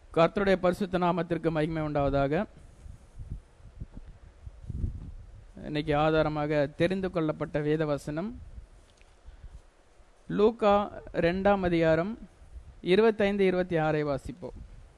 கர்த்தருடைய பரிசுத்த நாமத்திற்கு மகிமை உண்டாவதாக இன்னைக்கு ஆதாரமாக தெரிந்து கொள்ளப்பட்ட வேத வசனம் லூக்கா ரெண்டாம் அதிகாரம் இருபத்தைந்து இருபத்தி ஆறை வாசிப்போம்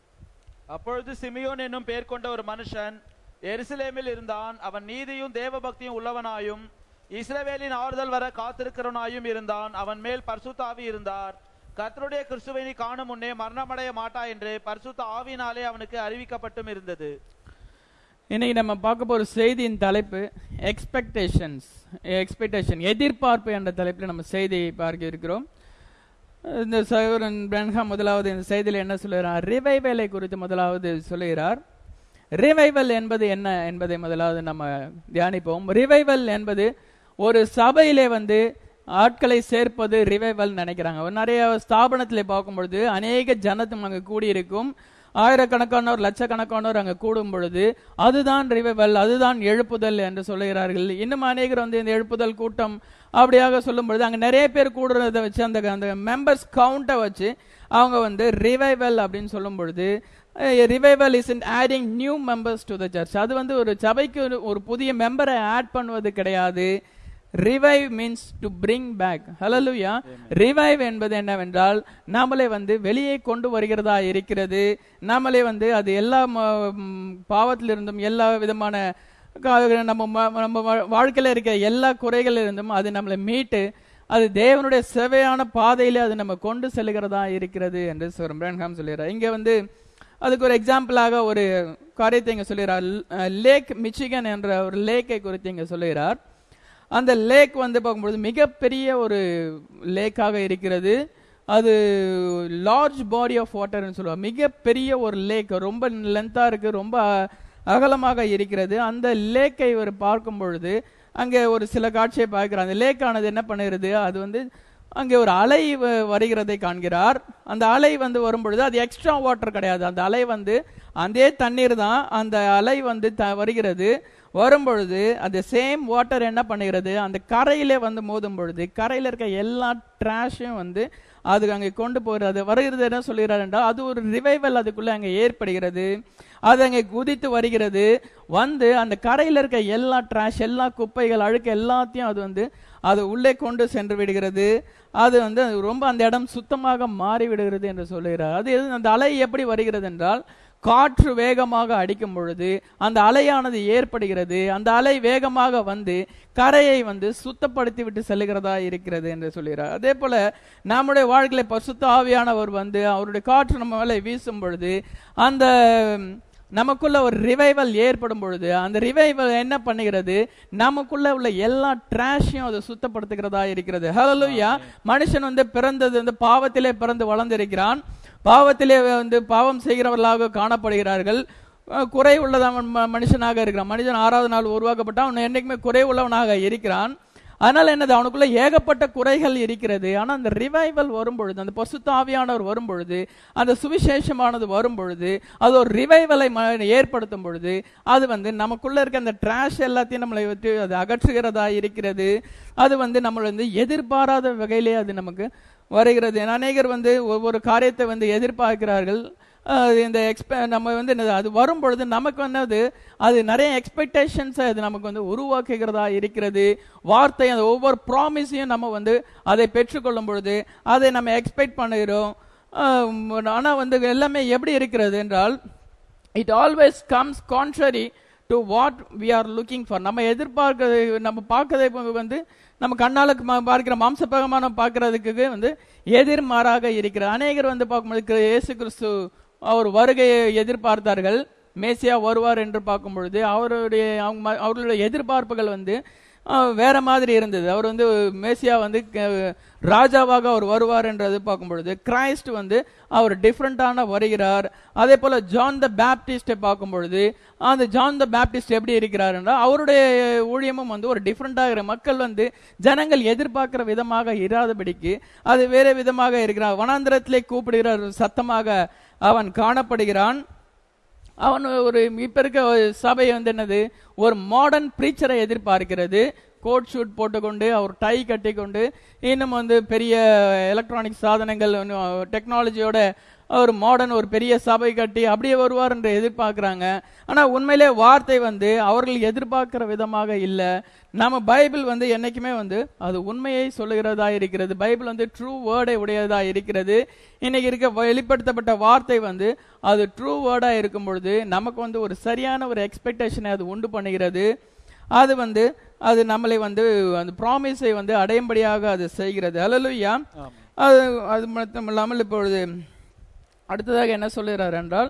அப்பொழுது சிமியோன் என்னும் பெயர் கொண்ட ஒரு மனுஷன் எருசலேமில் இருந்தான் அவன் நீதியும் தேவபக்தியும் உள்ளவனாயும் இஸ்ரவேலின் ஆறுதல் வர காத்திருக்கிறவனாயும் இருந்தான் அவன் மேல் பரிசுத்த ஆவி இருந்தார் கர்த்தருடைய கிறிஸ்துவை நீ காணும் முன்னே மரணமடைய மாட்டா என்று பரிசுத்த ஆவியினாலே அவனுக்கு அறிவிக்கப்பட்டும் இருந்தது இன்னைக்கு நம்ம பார்க்க போற செய்தியின் தலைப்பு எக்ஸ்பெக்டேஷன்ஸ் எக்ஸ்பெக்டேஷன் எதிர்பார்ப்பு என்ற தலைப்பில் நம்ம செய்தியை பார்க்க இருக்கிறோம் இந்த சகோதரன் பிரன்ஹாம் முதலாவது இந்த செய்தியில் என்ன சொல்லுகிறார் ரிவைவலை குறித்து முதலாவது சொல்லுகிறார் ரிவைவல் என்பது என்ன என்பதை முதலாவது நம்ம தியானிப்போம் ரிவைவல் என்பது ஒரு சபையிலே வந்து ஆட்களை சேர்ப்பது ரிவைவல் நினைக்கிறாங்க ஒரு நிறைய ஸ்தாபனத்தில் பார்க்கும் பொழுது அநேக ஜனத்தும் அங்கே கூடியிருக்கும் ஆயிரக்கணக்கானோர் லட்சக்கணக்கானோர் அங்கே கூடும் பொழுது அதுதான் ரிவைவல் அதுதான் எழுப்புதல் என்று சொல்லுகிறார்கள் இன்னும் அநேகர் வந்து இந்த எழுப்புதல் கூட்டம் அப்படியாக சொல்லும் பொழுது அங்கே நிறைய பேர் கூடுறதை வச்சு அந்த அந்த மெம்பர்ஸ் கவுண்ட்டை வச்சு அவங்க வந்து ரிவைவல் அப்படின்னு சொல்லும் பொழுது revival is in adding new members to the church அது வந்து ஒரு சபைக்கு ஒரு ஒரு புதிய மெம்பரை ஆட் பண்ணுவது கிடையாது revive means to bring back hallelujah revive என்பது என்னவென்றால் நாமளே வந்து வெளியே கொண்டு வருகிறதா இருக்கிறது நாமளே வந்து அது எல்லா ம- ம், பாவத்திலிருந்தும் எல்லா விதமான கா- நம்ம ம- நம்ம வா- வாழ்க்கையில இருக்க எல்லா குறைகள் இருந்தும் அது நம்மளை மீட்டு அது தேவனுடைய சேவையான பாதையிலே அது நம்ம கொண்டு செல்கிறதா இருக்கிறது என்று பிரன்ஹாம் சொல்லிடுறார் இங்க வந்து அதுக்கு ஒரு எக்ஸாம்பிளாக ஒரு காரியத்தை இங்க சொல்லுகிறார் லேக் மிச்சிகன் என்ற ஒரு லேக்கை குறித்து இங்க சொல்லுகிறார் அந்த லேக் வந்து பார்க்கும்பொழுது மிகப்பெரிய ஒரு லேக்காக இருக்கிறது அது லார்ஜ் பாடி ஆஃப் வாட்டர்னு சொல்லுவாங்க மிகப்பெரிய ஒரு லேக் ரொம்ப லென்த்தா இருக்கு ரொம்ப அகலமாக இருக்கிறது அந்த லேக்கை இவர் பார்க்கும் பொழுது அங்கே ஒரு சில காட்சியை பார்க்கிறார் அந்த லேக்கானது என்ன பண்ணுகிறது அது வந்து அங்கே ஒரு அலை வ- வருகிறதை காண்கிறார் அந்த அலை வந்து வரும்பொழுது அது எக்ஸ்ட்ரா வாட்டர் கிடையாது அந்த அலை வந்து அதே தண்ணீர் தான் அந்த அலை வந்து த வருகிறது வரும்பொழுது அந்த சேம் வாட்டர் என்ன பண்ணுகிறது அந்த கரையிலே வந்து மோதும் பொழுது கரையில் இருக்க எல்லா ட்ராஷும் வந்து அது அங்கே கொண்டு போகிறது வருகிறது என்ன சொல்கிறார் என்றால் அது ஒரு ரிவைவல் அதுக்குள்ள அங்கே ஏற்படுகிறது அது அங்கே குதித்து வருகிறது வந்து அந்த கரையில் இருக்க எல்லா ட்ராஷ் எல்லா குப்பைகள் அழுக்கு எல்லாத்தையும் அது வந்து அது உள்ளே கொண்டு சென்று விடுகிறது அது வந்து ரொம்ப அந்த இடம் சுத்தமாக மாறி விடுகிறது என்று சொல்லுகிறார் அது எது- அந்த அலை எப்படி வருகிறது என்றால் காற்று வேகமாக அடிக்கும் பொழுது அந்த அலையானது ஏற்படுகிறது அந்த அலை வேகமாக வந்து கரையை வந்து சுத்தப்படுத்தி விட்டு செல்லுகிறதா இருக்கிறது என்று சொல்கிறார் அதே போல நம்முடைய வாழ்க்கையில பசுத்த ஆவியானவர் வந்து அவருடைய காற்று நம்ம மேலே வீசும் பொழுது அந்த நமக்குள்ள ஒரு ரிவைவல் ஏற்படும் பொழுது அந்த ரிவைவல் என்ன பண்ணுகிறது நமக்குள்ள உள்ள எல்லா ட்ராஷையும் அது சுத்தப்படுத்துகிறதா இருக்கிறது ஹalleluya மனுஷன் வந்து பிறந்தது வந்து பாவத்திலே பிறந்து வளர்ந்திருக்கிறான் பாவத்திலே வந்து பாவம் செய்கிறவர்களாக காணப்படுகிறார்கள் அஹ் குறை உள்ளவன் ம- மனுஷனாக இருக்கிறான் மனிதன் ஆறாவது நாள் உருவாக்கப்பட்டான் அவன் என்னைக்குமே குறை உள்ளவனாக இருக்கிறான் அதனால என்னது அவனுக்குள்ள ஏகப்பட்ட குறைகள் இருக்கிறது ஆனா அந்த ரிவைவல் வரும் பொழுது அந்த பசுத்த ஆவியானவர் வரும் பொழுது அந்த சுவிசேஷமானது வரும் பொழுது அது ஒரு ரிவைவலை ஏற்படுத்தும் பொழுது அது வந்து நமக்குள்ள இருக்க அந்த ட்ராஷ் எல்லாத்தையும் நம்மளை விட்டு அது அகற்றுகிறதா இருக்கிறது அது வந்து நம்மளை வந்து எதிர்பாராத வகையிலே அது நமக்கு வருகிறது அநேகர் வந்து ஒவ்வொரு காரியத்தை வந்து எதிர்பார்க்கிறார்கள் அஹ் இந்த எக்ஸ்பெ நம்ம வந்து என்னது அது வரும் பொழுது நமக்கு வந்து அது நிறைய எக்ஸ்பெக்டேஷன்ஸை அது நமக்கு வந்து உருவாக்குகிறதா இருக்கிறது வார்த்தை அந்த ஒவ்வொரு ப்ராமிஸையும் நம்ம வந்து அதை பெற்றுக்கொள்ளும் பொழுது அதை நம்ம எக்ஸ்பெக்ட் பண்ணுகிறோம் அஹ் ஆனா வந்து எல்லாமே எப்படி இருக்கிறது என்றால் it always comes contrary to what we are looking for நம்ம எதிர்பார்க்கிறது நம்ம பார்க்கறதை இப்ப வந்து நம்ம கண்ணாலுக்கு ம- பார்க்கிற மாம்சபகமான பார்க்கறதுக்கு வந்து எதிர்மாறாக இருக்கிறது அநேகர் வந்து பார்க்கும்போது கிற- இயேசு கிறிஸ்து அவர் வருகையை எதிர்பார்த்தார்கள் மேசியா வருவார் என்று பார்க்கும் பொழுது அவருடைய அவங்க ம- அவர்களுடைய எதிர்பார்ப்புகள் வந்து அஹ், வேற மாதிரி இருந்தது அவர் வந்து மேசியா வந்து க- ராஜாவாக அவர் வருவார் என்றது பார்க்கும் பொழுது கிரைஸ்ட் வந்து அவர் டிஃப்ரெண்டான வருகிறார் அதே போல ஜான் த பேப்டிஸ்டை பார்க்கும் பொழுது அந்த ஜான் த பேப்டிஸ்ட் எப்படி இருக்கிறார் என்றால் அவருடைய ஊழியமும் வந்து ஒரு டிஃப்ரெண்டாகிற மக்கள் வந்து ஜனங்கள் எதிர்பார்க்கிற விதமாக இராதபடிக்கு அது வேற விதமாக இருக்கிறார் வனாந்திரத்திலே கூப்பிடுகிற ஒரு சத்தமாக அவன் காணப்படுகிறான் அவன் ஒரு இப்ப இருக்க ஒரு சபை வந்து என்னது ஒரு மாடர்ன் ப்ரீச்சரை எதிர்பார்க்கிறது கோட் ஷூட் போட்டுக்கொண்டு அவர் டை கட்டிக்கொண்டு இன்னும் வந்து பெரிய எலக்ட்ரானிக் சாதனங்கள் டெக்னாலஜியோட ஒரு மாடர்ன் ஒரு பெரிய சபை கட்டி அப்படியே வருவார் என்று எதிர்பார்க்கறாங்க ஆனா உண்மையிலே வார்த்தை வந்து அவர்கள் எதிர்பார்க்கிற விதமாக இல்ல நம்ம பைபிள் வந்து என்னைக்குமே வந்து அது உண்மையை சொல்லுகிறதா இருக்கிறது பைபிள் வந்து ட்ரூ வேர்டை உடையதா இருக்கிறது இன்னைக்கு இருக்க வெளிப்படுத்தப்பட்ட வார்த்தை வந்து அது ட்ரூ வேர்டா இருக்கும் பொழுது நமக்கு வந்து ஒரு சரியான ஒரு எக்ஸ்பெக்டேஷனை அது உண்டு பண்ணுகிறது அது வந்து அது நம்மளை வந்து அந்த ப்ராமிஸை வந்து அடையும்படியாக அது செய்கிறது அல்லலுயா அது அது மட்டும் இல்லாமல் இப்பொழுது அடுத்ததாக என்ன சொல்லுகிறார் என்றால்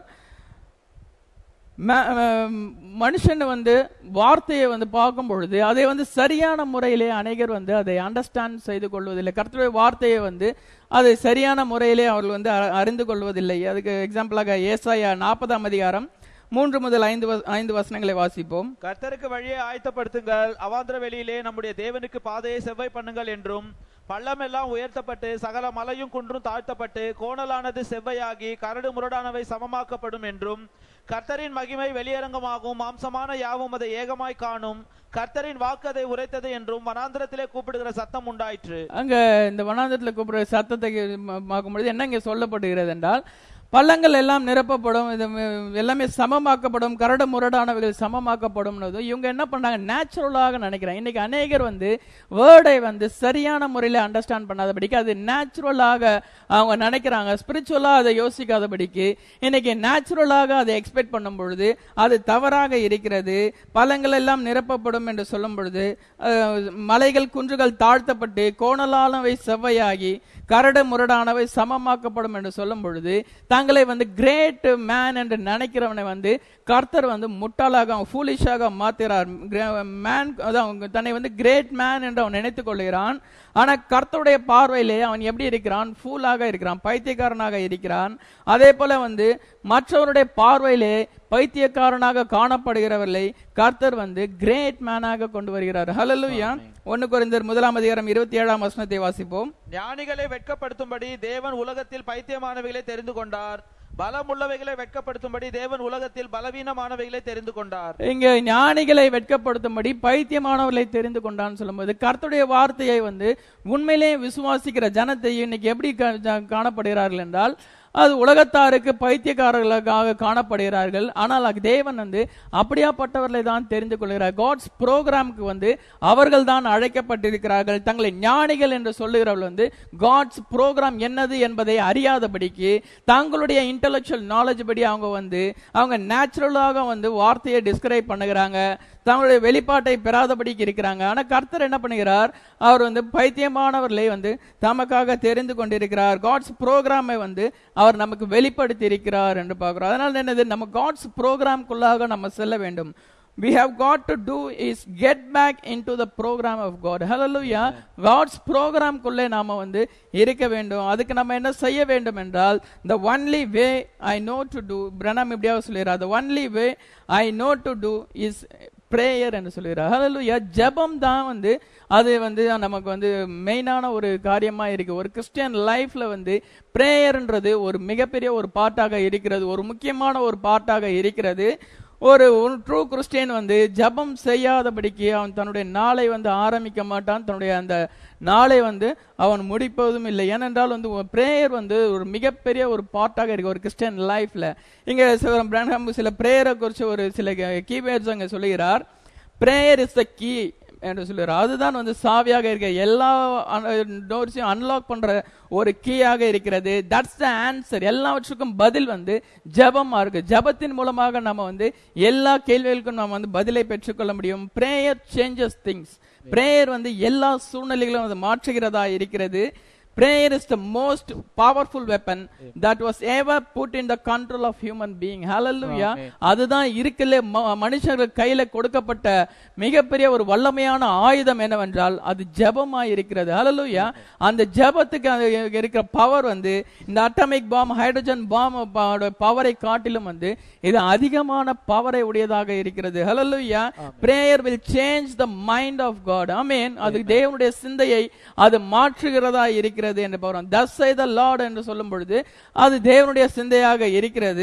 ம- அஹ் மனுஷன் வந்து வார்த்தையை வந்து பார்க்கும் பொழுது அதை வந்து சரியான முறையிலே அநேகர் வந்து அதை அண்டர்ஸ்டாண்ட் செய்து கொள்வதில்லை கர்த்தருடைய வார்த்தையை வந்து அதை சரியான முறையிலே அவர்கள் வந்து அ- அறிந்து கொள்வதில்லை அதுக்கு எக்ஸாம்பிளாக ஏசாயா நாற்பதாம் அதிகாரம் மூன்று முதல் ஐந்து வ- ஐந்து வசனங்களை வாசிப்போம் கர்த்தருக்கு வழியை ஆயத்தப்படுத்துங்கள் அவாந்திர வெளியிலே நம்முடைய தேவனுக்கு பாதையை செவ்வாய் பண்ணுங்கள் என்றும் பள்ளமெல்லாம் உயர்த்தப்பட்டு சகல மலையும் குன்றும் தாழ்த்தப்பட்டு கோணலானது செவ்வையாகி கரடு முரடானவை சமமாக்கப்படும் என்றும் கர்த்தரின் மகிமை வெளியரங்கமாகும் மாம்சமான யாவும் அதை ஏகமாய் காணும் கர்த்தரின் வாக்கு அதை உரைத்தது என்றும் வனாந்திரத்திலே கூப்பிடுகிற சத்தம் உண்டாயிற்று அங்க இந்த வனாந்தரத்தில் கூப்பிடுற சத்தத்தை ம- பார்க்கும்பொழுது என்ன இங்க சொல்லப்படுகிறது என்றால் பள்ளங்கள் எல்லாம் நிரப்பப்படும் இது ம- எல்லாமே சமமாக்கப்படும் கரடு முரடானவைகள் சமமாக்கப்படும் இவங்க என்ன பண்றாங்க நேச்சுரலாக நினைக்கிறாங்க இன்னைக்கு அநேகர் வந்து வேர்டை வந்து சரியான முறையில் அண்டர்ஸ்டாண்ட் பண்ணாதபடிக்கு அது நேச்சுரலாக அவங்க நினைக்கிறாங்க ஸ்பிரிச்சுவலா அதை யோசிக்காதபடிக்கு இன்னைக்கு நேச்சுரலாக அதை எக்ஸ்பெக்ட் பண்ணும் பொழுது அது தவறாக இருக்கிறது பழங்கள் எல்லாம் நிரப்பப்படும் என்று சொல்லும் பொழுது அஹ், மலைகள் குன்றுகள் தாழ்த்தப்பட்டு கோணலானவை செவ்வையாகி கரடு முரடானவை சமமாக்கப்படும் என்று சொல்லும் பொழுது தங்களை வந்து கிரேட் மேன் என்று நினைக்கிறவனை வந்து கர்த்தர் வந்து முட்டாளாக அவன் ஃபூலிஷாக மாத்துகிறார் மேன் அதான் அவங்க தன்னை வந்து கிரேட் மேன் என்று அவன் நினைத்துக் கொள்கிறான் ஆனா கர்த்தருடைய பார்வையிலே அவன் எப்படி இருக்கிறான் ஃபூலாக இருக்கிறான் பைத்தியக்காரனாக இருக்கிறான் அதே போல வந்து மற்றவருடைய பார்வையிலே பைத்தியக்காரனாக காணப்படுகிறவர்களை கர்த்தர் வந்து கிரேட் மேனாக கொண்டு வருகிறார் ஹalleluya ஒன்னு குறைந்தர் முதலாம் அதிகாரம் இருபத்தி ஏழாம் வசனத்தை வாசிப்போம் ஞானிகளை வெட்கப்படுத்தும்படி தேவன் உலகத்தில் பைத்தியமானவைகளை தெரிந்து கொண்டார் பலமுள்ளவைகளை வெட்கப்படுத்தும்படி தேவன் உலகத்தில் பலவீனமானவைகளை தெரிந்து கொண்டார் இங்க ஞானிகளை வெட்கப்படுத்தும்படி பைத்தியமானவர்களை தெரிந்து கொண்டான்னு சொல்லும்போது கர்த்தருடைய வார்த்தையை வந்து உண்மையிலேயே விசுவாசிக்கிற ஜனத்தை இன்னைக்கு எப்படி கா- ஜா- காணப்படுகிறார்கள் என்றால் அது உலகத்தாருக்கு பைத்தியக்காரர்களாக காணப்படுகிறார்கள் ஆனால் அது தேவன் வந்து அப்படியாப்பட்டவர்களை தான் தெரிந்து கொள்கிறார் காட்ஸ் ப்ரோக்ராம்க்கு வந்து அவர்கள் தான் அழைக்கப்பட்டிருக்கிறார்கள் தங்களை ஞானிகள் என்று சொல்லுகிறவர்கள் வந்து காட்ஸ் ப்ரோக்ராம் என்னது என்பதை அறியாதபடிக்கு தங்களுடைய இன்டெலெக்சுவல் நாலேஜ் படி அவங்க வந்து அவங்க நேச்சுரலாக வந்து வார்த்தையை டிஸ்கிரைப் பண்ணுகிறாங்க தங்களுடைய வெளிப்பாட்டை பெறாதபடிக்கு இருக்கிறாங்க ஆனா கர்த்தர் என்ன பண்ணுகிறார் அவர் வந்து பைத்தியமானவர்களை வந்து தமக்காக தெரிந்து கொண்டிருக்கிறார் காட்ஸ் ப்ரோக்ராமை வந்து அவர் நமக்கு வெளிப்படுத்தி இருக்கிறார் என்று பார்க்கிறோம் அதனால என்னது நம்ம காட்ஸ் ப்ரோக்ராம்குள்ளாக நம்ம செல்ல வேண்டும் we have got to do is get back into the program of god hallelujah god's program குள்ளே நாம வந்து இருக்க வேண்டும் அதுக்கு நம்ம என்ன செய்ய வேண்டும் என்றால் the only way i know to do Branham இப்படியாக சொல்லிடுறார் the only way i know to do is prayer என்று சொல்லுகிறார் ஹalleluya ஜெபம் தான் வந்து அது வந்து நமக்கு வந்து மெயினான ஒரு காரியமா இருக்கு ஒரு கிறிஸ்டியன் லைஃப்ல வந்து பிரேயர்ன்றது ஒரு மிகப்பெரிய ஒரு பார்ட்டாக இருக்கிறது ஒரு முக்கியமான ஒரு பார்ட்டாக இருக்கிறது ஒரு ட்ரூ கிறிஸ்டியன் வந்து ஜெபம் செய்யாதபடிக்கு அவன் தன்னுடைய நாளை வந்து ஆரம்பிக்க மாட்டான் தன்னுடைய அந்த நாளை வந்து அவன் முடிப்பதும் இல்லை ஏனென்றால் வந்து பிரேயர் வந்து ஒரு மிகப்பெரிய ஒரு பார்ட்டாக இருக்கு ஒரு கிறிஸ்டியன் லைஃப்ல இங்க சிவரம் பிரான்ஹாம் சில பிரேயரை குறித்து ஒரு சில கீவேர்ட்ஸ் அங்க சொல்லுகிறார் பிரேயர் இஸ் த கீ என்று சொல்லுகிறார் அதுதான் வந்து சாவியாக இருக்க எல்லா டோர்ஸையும் அன்லாக் பண்ற ஒரு கீயாக இருக்கிறது தட்ஸ் த ஆன்சர் எல்லாவற்றுக்கும் பதில் வந்து ஜெபமா இருக்கு ஜெபத்தின் மூலமாக நம்ம வந்து எல்லா கேள்விகளுக்கும் நம்ம வந்து பதிலை பெற்றுக்கொள்ள முடியும் பிரேயர் சேஞ்சஸ் திங்ஸ் பிரேயர் வந்து எல்லா சூழ்நிலைகளும் அது மாற்றுகிறதா இருக்கிறது prayer is the most powerful weapon that was ever put in the control of human being hallelujah அதுதான் இருக்கல மனுஷர்கள் கையில கொடுக்கப்பட்ட மிகப்பெரிய ஒரு வல்லமையான ஆயுதம் என்னவென்றால் அது ஜெபமா இருக்கிறது hallelujah அந்த ஜெபத்துக்கு அது இருக்கிற பவர் வந்து இந்த அட்டமிக் பாம் ஹைட்ரஜன் பாம் பவரை காட்டிலும் வந்து இது அதிகமான பவரை உடையதாக இருக்கிறது hallelujah prayer will change the mind of god amen அது தேவனுடைய சிந்தையை அது மாற்றுகிறதா இருக்கிறது என்று பார்க்கிறோம் thus say the lord என்று சொல்லும் பொழுது அது தேவனுடைய சிந்தையாக இருக்கிறது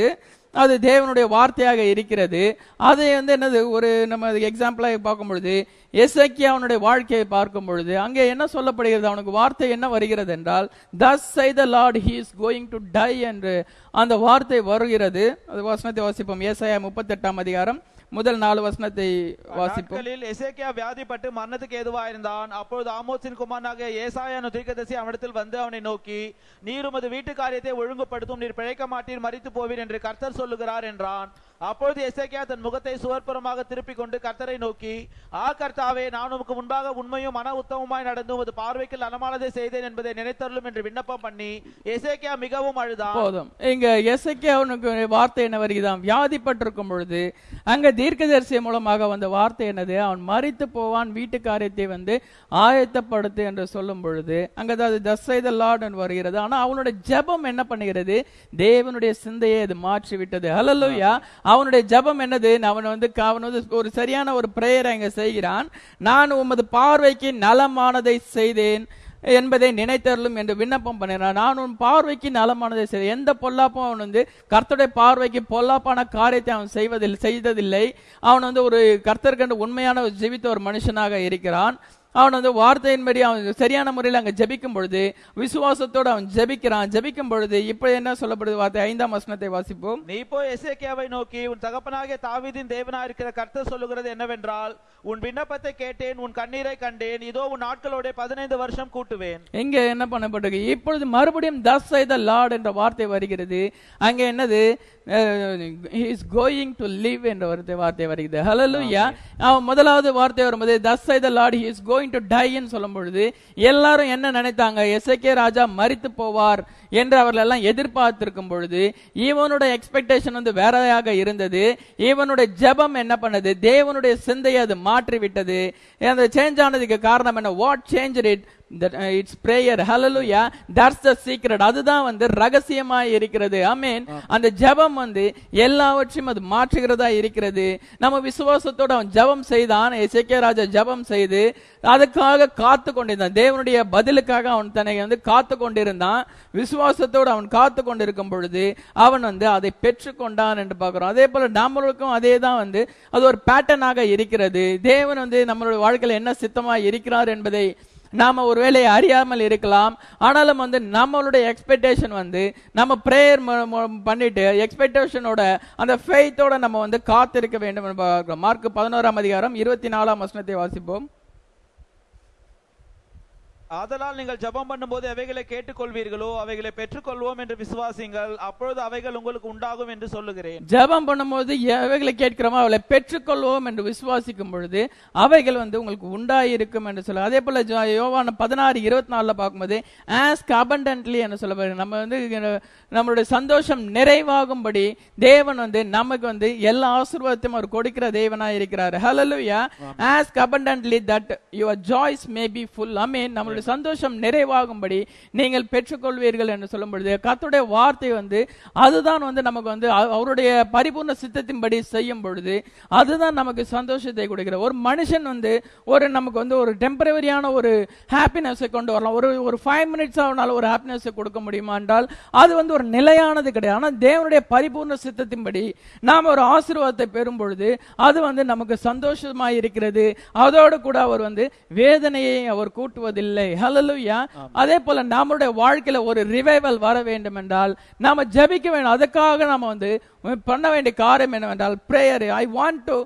அது தேவனுடைய வார்த்தையாக இருக்கிறது அதை வந்து என்னது ஒரு நம்ம எக்ஸாம்பிளாக பார்க்கும் பொழுது எசக்கியா அவனுடைய வாழ்க்கையை பார்க்கும் பொழுது அங்கே என்ன சொல்லப்படுகிறது அவனுக்கு வார்த்தை என்ன வருகிறது என்றால் thus saith the Lord he is going to die என்று அந்த வார்த்தை வருகிறது அது வசனத்தை வாசிப்போம் ஏசாயா முப்பத்தெட்டாம் அதிகாரம் முதல் நாலு வசனத்தை வாசிப்போம் நாட்களில் எசேக்கியா வியாதிப்பட்டு மரணத்துக்கு ஏதுவாயிருந்தான் அப்பொழுது ஆமோத்சின் குமாரனாக ஏசாயானு தீர்க்கதரிசி அவனிடத்தில் வந்து அவனை நோக்கி நீர் உமது வீட்டு காரியத்தை ஒழுங்குபடுத்தும் நீர் பிழைக்க மாட்டீர் மரித்து போவீர் என்று கர்த்தர் சொல்லுகிறார் என்றான் அப்பொழுது எசேக்கியா தன் முகத்தை சுவர்ப்புறமாக திருப்பிக் கொண்டு கர்த்தரை நோக்கி ஆ கர்த்தாவே நான் உமக்கு முன்பாக உண்மையும் மன உத்தமமாய் நடந்து உமது பார்வைக்கு நலமானதை செய்தேன் என்பதை நினைத்தருளும் என்று விண்ணப்பம் பண்ணி எசேக்கியா மிகவும் அழுதான் போதும் இங்க எசைக்கு அவனுக்கு வார்த்தை என்ன வருகிறான் வியாதிப்பட்டிருக்கும் பொழுது அங்க தீர்க்கதரிசி மூலமாக வந்த வார்த்தை என்னது அவன் மறித்து போவான் வீட்டு காரியத்தை வந்து ஆயத்தப்படுத்து என்று சொல்லும் பொழுது அங்க அதாவது தசைத லார்ட் என்று வருகிறது ஆனா அவனுடைய ஜெபம் என்ன பண்ணுகிறது தேவனுடைய சிந்தையை அது மாற்றி விட்டது ஹalleluya அவனுடைய ஜெபம் என்னது அவன் வந்து அவன் வந்து ஒரு சரியான ஒரு பிரேயரை அங்க செய்கிறான் நான் உமது பார்வைக்கு நலமானதை செய்தேன் என்பதை நினைத்தருளும் என்று விண்ணப்பம் பண்ணினான் நான் உன் பார்வைக்கு நலமானதை செய்தேன் எந்த பொல்லாப்பும் அவன் வந்து கர்த்தருடைய பார்வைக்கு பொல்லாப்பான காரியத்தை அவன் செய்வதில்லை செய்ததில்லை அவன் வந்து ஒரு கர்த்தர்கண்டு உண்மையான ஒரு ஜெபித்த ஒரு மனுஷனாக இருக்கிறான் அவன் வந்து வார்த்தையின்படி அவன் சரியான முறையில் அங்க ஜெபிக்கும் பொழுது விசுவாசத்தோடு அவன் ஜெபிக்கிறான் ஜெபிக்கும் பொழுது இப்படி என்ன சொல்லப்படுது வார்த்தை ஐந்தாம் வசனத்தை வாசிப்போம் நீ போய் எசேக்கியாவை நோக்கி உன் தகப்பனாகிய தாவீதின் தேவனாய் இருக்கிற கர்த்தர் சொல்லுகிறது என்னவென்றால் உன் விண்ணப்பத்தை கேட்டேன் உன் கண்ணீரை கண்டேன் இதோ உன் நாட்களோட பதினைந்து வருஷம் கூட்டுவேன் இங்க என்ன பண்ணப்பட்டிருக்கு இப்பொழுது மறுபடியும் தஸ் சை த லார்ட் என்ற வார்த்தை வருகிறது அங்க என்னது இஸ் கோயிங் டு லிவ் என்ற வார்த்தை வார்த்தை வருகிறது ஹalleluya அவன் முதலாவது வார்த்தை வரும்போது thus saith the Lord is going to die ன்னு சொல்லும் பொழுது எல்லாரும் என்ன நினைத்தாங்க எசேக்கியா ராஜா மரித்து போவார் என்று அவர்கள் எல்லாம் எதிர்பார்த்திருக்கும் பொழுது இவனுடைய எக்ஸ்பெக்டேஷன் வந்து வேறையாக இருந்தது இவனுடைய ஜெபம் என்ன பண்ணது தேவனுடைய சிந்தையை அது மாற்றி விட்டது அந்த சேஞ்ச் ஆனதுக்கு காரணம் என்ன what change it it's prayer hallelujah that's the secret அதுதான் வந்து ரகசியமாய் இருக்கிறது ஆமென் அந்த ஜெபம் வந்து எல்லாவற்றையும் அது மாற்றுகிறதா இருக்கிறது நம்ம விசுவாசத்தோட அவன் ஜெபம் செய்தான் எசேக்கியா ராஜா ஜெபம் செய்து அதுக்காக காத்து கொண்டிருந்தான் தேவனுடைய பதிலுக்காக அவன் தன்னை வந்து காத்து கொண்டிருந்தான் விசுவாசத்தோடு அவன் காத்து கொண்டிருக்கும் பொழுது அவன் வந்து அதை பெற்றுக்கொண்டான் என்று பார்க்கிறோம் அதே போல நம்மளுக்கும் அதே தான் வந்து அது ஒரு பேட்டர்னாக இருக்கிறது தேவன் வந்து நம்மளுடைய வாழ்க்கையில என்ன சித்தமா இருக்கிறார் என்பதை நாம ஒருவேளை அறியாமல் இருக்கலாம் ஆனாலும் வந்து நம்மளுடைய எக்ஸ்பெக்டேஷன் வந்து நம்ம பிரேயர் பண்ணிட்டு எக்ஸ்பெக்டேஷனோட அந்த ஃபெய்த்தோட நம்ம வந்து காத்திருக்க வேண்டும் என்று பார்க்கிறோம் மார்க் பதினோராம் அதிகாரம் இருபத்தி நாலாம் வசனத்தை வாசிப்போம் ஆதலால் நீங்கள் ஜெபம் பண்ணும்போது அவைகளை கேட்டுக்கொள்வீர்களோ அவைகளை பெற்றுக்கொள்வோம் என்று விசுவாசிங்கள் அப்பொழுது அவைகள் உங்களுக்கு உண்டாகும் என்று சொல்லுகிறேன் ஜெபம் பண்ணும்போது எவைகளை கேட்கிறோமோ அவளை பெற்றுக்கொள்வோம் என்று விசுவாசிக்கும் பொழுது அவைகள் வந்து உங்களுக்கு உண்டாயிருக்கும் என்று சொல்ல அதே போல ஜோ- யோவான பதினாறு இருபத்தி நாலுல பார்க்கும்போது ஆஸ்க் abundantly என்று சொல்லப்படுது நம்ம வந்து இங்க நம்மளுடைய சந்தோஷம் நிறைவாகும்படி தேவன் வந்து நமக்கு வந்து எல்லா ஆசீர்வாதத்தையும் அவர் கொடுக்கிற தேவனா இருக்கிறார் hallelujah ask abundantly that your joys may be full I mean நம்மளுடைய சந்தோஷம் நிறைவாகும்படி நீங்கள் பெற்றுக்கொள்வீர்கள் என்று சொல்லும் பொழுது கர்த்தருடைய வார்த்தை வந்து அதுதான் வந்து நமக்கு வந்து அவ- அவருடைய பரிபூர்ண சித்தத்தின்படி செய்யும் பொழுது அதுதான் நமக்கு சந்தோஷத்தை கொடுக்கிற ஒரு மனுஷன் வந்து ஒரு நமக்கு வந்து ஒரு டெம்பரவரியான ஒரு ஹாப்பினஸை கொண்டு வரலாம் ஒரு ஒரு ஃபைவ் மினிட்ஸ் அவனால ஒரு ஹாப்பினஸை கொடுக்க முடியுமா என்றால் அது வந்து ஒரு நிலையானது கிடையாது ஆனால் தேவனுடைய பரிபூர்ண சித்தத்தின்படி நாம் ஒரு ஆசீர்வாதத்தை பெறும் பொழுது அது வந்து நமக்கு சந்தோஷமாய் இருக்கிறது அதோடு கூட அவர் வந்து வேதனையை அவர் கூட்டுவதில்லை ஹalleluya அதே போல நம்மளுடைய வாழ்க்கையில ஒரு ரிவைவல் வர வேண்டும் என்றால் நாம ஜெபிக்க வேண்டும் அதுக்காக நாம வந்து பண்ண வேண்டிய காரியம் என்னவென்றால் prayer I want to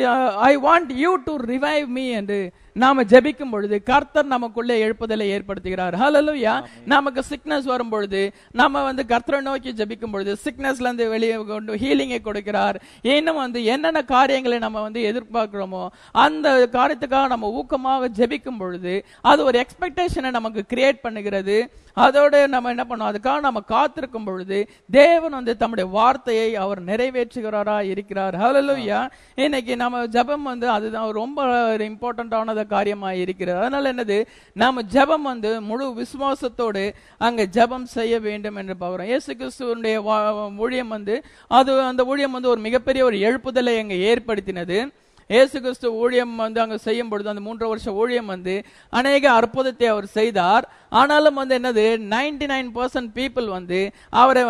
I want you to revive me என்று நாம ஜெபிக்கும் பொழுது கர்த்தர் நமக்குள்ளே எழுப்புதலை ஏற்படுத்துகிறார் ஹalleluya நமக்கு சிக்னஸ் வரும் பொழுது நாம வந்து கர்த்தரை நோக்கி ஜெபிக்கும் பொழுது சிக்னஸ்ல இருந்து வெளியே கொண்டு ஹீலிங்கை கொடுக்கிறார் இன்னும் வந்து என்னென்ன காரியங்களை நம்ம வந்து எதிர்பார்க்கிறோமோ அந்த காரியத்துக்காக நம்ம ஊக்கமாக ஜெபிக்கும் பொழுது அது ஒரு எக்ஸ்பெக்டேஷனை நமக்கு கிரியேட் பண்ணுகிறது அதோட நம்ம என்ன பண்ணோம் அதுக்காக நம்ம காத்திருக்கும் பொழுது தேவன் வந்து தம்முடைய வார்த்தையை அவர் நிறைவேற்றுகிறாரா இருக்கிறார் ஹalleluya இன்னைக்கு நம்ம ஜெபம் வந்து அதுதான் ரொம்ப இம்பார்ட்டன்டானத காரியமா இருக்கிறது அதனால என்னது நாம ஜெபம் வந்து முழு விசுவாசத்தோடு அங்க ஜெபம் செய்ய வேண்டும் என்று பார்க்கிறோம் இயேசு கிறிஸ்துவனுடைய வா- ஊழியம் வந்து அது அந்த ஊழியம் வந்து ஒரு மிகப்பெரிய ஒரு எழுப்புதலை அங்க ஏற்படுத்தினது இயேசு கிறிஸ்து ஊழியம் வந்து அங்க செய்யும் பொழுது அந்த மூன்று வருஷ ஊழியம் வந்து அநேக அற்புதத்தை அவர் செய்தார் ஆனாலும் வந்து என்னது 99% நைன் பர்சன்ட் பீப்புள் வந்து அவரை வந்து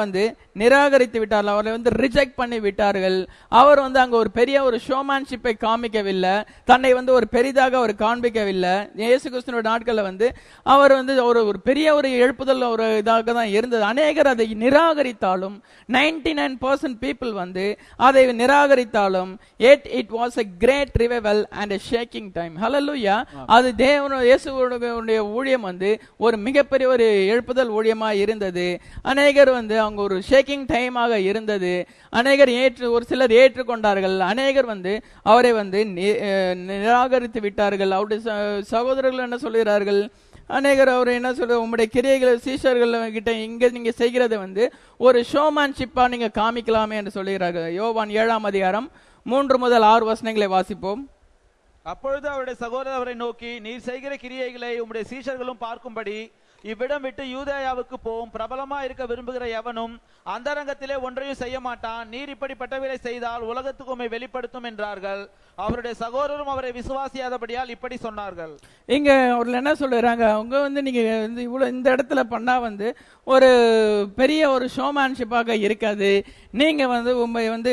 நிராகரித்து விட்டார்கள் அவரை வந்து ரிஜெக்ட் பண்ணி விட்டார்கள் அவர் வந்து அங்க ஒரு பெரிய ஒரு ஷோமேன்ஷிப்பை காமிக்கவில்லை தன்னை வந்து ஒரு பெரிதாக அவர் காண்பிக்கவில்லை இயேசு கிறிஸ்துவோட நாட்கள்ல வந்து அவர் வந்து ஒரு ஒரு பெரிய ஒரு எழுப்புதல் ஒரு இதாக தான் இருந்தது அநேகர் அதை நிராகரித்தாலும் நைன்டி நைன் பர்சன்ட் பீப்புள் வந்து அதை நிராகரித்தாலும் yet it was a great revival and a shaking time hallelujah அது தேவனுடைய இயேசுவோடைய ஊழியம் வந்து ஒரு மிகப்பெரிய ஒரு எழுப்புதல் ஊழியமா இருந்தது அநேகர் வந்து அவங்க ஒரு ஷேக்கிங் டைமாக இருந்தது அநேகர் ஏற்று ஒரு சிலர் ஏற்றுக்கொண்டார்கள் அநேகர் வந்து அவரை வந்து நி- அஹ் நிராகரித்து விட்டார்கள் அவருடைய ச- சகோதரர்கள் என்ன சொல்கிறார்கள் அநேகர் அவர் என்ன சொல்ற உங்களுடைய கிரியைகள் சீஷர்கள் கிட்ட இங்க நீங்க செய்கிறதை வந்து ஒரு ஷோமேன்ஷிப்பா நீங்க காமிக்கலாமே என்று சொல்லுகிறார்கள் யோவான் ஏழாம் அதிகாரம் மூன்று முதல் ஆறு வசனங்களை வாசிப்போம் அப்பொழுது அவருடைய சகோதரர் அவரை நோக்கி நீர் செய்கிற கிரியைகளை உம்முடைய சீஷர்களும் பார்க்கும்படி இவ்விடம் விட்டு யூதேயாவுக்கு போம் பிரபலமா இருக்க விரும்புகிற எவனும் அந்தரங்கத்திலே ஒன்றையும் செய்ய மாட்டான் நீர் இப்படிப்பட்டவரை செய்தால் உலகத்துக்கு உம்மை வெளிப்படுத்தும் என்றார்கள் அவருடைய சகோதரரும் அவரை விசுவாசியாதபடியால் இப்படி சொன்னார்கள் இங்க அவர்கள் என்ன சொல்லுறாங்க அவங்க வந்து நீங்க வந்து இவ்வளவு இந்த இடத்துல பண்ணா வந்து ஒரு பெரிய ஒரு ஷோமேன்ஷிப்பாக இருக்காது நீங்க வந்து உண்மை வந்து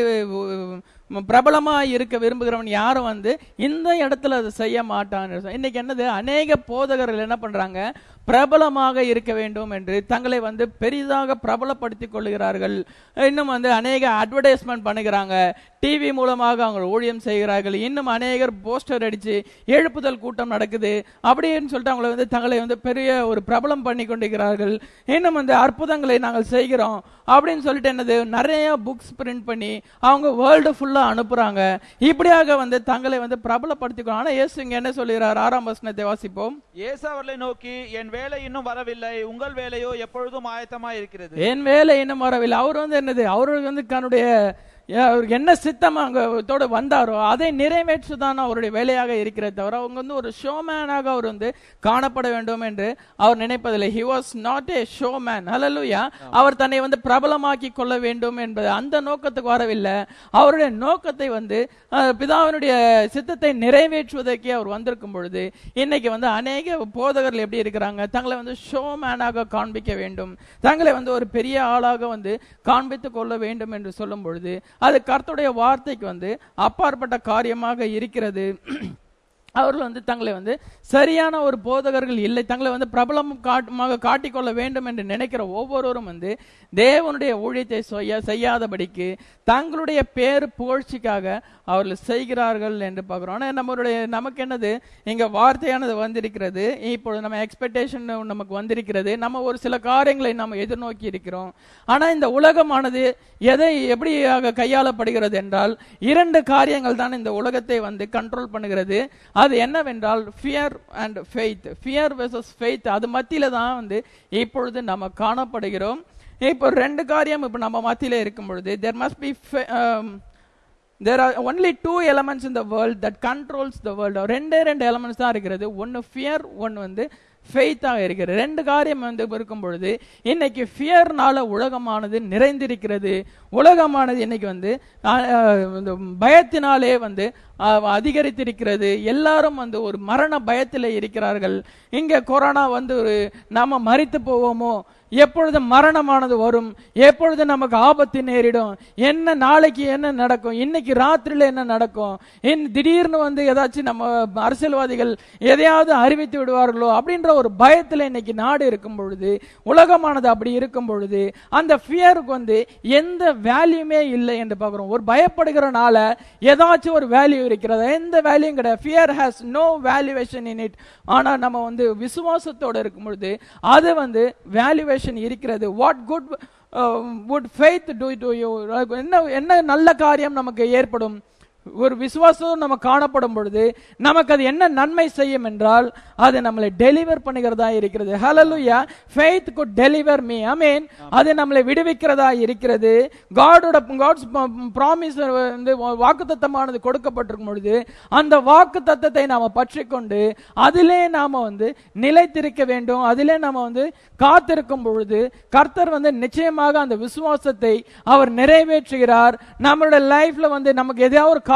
உ- பிரபலமா இருக்க விரும்புகிறவன் யாரும் வந்து இந்த இடத்துல அதை செய்ய மாட்டான் இன்னைக்கு என்னது அநேக போதகர்கள் என்ன பண்றாங்க பிரபலமாக இருக்க வேண்டும் என்று தங்களை வந்து பெரிதாக பிரபலப்படுத்திக் கொள்கிறார்கள் இன்னும் வந்து அநேக அட்வர்டைஸ்மெண்ட் பண்ணுகிறாங்க டிவி மூலமாக அவங்க ஊழியம் செய்கிறார்கள் இன்னும் அநேகர் போஸ்டர் அடிச்சு எழுப்புதல் கூட்டம் நடக்குது அப்படின்னு சொல்லிட்டு அவங்களை வந்து தங்களை வந்து பெரிய ஒரு பிரபலம் பண்ணி கொண்டிருக்கிறார்கள் இன்னும் வந்து அற்புதங்களை நாங்கள் செய்கிறோம் அப்படின்னு சொல்லிட்டு என்னது நிறைய புக்ஸ் பிரிண்ட் பண்ணி அவங்க வேர்ல்டு ஃபுல்லா அனுப்புறாங்க இப்படியாக வந்து தங்களை வந்து பிரபலப்படுத்திக்கணும் ஆனா இயேசு இங்க என்ன சொல்லுகிறார் ஆறாம் வசனத்தை வாசிப்போம் இயேசு அவர்களை நோக்கி என் வேலை இன்னும் வரவில்லை உங்கள் வேலையோ எப்பொழுதும் ஆயத்தமா இருக்கிறது என் வேலை இன்னும் வரவில்லை அவர் வந்து என்னது அவருக்கு வந்து தன்னுடைய ஏ, அவருக்கு என்ன சித்தம் அங்கத்தோட வந்தாரோ அதை நிறைவேற்றுதான் அவருடைய வேலையாக இருக்கிறது தவிர அவங்க வந்து ஒரு ஷோமேனாக அவர் வந்து காணப்பட வேண்டும் என்று அவர் நினைப்பதில்லை he was not a showman hallelujah அவர் தன்னை வந்து பிரபலமாக்கி கொள்ள வேண்டும் என்பது அந்த நோக்கத்துக்கு வரவில்லை அவருடைய நோக்கத்தை வந்து அஹ், பிதாவினுடைய சித்தத்தை நிறைவேற்றுவதற்கே அவர் வந்திருக்கும் பொழுது இன்னைக்கு வந்து அநேக போதகர்கள் எப்படி இருக்கிறாங்க தங்களை வந்து ஷோமேனாக காண்பிக்க வேண்டும் தங்களை வந்து ஒரு பெரிய ஆளாக வந்து காண்பித்துக் கொள்ள வேண்டும் என்று சொல்லும் பொழுது அது கர்த்தருடைய வார்த்தைக்கு வந்து அப்பாற்பட்ட காரியமாக இருக்கிறது அவர்கள் வந்து தங்களை வந்து சரியான ஒரு போதகர்கள் இல்லை தங்களை வந்து பிரபலம் காட்டுமாக காட்டிக்கொள்ள வேண்டும் என்று நினைக்கிற ஒவ்வொருவரும் வந்து தேவனுடைய ஊழியத்தை செய்ய செய்யாதபடிக்கு தங்களுடைய பேர் புகழ்ச்சிக்காக அவர்கள் செய்கிறார்கள் என்று பார்க்கிறோம் ஆனா நம்மளுடைய நமக்கு என்னது இங்க வார்த்தையானது வந்திருக்கிறது இப்பொழுது நம்ம எக்ஸ்பெக்டேஷன் நமக்கு வந்திருக்கிறது நம்ம ஒரு சில காரியங்களை நம்ம எதிர்நோக்கி இருக்கிறோம் ஆனா இந்த உலகமானது எதை எப்படியாக கையாளப்படுகிறது என்றால் இரண்டு காரியங்கள் தான் இந்த உலகத்தை வந்து கண்ட்ரோல் பண்ணுகிறது அது என்னவென்றால் fear and faith fear versus faith அது மத்தியில தான் வந்து இப்பொழுது நம்ம காணப்படுகிறோம் இப்போ ரெண்டு காரியம் இப்போ நம்ம மத்தியில இருக்கும் பொழுது there must be there are only two elements in the world that controls the world ரெண்டே ரெண்டு எலமெண்ட்ஸ் தான் இருக்கிறது ஒன்னு ஃபியர் ஒன்னு வந்து ஃபெய்த்தாக இருக்கிறது ரெண்டு காரியம் வந்து இருக்கும் பொழுது இன்னைக்கு ஃபியர்னால உலகமானது நிறைந்திருக்கிறது உலகமானது இன்னைக்கு வந்து ஆஹ், ஆஹ், இந்த பயத்தினாலே வந்து ஆஹ், அதிகரித்திருக்கிறது எல்லாரும் வந்து ஒரு மரண பயத்தில் இருக்கிறார்கள் இங்க கொரோனா வந்து ஒரு நாம மறித்து போவோமோ எப்பொழுது மரணமானது வரும் எப்பொழுது நமக்கு ஆபத்து நேரிடும் என்ன நாளைக்கு என்ன நடக்கும் இன்னைக்கு ராத்திரியில என்ன நடக்கும் இன் திடீர்னு வந்து ஏதாச்சும் நம்ம அரசியல்வாதிகள் எதையாவது அறிவித்து விடுவார்களோ அப்படின்ற ஒரு பயத்துல இன்னைக்கு நாடு இருக்கும் பொழுது உலகமானது அப்படி இருக்கும் பொழுது அந்த ஃபியருக்கு வந்து எந்த வேல்யூமே இல்லை என்று பார்க்கிறோம் ஒரு பயப்படுகிறனால ஏதாச்சும் ஒரு வேல்யூ இருக்கிறது எந்த வேல்யூயும் கிடையாது fear has no valuation in it ஆனா நம்ம வந்து விசுவாசத்தோட இருக்கும் பொழுது அது வந்து வேல்யூவேஷன் இருக்கிறது what good would faith do to you என்ன என்ன நல்ல காரியம் நமக்கு ஏற்படும் ஒரு விசுவாசம் நம்ம காணப்படும் பொழுது நமக்கு அது என்ன நன்மை செய்யும் என்றால் அது நம்மளை டெலிவர் பண்ணுகிறதா இருக்கிறது ஹalleluya faith could deliver me i mean அது நம்மளை விடுவிக்கிறதா இருக்கிறது காடோட காட்ஸ் ப்ராமிஸ் வந்து வாக்குத்தத்தமானது கொடுக்கப்பட்டிருக்கும் பொழுது அந்த வாக்குத்தத்தத்தை நாம பற்றிக்கொண்டு அதிலே நாம வந்து நிலைத்திருக்க வேண்டும் அதிலே நாம வந்து காத்திருக்கும் பொழுது கர்த்தர் வந்து நிச்சயமாக அந்த விசுவாசத்தை அவர் நிறைவேற்றுகிறார் நம்மளோட லைஃப்ல வந்து நமக்கு எதையாவது ஒரு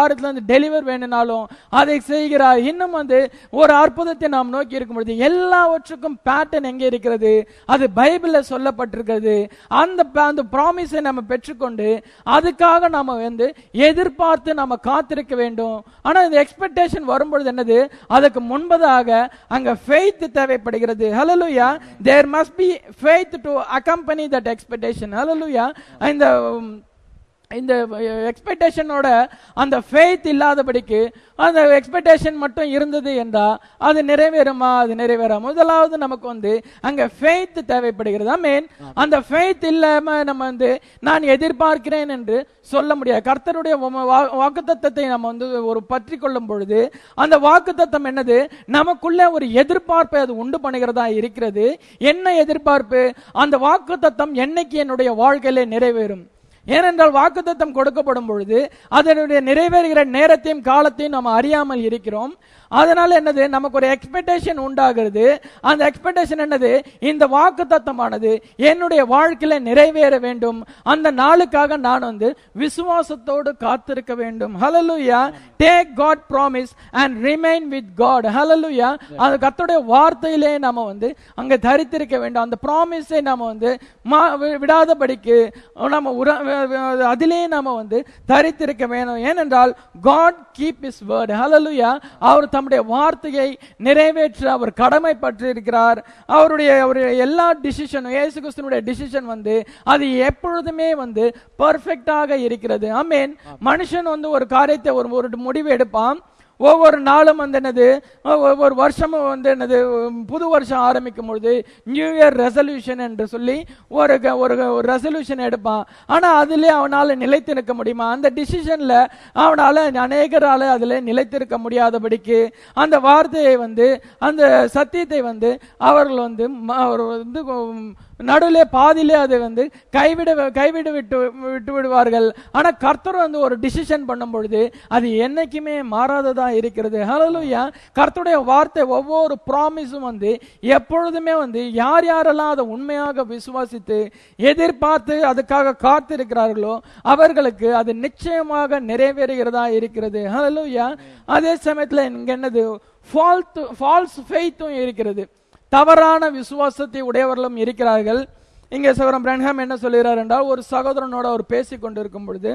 காரியத்துல இருந்து டெலிவர் வேணும்னாலும் அதை செய்கிறார் இன்னும் வந்து ஒரு அற்புதத்தை நாம் நோக்கி இருக்கும் பொழுது எல்லாவற்றுக்கும் பேட்டர்ன் எங்க இருக்கிறது அது பைபிள்ல சொல்லப்பட்டிருக்கிறது அந்த ப- அந்த ப்ராமிஸை நம்ம பெற்றுக்கொண்டு அதுக்காக நாம வந்து எதிர்பார்த்து நம்ம காத்திருக்க வேண்டும் ஆனா இந்த எக்ஸ்பெக்டேஷன் வரும்பொழுது என்னது அதுக்கு முன்பதாக அங்க ஃபெய்த் தேவைப்படுகிறது ஹalleluya there must be faith to accompany that expectation hallelujah இந்த உம், இந்த எக்ஸ்பெக்டேஷனோட அந்த ஃபெய்த் இல்லாதபடிக்கு அந்த எக்ஸ்பெக்டேஷன் மட்டும் இருந்தது என்றா அது நிறைவேறுமா அது நிறைவேறா முதலாவது நமக்கு வந்து அங்க ஃபெய்த் தேவைப்படுகிறது மீன் அந்த ஃபெய்த் இல்லாம நம்ம வந்து நான் எதிர்பார்க்கிறேன் என்று சொல்ல முடியாது கர்த்தருடைய வாக்குத்தத்தத்தை நம்ம வந்து ஒரு பற்றி கொள்ளும் பொழுது அந்த வாக்குத்தத்தம் என்னது நமக்குள்ள ஒரு எதிர்பார்ப்பை அது உண்டு பண்ணுகிறதா இருக்கிறது என்ன எதிர்பார்ப்பு அந்த வாக்குத்தத்தம் என்னைக்கு என்னுடைய வாழ்க்கையிலே நிறைவேறும் ஏனென்றால் வாக்குத்தத்தம் கொடுக்கப்படும் பொழுது அதனுடைய நிறைவேறுகிற நேரத்தையும் காலத்தையும் நம்ம அறியாமல் இருக்கிறோம் அதனால என்னது நமக்கு ஒரு எக்ஸ்பெக்டேஷன் உண்டாகிறது அந்த எக்ஸ்பெக்டேஷன் என்னது இந்த வாக்குத்தத்தமானது என்னுடைய வாழ்க்கையில நிறைவேற வேண்டும் அந்த நாளுக்காக நான் வந்து விசுவாசத்தோடு காத்திருக்க வேண்டும் hallelujah take God promise and remain with God hallelujah அந்த கர்த்தருடைய வார்த்தையிலே நாம வந்து அங்க தரித்திருக்க வேண்டும் அந்த ப்ராமிஸை நாம வந்து மா- வி- விடாதபடிக்கு நம்ம உர- வி- வி- அதிலே நாம வந்து தரித்திருக்க வேணும் ஏனென்றால் God keep is word hallelujah அவர் தம்முடைய வார்த்தையை நிறைவேற்ற அவர் கடமைப்பட்டு இருக்கிறார் அவருடைய அவருடைய எல்லா டிசிஷனும் இயேசு கிறிஸ்துனுடைய டிசிஷன் வந்து அது எப்பொழுதுமே வந்து பெர்ஃபெக்டாக இருக்கிறது ஆமென் மனுஷன் வந்து ஒரு காரியத்தை ஒரு ஒரு முடிவு எடுப்பான் ஒவ்வொரு நாளும் வந்து என்னது ஒவ்வொரு வருஷமும் வந்து என்னது உம், புது வருஷம் ஆரம்பிக்கும் பொழுது நியூ இயர் ரெசல்யூஷன் என்று சொல்லி ஒரு க- ஒரு ஒரு ரெசல்யூஷன் எடுப்பான் ஆனா அதுல அவனால நிலைத்து நிற்க முடியுமா அந்த டிசிஷன்ல அவனால அநேகரால அதுல நிலைத்திருக்க முடியாதபடிக்கு அந்த வார்த்தையை வந்து அந்த சத்தியத்தை வந்து அவர்கள் வந்து ம- அவர் வந்து உம், நடுவிலே பாதியிலே அதை வந்து கைவிட கைவிட விட்டு விட்டு விடுவார்கள் ஆனா கர்த்தர் வந்து ஒரு டிசிஷன் பண்ணும் பொழுது அது என்னைக்குமே மாறாததா இருக்கிறது ஹalleluya கர்த்தருடைய வார்த்தை ஒவ்வொரு ப்ராமிஸும் வந்து எப்பொழுதுமே வந்து யார் யாரெல்லாம் அதை உண்மையாக விசுவாசித்து எதிர்பார்த்து அதுக்காக காத்திருக்கிறார்களோ அவர்களுக்கு அது நிச்சயமாக நிறைவேறுகிறதா இருக்கிறது ஹalleluya அதே சமயத்துல இங்க என்னது ஃபால்ட் ஃபால்ஸ் ஃபெய்த்தும் இருக்கிறது தவறான விசுவாசத்தை உடையவர்களும் இருக்கிறார்கள் இங்கே சகோதரன் பிரன்ஹாம் என்ன சொல்கிறார் என்றால் ஒரு சகோதரனோட அவர் பேசிக் கொண்டிருக்கும் பொழுது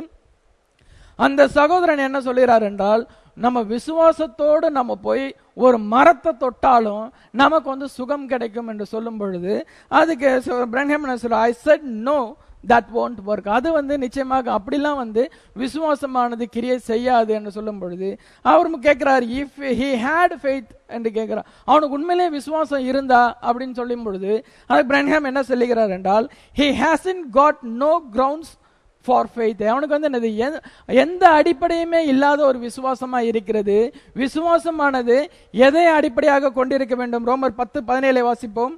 அந்த சகோதரன் என்ன சொல்கிறார் என்றால் நம்ம விசுவாசத்தோடு நம்ம போய் ஒரு மரத்தை தொட்டாலும் நமக்கு வந்து சுகம் கிடைக்கும் என்று சொல்லும் பொழுது அதுக்கு பிரன்ஹாம் என்ன சொல்ற I said no that won't work அது வந்து நிச்சயமாக அப்படிலாம் வந்து விசுவாசமானது கிரியை செய்யாது என்று சொல்லும் பொழுது அவரும் கேட்கிறார் இஃப் ஹி ஹேட் ஃபெய்த் என்று கேட்கிறார் அவனுக்கு உண்மையிலே விசுவாசம் இருந்தா அப்படின்னு சொல்லும் பொழுது அதுக்கு பிரன்ஹாம் என்ன சொல்லுகிறார் என்றால் he hasn't got no grounds for faith அவனுக்கு வந்து என்னது எந்த- எந்த அடிப்படையுமே இல்லாத ஒரு விசுவாசமா இருக்கிறது விசுவாசமானது எதை அடிப்படையாக கொண்டிருக்க வேண்டும் ரோமர் பத்து பதினேழை வாசிப்போம்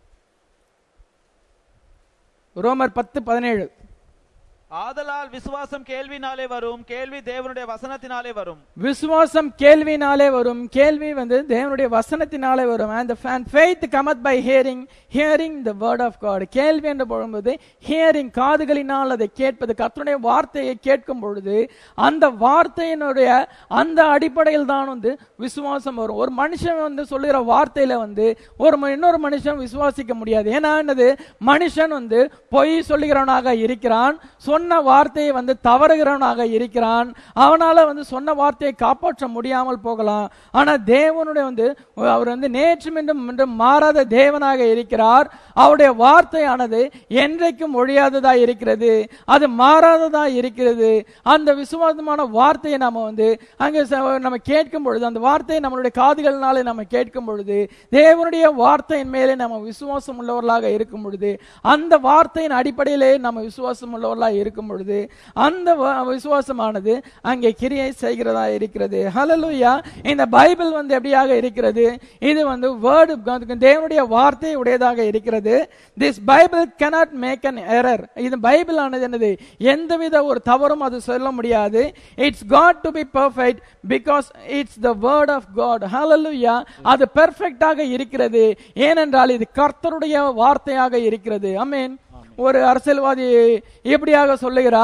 ரோமர் பத்து பதினேழு ஆதலால் விசுவாசம் கேள்வினாலே வரும் கேள்வி தேவனுடைய வசனத்தினாலே வரும் விசுவாசம் கேள்வினாலே வரும் கேள்வி வந்து தேவனுடைய வசனத்தினாலே வரும் and the fan faith cometh by hearing hearing the word of god கேள்வி என்று போடும்போது hearing காதுகளினால் அதை கேட்பது கர்த்தருடைய வார்த்தையை கேட்கும் பொழுது அந்த வார்த்தையினுடைய அந்த அடிப்படையில் தான் வந்து விசுவாசம் வரும் ஒரு மனுஷன் வந்து சொல்லுகிற வார்த்தையில வந்து ஒரு ம- இன்னொரு மனுஷன் விசுவாசிக்க முடியாது ஏன்னா என்னது மனுஷன் வந்து பொய் சொல்லுகிறவனாக இருக்கிறான் சொன்ன வார்த்தையை வந்து தவறுகிறவனாக இருக்கிறான் அவனால வந்து சொன்ன வார்த்தையை காப்பாற்ற முடியாமல் போகலாம் ஆனா தேவனுடைய வந்து அவர் வந்து நேற்றும் என்றும் என்றும் மாறாத தேவனாக இருக்கிறார் அவருடைய வார்த்தையானது என்றைக்கும் ஒழியாததா இருக்கிறது அது மாறாததா இருக்கிறது அந்த விசுவாசமான வார்த்தையை நாம வந்து அங்க ச- நம்ம கேட்கும் பொழுது அந்த வார்த்தையை நம்மளுடைய காதுகளினாலே நம்ம கேட்கும் பொழுது தேவனுடைய வார்த்தையின் மேலே நம்ம விசுவாசம் உள்ளவர்களாக இருக்கும் பொழுது அந்த வார்த்தையின் அடிப்படையிலே நம்ம விசுவாசம் உள்ளவர்களாக இருக்கும் பொழுது அந்த வ- விசுவாசமானது அங்கே கிரியை செய்கிறதா இருக்கிறது ஹalleluya இந்த பைபிள் வந்து எப்படியாக இருக்கிறது இது வந்து வேர்டு தேவனுடைய வார்த்தை உடையதாக இருக்கிறது this Bible cannot make an error இது பைபிள் ஆனது என்னது எந்தவித ஒரு தவறும் அது சொல்ல முடியாது it's got to be perfect because it's the word of God hallelujah அது பெர்ஃபெக்டாக இருக்கிறது ஏனென்றால் இது கர்த்தருடைய வார்த்தையாக இருக்கிறது அமீன் ஒரு அரசியல்வாதி எப்படியாக சொல்லுகிறார்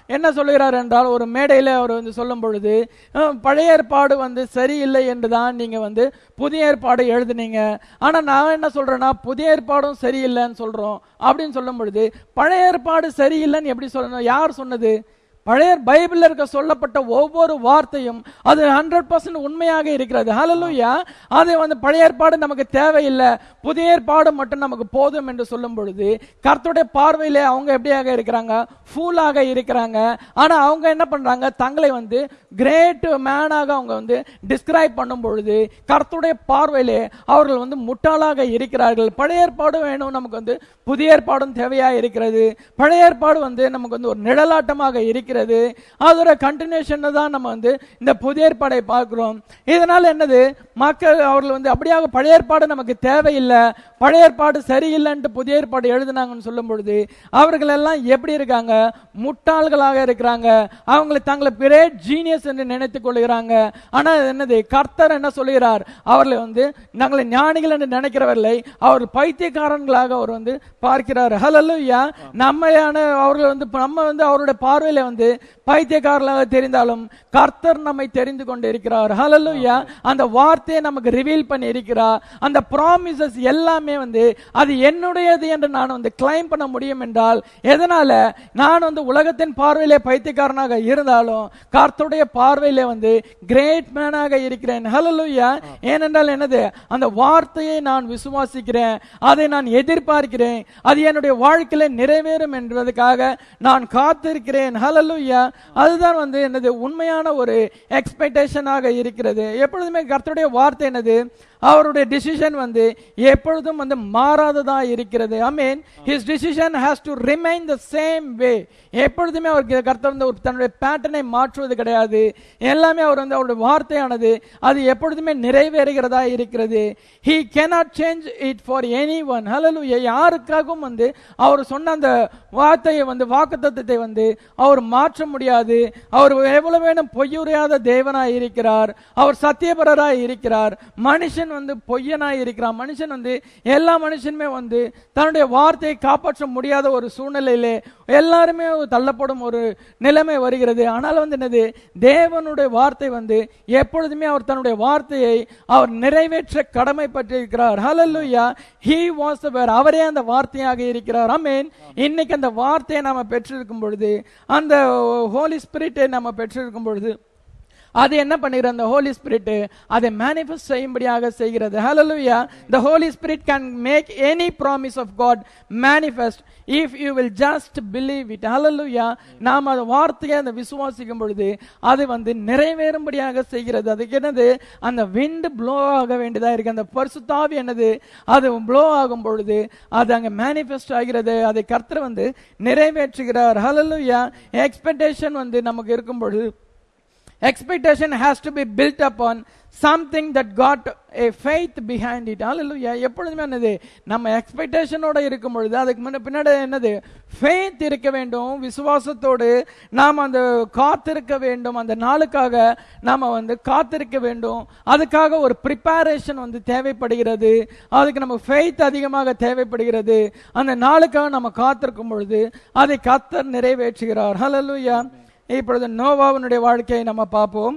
என்ன சொல்லுகிறார் என்றால் ஒரு மேடையில அவர் வந்து சொல்லும் பொழுது அஹ், பழைய ஏற்பாடு வந்து சரியில்லை என்று தான் நீங்க வந்து புதிய ஏற்பாடு எழுதுனீங்க ஆனா நான் என்ன சொல்றேன்னா புதிய ஏற்பாடும் சரியில்லைன்னு சொல்றோம் அப்படின்னு சொல்லும் பொழுது பழைய ஏற்பாடு சரியில்லைன்னு எப்படி சொல்லணும் யார் சொன்னது பழைய பைபிள்ல இருக்க சொல்லப்பட்ட ஒவ்வொரு வார்த்தையும் அது ஹண்ட்ரட் பர்சன்ட் உண்மையாக இருக்கிறது ஹalleluya அது வந்து பழைய ஏற்பாடு நமக்கு தேவையில்லை புதிய ஏற்பாடு மட்டும் நமக்கு போதும் என்று சொல்லும் பொழுது கர்த்தருடைய பார்வையில அவங்க எப்படியாக இருக்கிறாங்க ஃபூலாக இருக்கிறாங்க ஆனா அவங்க என்ன பண்றாங்க தங்களை வந்து கிரேட் மேனாக அவங்க வந்து டிஸ்கிரைப் பண்ணும் பொழுது கர்த்தருடைய பார்வையிலே அவர்கள் வந்து முட்டாளாக இருக்கிறார்கள் பழைய ஏற்பாடு வேணும் நமக்கு வந்து புதிய ஏற்பாடும் தேவையா இருக்கிறது பழைய ஏற்பாடு வந்து நமக்கு வந்து ஒரு நிழலாட்டமாக இருக்கிறது அதோட கண்டினியூஷன் தான் நம்ம வந்து இந்த புதிய ஏற்பாடை பார்க்கிறோம் இதனால என்னது மக்கள் அவர்கள் வந்து அப்படியாக பழைய ஏற்பாடு நமக்கு தேவையில்லை பழைய ஏற்பாடு சரியில்லைன்ட்டு புதிய ஏற்பாடு எழுதுனாங்கன்னு சொல்லும் பொழுது அவர்கள் எல்லாம் எப்படி இருக்காங்க முட்டாள்களாக இருக்கிறாங்க அவங்களை தங்களை கிரேட் ஜீனியஸ் என்று நினைத்துக் கொள்கிறாங்க ஆனா இது என்னது கர்த்தர் என்ன சொல்லுகிறார் அவர்களை வந்து நாங்களை ஞானிகள் என்று நினைக்கிறவர்களை அவர் பைத்தியக்காரன்களாக அவர் வந்து பார்க்கிறார் ஹலல்லுயா நம்மையான அவர்கள் வந்து நம்ம வந்து அவருடைய பார்வையில வந்து பைத்தியக்காரர்களாக தெரிந்தாலும் கர்த்தர் நம்மை தெரிந்து கொண்டு இருக்கிறார் ஹலல்லுயா அந்த வார்த்தையை நமக்கு ரிவீல் பண்ணி இருக்கிறார் அந்த ப்ராமிசஸ் எல்லாமே வந்து அது என்னுடையது என்று நான் வந்து கிளைம் பண்ண முடியும் என்றால் எதனால நான் வந்து உலகத்தின் பார்வையிலே பைத்தியக்காரனாக இருந்தாலும் கர்த்தருடைய பார்வையிலே வந்து கிரேட் மேனாக இருக்கிறேன் ஹலலுயா ஏனென்றால் என்னது அந்த வார்த்தையை நான் விசுவாசிக்கிறேன் அதை நான் எதிர்பார்க்கிறேன் அது என்னுடைய வாழ்க்கையில நிறைவேறும் என்பதற்காக நான் காத்திருக்கிறேன் ஹலலுயா அதுதான் வந்து என்னது உண்மையான ஒரு எக்ஸ்பெக்டேஷனாக இருக்கிறது எப்பொழுதுமே கர்த்தருடைய வார்த்தை என்னது அவருடைய டிசிஷன் வந்து எப்பொழுதும் வந்து மாறாததா இருக்கிறது I mean his decision has to remain the same way எப்பொழுதுமே அவருக்கு கர்த்தர் வந்து ஒரு தன்னுடைய பேட்டர்னை மாற்றுவது கிடையாது எல்லாமே அவர் வந்து அவருடைய வார்த்தையானது அது எப்பொழுதுமே நிறைவேறுகிறதா இருக்கிறது he cannot change it for any one hallelujah யாருக்காகவும் வந்து அவர் சொன்ன அந்த வார்த்தையை வந்து வாக்குத்தத்தத்தை வந்து அவர் மாற்ற முடியாது அவர் எவ்வளவு வேணும் பொய்யுரையாத தேவனாய் இருக்கிறார் அவர் சத்தியபரராய் இருக்கிறார் மனுஷன் வந்து பொய்யனாய் இருக்கிறான் மனுஷன் வந்து எல்லா மனுஷனுமே வந்து தன்னுடைய வார்த்தையை காப்பாற்ற முடியாத ஒரு சூழ்நிலையிலே எல்லாருமே தள்ளப்படும் ஒரு நிலைமை வருகிறது ஆனால் வந்து என்னது தேவனுடைய வார்த்தை வந்து எப்பொழுதுமே அவர் தன்னுடைய வார்த்தையை அவர் நிறைவேற்ற கடமைப்பட்டிருக்கிறார் ஹalleluya he was the word அவரே அந்த வார்த்தையாக இருக்கிறார் ஆமென் இன்னைக்கு அந்த வார்த்தையை நாம பெற்றிருக்கும் பொழுது அந்த ஹோலி ஸ்பிரிட்டை நம்ம பெற்றிருக்கும் பொழுது அது என்ன பண்ணுகிற அந்த ஹோலி ஸ்பிரிட் அதை மேனிஃபெஸ்ட் செய்யும்படியாக செய்கிறது ஹalleluya the holy spirit can make any promise of god manifest if you will just believe it hallelujah நாம் அந்த வார்த்தையை அந்த விசுவாசிக்கும் பொழுது அது வந்து நிறைவேறும்படியாக செய்கிறது அதுக்கு என்னது அந்த விண்ட் ப்ளோ ஆக வேண்டியதா இருக்கு அந்த பரிசுத்தாவி என்னது அது ப்ளோ ஆகும் பொழுது அது அங்க மேனிஃபெஸ்ட் ஆகிறது அதை கர்த்தர் வந்து நிறைவேற்றுகிறார் hallelujah எக்ஸ்பெக்டேஷன் வந்து நமக்கு இருக்கும் பொழுது expectation has to be built upon something that got a faith behind it hallelujah எப்பொழுதுமே என்னது நம்ம எக்ஸ்பெக்டேஷனோட இருக்கும் பொழுது அதுக்கு முன்ன பின்னாடி என்னது faith இருக்க வேண்டும் விசுவாசத்தோடு நாம் அந்த காத்திருக்க வேண்டும் அந்த நாளுக்காக நாம வந்து காத்திருக்க வேண்டும் அதுக்காக ஒரு ப்ரிப்பரேஷன் வந்து தேவைப்படுகிறது அதுக்கு நம்ம ஃபெய்த் அதிகமாக தேவைப்படுகிறது அந்த நாளுக்காக நம்ம காத்திருக்கும் பொழுது அதை கத்தர் நிறைவேற்றுகிறார் ஹalleluya இப்பொழுது நோவாவினுடைய வாழ்க்கையை நம்ம பார்ப்போம்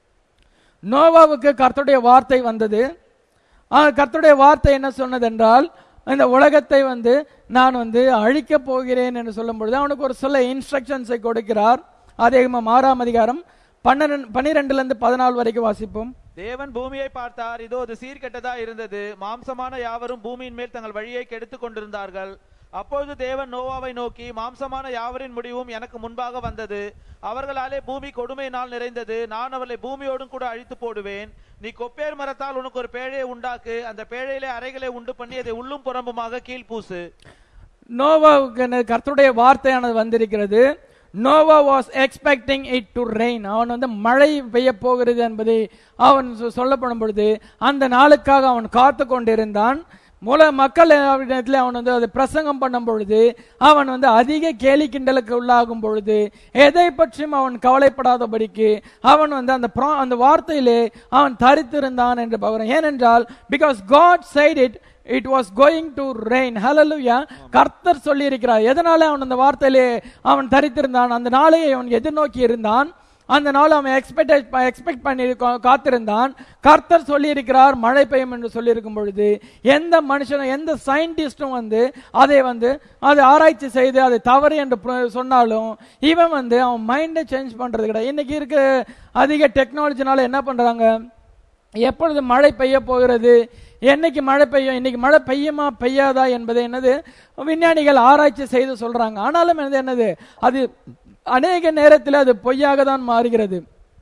நோவாவுக்கு கர்த்தருடைய வார்த்தை வந்தது ஆ, கர்த்தருடைய வார்த்தை என்ன சொன்னது என்றால் இந்த உலகத்தை வந்து நான் வந்து அழிக்கப் போகிறேன் என்று சொல்லும் பொழுது அவனுக்கு ஒரு சில இன்ஸ்ட்ரக்ஷன்ஸை கொடுக்கிறார் அதிகமாக ஆறாம் அதிகாரம் பன்னிரெண்டு பன்னிரெண்டுல இருந்து பதினாலு வரைக்கும் வாசிப்போம் தேவன் பூமியை பார்த்தார் இதோ அது சீர்கெட்டதா இருந்தது மாம்சமான யாவரும் பூமியின் மேல் தங்கள் வழியை கெடுத்துக் கொண்டிருந்தார்கள் அப்பொழுது தேவன் நோவாவை நோக்கி மாம்சமான யாவரின் முடிவும் எனக்கு முன்பாக வந்தது அவர்களாலே பூமி கொடுமையினால் நிறைந்தது நான் அவர்களை பூமியோடும் கூட அழித்து போடுவேன் நீ கொப்பேர் மரத்தால் உனக்கு ஒரு பேழையை உண்டாக்கு அந்த பேழையிலே அறைகளை உண்டு பண்ணி அதை உள்ளும் புறம்புமாக கீழ்பூசு நோவாவுக்கு என்ன கர்த்தருடைய வார்த்தையானது வந்திருக்கிறது Noah was expecting it to rain அவன் வந்து மழை பெய்ய போகிறது என்பதை அவன் சொ- சொல்லப்படும் பொழுது அந்த நாளுக்காக அவன் காத்து கொண்டிருந்தான் மூல மக்கள் இடத்துல அவன் வந்து அதை பிரசங்கம் பண்ணும் பொழுது அவன் வந்து அதிக கேலி கிண்டலுக்கு உள்ளாகும் பொழுது எதை பற்றியும் அவன் கவலைப்படாதபடிக்கு அவன் வந்து அந்த pro- அந்த வார்த்தையிலே அவன் தரித்திருந்தான் என்று பார்க்கிறோம் ஏனென்றால் because God said it it was going to rain hallelujah கர்த்தர் சொல்லி இருக்கிறார் எதனால அவன் அந்த வார்த்தையிலே அவன் தரித்திருந்தான் அந்த நாளை அவன் எதிர்நோக்கி இருந்தான் அந்த நாள் அவன் எக்ஸ்பெக்ட் எக்ஸ்பெக்ட் பண்ணி கா- காத்திருந்தான் கர்த்தர் சொல்லி இருக்கிறார் மழை பெய்யும் என்று சொல்லியிருக்கும் பொழுது எந்த மனுஷனும் எந்த சயின்டிஸ்டும் வந்து அதை வந்து அதை ஆராய்ச்சி செய்து அதை தவறு என்று புர- சொன்னாலும் இவன் வந்து அவன் மைண்டை சேஞ்ச் பண்றது கிடையாது இன்னைக்கு இருக்க அதிக டெக்னாலஜினால என்ன பண்றாங்க எப்பொழுது மழை பெய்ய போகிறது என்னைக்கு மழை பெய்யும் இன்னைக்கு மழை பெய்யுமா பெய்யாதா என்பதை என்னது விஞ்ஞானிகள் ஆராய்ச்சி செய்து சொல்றாங்க ஆனாலும் என்னது என்னது அது அநேக நேரத்தில் அது பொய்யாக தான் மாறுகிறது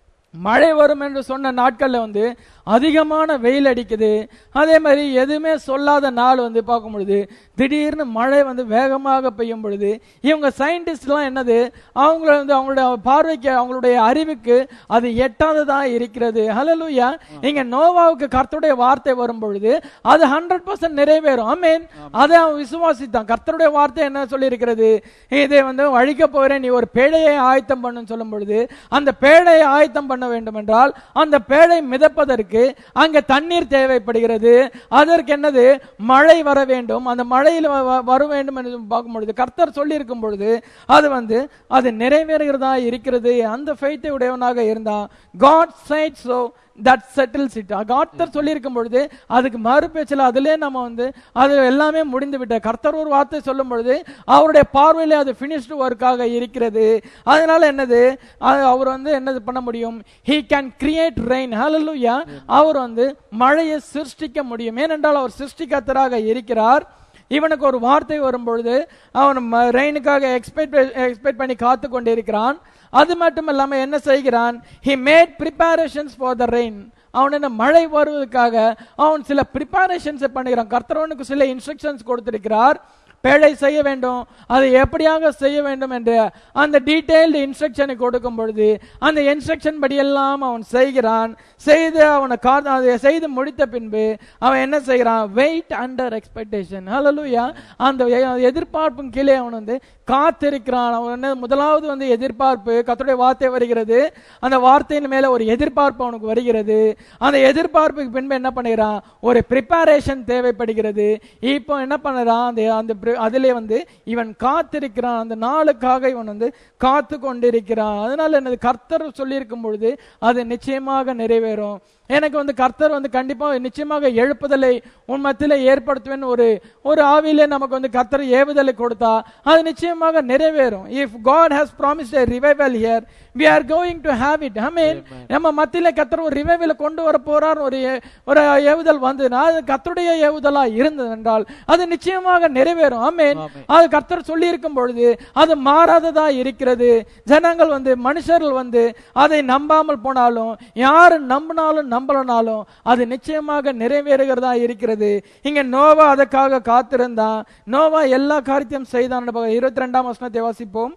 மழை வரும் என்று சொன்ன நாட்கள்ல வந்து அதிகமான வெயில் அடிக்குது அதே மாதிரி எதுவுமே சொல்லாத நாள் வந்து பார்க்கும் பொழுது திடீர்னு மழை வந்து வேகமாக பெய்யும் பொழுது இவங்க சயின்டிஸ்ட்லாம் என்னது அவங்கள வந்து அவங்களுடைய பார்வைக்கு அவங்களுடைய அறிவுக்கு அது எட்டாததா இருக்கிறது ஹalleluya இங்க நோவாவுக்கு கர்த்தருடைய வார்த்தை வரும் பொழுது அது ஹண்ட்ரட் பர்சன்ட் நிறைவேறும் ஆமென் அதை அவன் விசுவாசித்தான் கர்த்தருடைய வார்த்தை என்ன சொல்லி இருக்கிறது இதை வந்து அழிக்க போகிறேன் நீ ஒரு பேழையை ஆயத்தம் பண்ணுன்னு சொல்லும் பொழுது அந்த பேழையை ஆயத்தம் பண்ண வேண்டும் என்றால் அந்த பேழை மிதப்பதற்கு அங்க தண்ணீர் தேவைப்படுகிறது அதற்கு என்னது மழை வர வேண்டும் அந்த மழையில் வ- வ- வர வேண்டும் என்று பார்க்கும் பொழுது கர்த்தர் சொல்லி இருக்கும் பொழுது அது வந்து அது நிறைவேறுகிறதா இருக்கிறது அந்த ஃபெய்த்தை உடையவனாக இருந்தான் God said so that settles it கர்த்தர் சொல்லியிருக்கும் பொழுது அதுக்கு மறு பேச்சில் அதிலே நம்ம வந்து அது எல்லாமே முடிந்து விட்ட கர்த்தர் ஒரு வார்த்தை சொல்லும் பொழுது அவருடைய பார்வையிலே அது ஃபினிஷ்டு ஒர்க்காக இருக்கிறது அதனால என்னது அது அவர் வந்து என்னது பண்ண முடியும் he can create rain hallelujah அவர் வந்து மழையை சிருஷ்டிக்க முடியும் ஏனென்றால் அவர் சிருஷ்டிக்கத்தராக இருக்கிறார் இவனுக்கு ஒரு வார்த்தை வரும் பொழுது அவன் ரெயினுக்காக எக்ஸ்பெக்ட் எக்ஸ்பெக்ட் பண்ணி காத்து கொண்டிருக்கிறான் அது மட்டும் இல்லாம என்ன செய்கிறான் he made preparations for the rain அவன் என்ன மழை வருவதற்காக அவன் சில ப்ரிப்பரேஷன்ஸ் பண்ணுகிறான் கர்த்தரவனுக்கு சில இன்ஸ்ட்ரக்ஷன்ஸ் கொடுத்திருக்கிறார் பேழை செய்ய வேண்டும் அதை எப்படியாக செய்ய வேண்டும் என்று அந்த டீடைல்டு இன்ஸ்ட்ரக்ஷனை கொடுக்கும் பொழுது அந்த இன்ஸ்ட்ரக்ஷன் படியெல்லாம் அவன் செய்கிறான் செய்து அவனை கா அதை செய்து முடித்த பின்பு அவன் என்ன செய்கிறான் வெயிட் அண்டர் எக்ஸ்பெக்டேஷன் ஹalleluya அந்த எ- எதிர்பார்ப்பும் கீழே அவன் வந்து காத்திருக்கிறான் அவன் என்ன முதலாவது வந்து எதிர்பார்ப்பு கர்த்தருடைய வார்த்தை வருகிறது அந்த வார்த்தையின் மேல ஒரு எதிர்பார்ப்பு அவனுக்கு வருகிறது அந்த எதிர்பார்ப்புக்கு பின்பு என்ன பண்ணுகிறான் ஒரு ப்ரிப்பரேஷன் தேவைப்படுகிறது இப்போ என்ன பண்ணுறான் அந்த அந்த pri- அதிலே வந்து இவன் காத்திருக்கிறான் அந்த நாளுக்காக இவன் வந்து காத்து கொண்டிருக்கிறான் அதனால என்னது கர்த்தர் சொல்லியிருக்கும் பொழுது அது நிச்சயமாக நிறைவேறும் எனக்கு வந்து கர்த்தர் வந்து கண்டிப்பா நிச்சயமாக எழுப்புதலை உன் மத்தியில ஏற்படுத்துவேன் ஒரு ஒரு ஆவியிலே நமக்கு வந்து கர்த்தர் ஏவுதலை கொடுத்தா அது நிச்சயமாக நிறைவேறும் if God has promised a revival here we are going to have it amen நம்ம மத்தியில கர்த்தர் ஒரு ரிவைவல கொண்டு வர போறார் ஒரு ஏ- ஒரு ஏவுதல் வந்ததுன்னா அது கர்த்தருடைய ஏவுதலா இருந்தது என்றால் அது நிச்சயமாக நிறைவேறும் ஆமென் அது கர்த்தர் சொல்லி இருக்கும் பொழுது அது மாறாததா இருக்கிறது ஜனங்கள் வந்து மனுஷர்கள் வந்து அதை நம்பாமல் போனாலும் யாரு நம்பினாலும் நம்பலனாலும் அது நிச்சயமாக நிறைவேறுகிறதா இருக்கிறது இங்க நோவா அதற்காக காத்திருந்தான் நோவா எல்லா காரியத்தையும் செய்தான் இருபத்தி ரெண்டாம் வசனத்தை வாசிப்போம்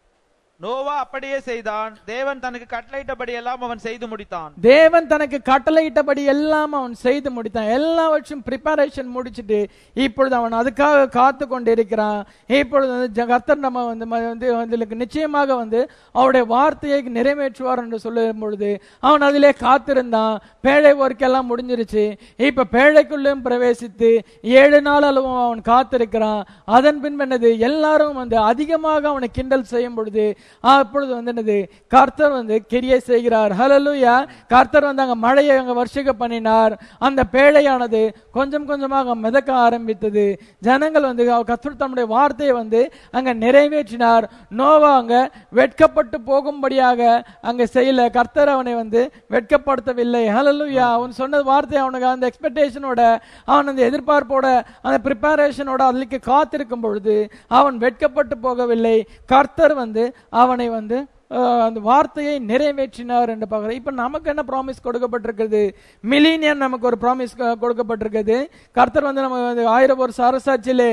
நோவா அப்படியே செய்தான் தேவன் தனக்கு கட்டளையிட்டபடி எல்லாம் அவன் செய்து முடித்தான் தேவன் தனக்கு கட்டளையிட்டபடி எல்லாம் அவன் செய்து முடித்தான் எல்லாவற்றும் ப்ரிப்பரேஷன் முடிச்சிட்டு இப்பொழுது அவன் அதுக்காக காத்து கொண்டிருக்கிறான் இப்பொழுது வந்து ஜ- கர்த்தர் நம்ம வந்து ம- வந்து அதுக்கு நிச்சயமாக வந்து அவருடைய வார்த்தையை நிறைவேற்றுவார் என்று சொல்லும் பொழுது அவன் அதிலே காத்திருந்தான் பேழை ஒர்க்கெல்லாம் முடிஞ்சிருச்சு இப்ப பேழைக்குள்ளும் பிரவேசித்து ஏழு நாள் அளவும் அவன் காத்திருக்கிறான் அதன் பின்பு என்னது எல்லாரும் வந்து அதிகமாக அவனை கிண்டல் செய்யும் பொழுது அப்பொழுது வந்து என்னது கர்த்தர் வந்து கிரியை செய்கிறார் ஹalleluya கர்த்தர் வந்து அங்க மழையை அங்க வருஷிக்க பண்ணினார் அந்த பேழையானது கொஞ்சம் கொஞ்சமாக மிதக்க ஆரம்பித்தது ஜனங்கள் வந்து அவர் கர்த்தர் தம்முடைய வார்த்தையை வந்து அங்க நிறைவேற்றினார் நோவா அங்க வெட்கப்பட்டு போகும்படியாக அங்க செய்யல கர்த்தர் அவனை வந்து வெட்கப்படுத்தவில்லை ஹalleluya அவன் சொன்ன வார்த்தை அவனுக்கு அந்த எக்ஸ்பெக்டேஷனோட அவன் அந்த எதிர்பார்ப்போட அந்த ப்ரிப்பரேஷனோட அதுக்கு காத்திருக்கும் பொழுது அவன் வெட்கப்பட்டு போகவில்லை கர்த்தர் வந்து அவனை வந்து அஹ், அந்த வார்த்தையை நிறைவேற்றினார் என்று பார்க்கிறோம் இப்ப நமக்கு என்ன ப்ராமிஸ் கொடுக்கப்பட்டிருக்கிறது மில்லினியன் நமக்கு ஒரு ப்ராமிஸ் கொடுக்கப்பட்டிருக்கிறது கர்த்தர் வந்து நம்ம வந்து ஆயிரம் வருஷ அரசாட்சியிலே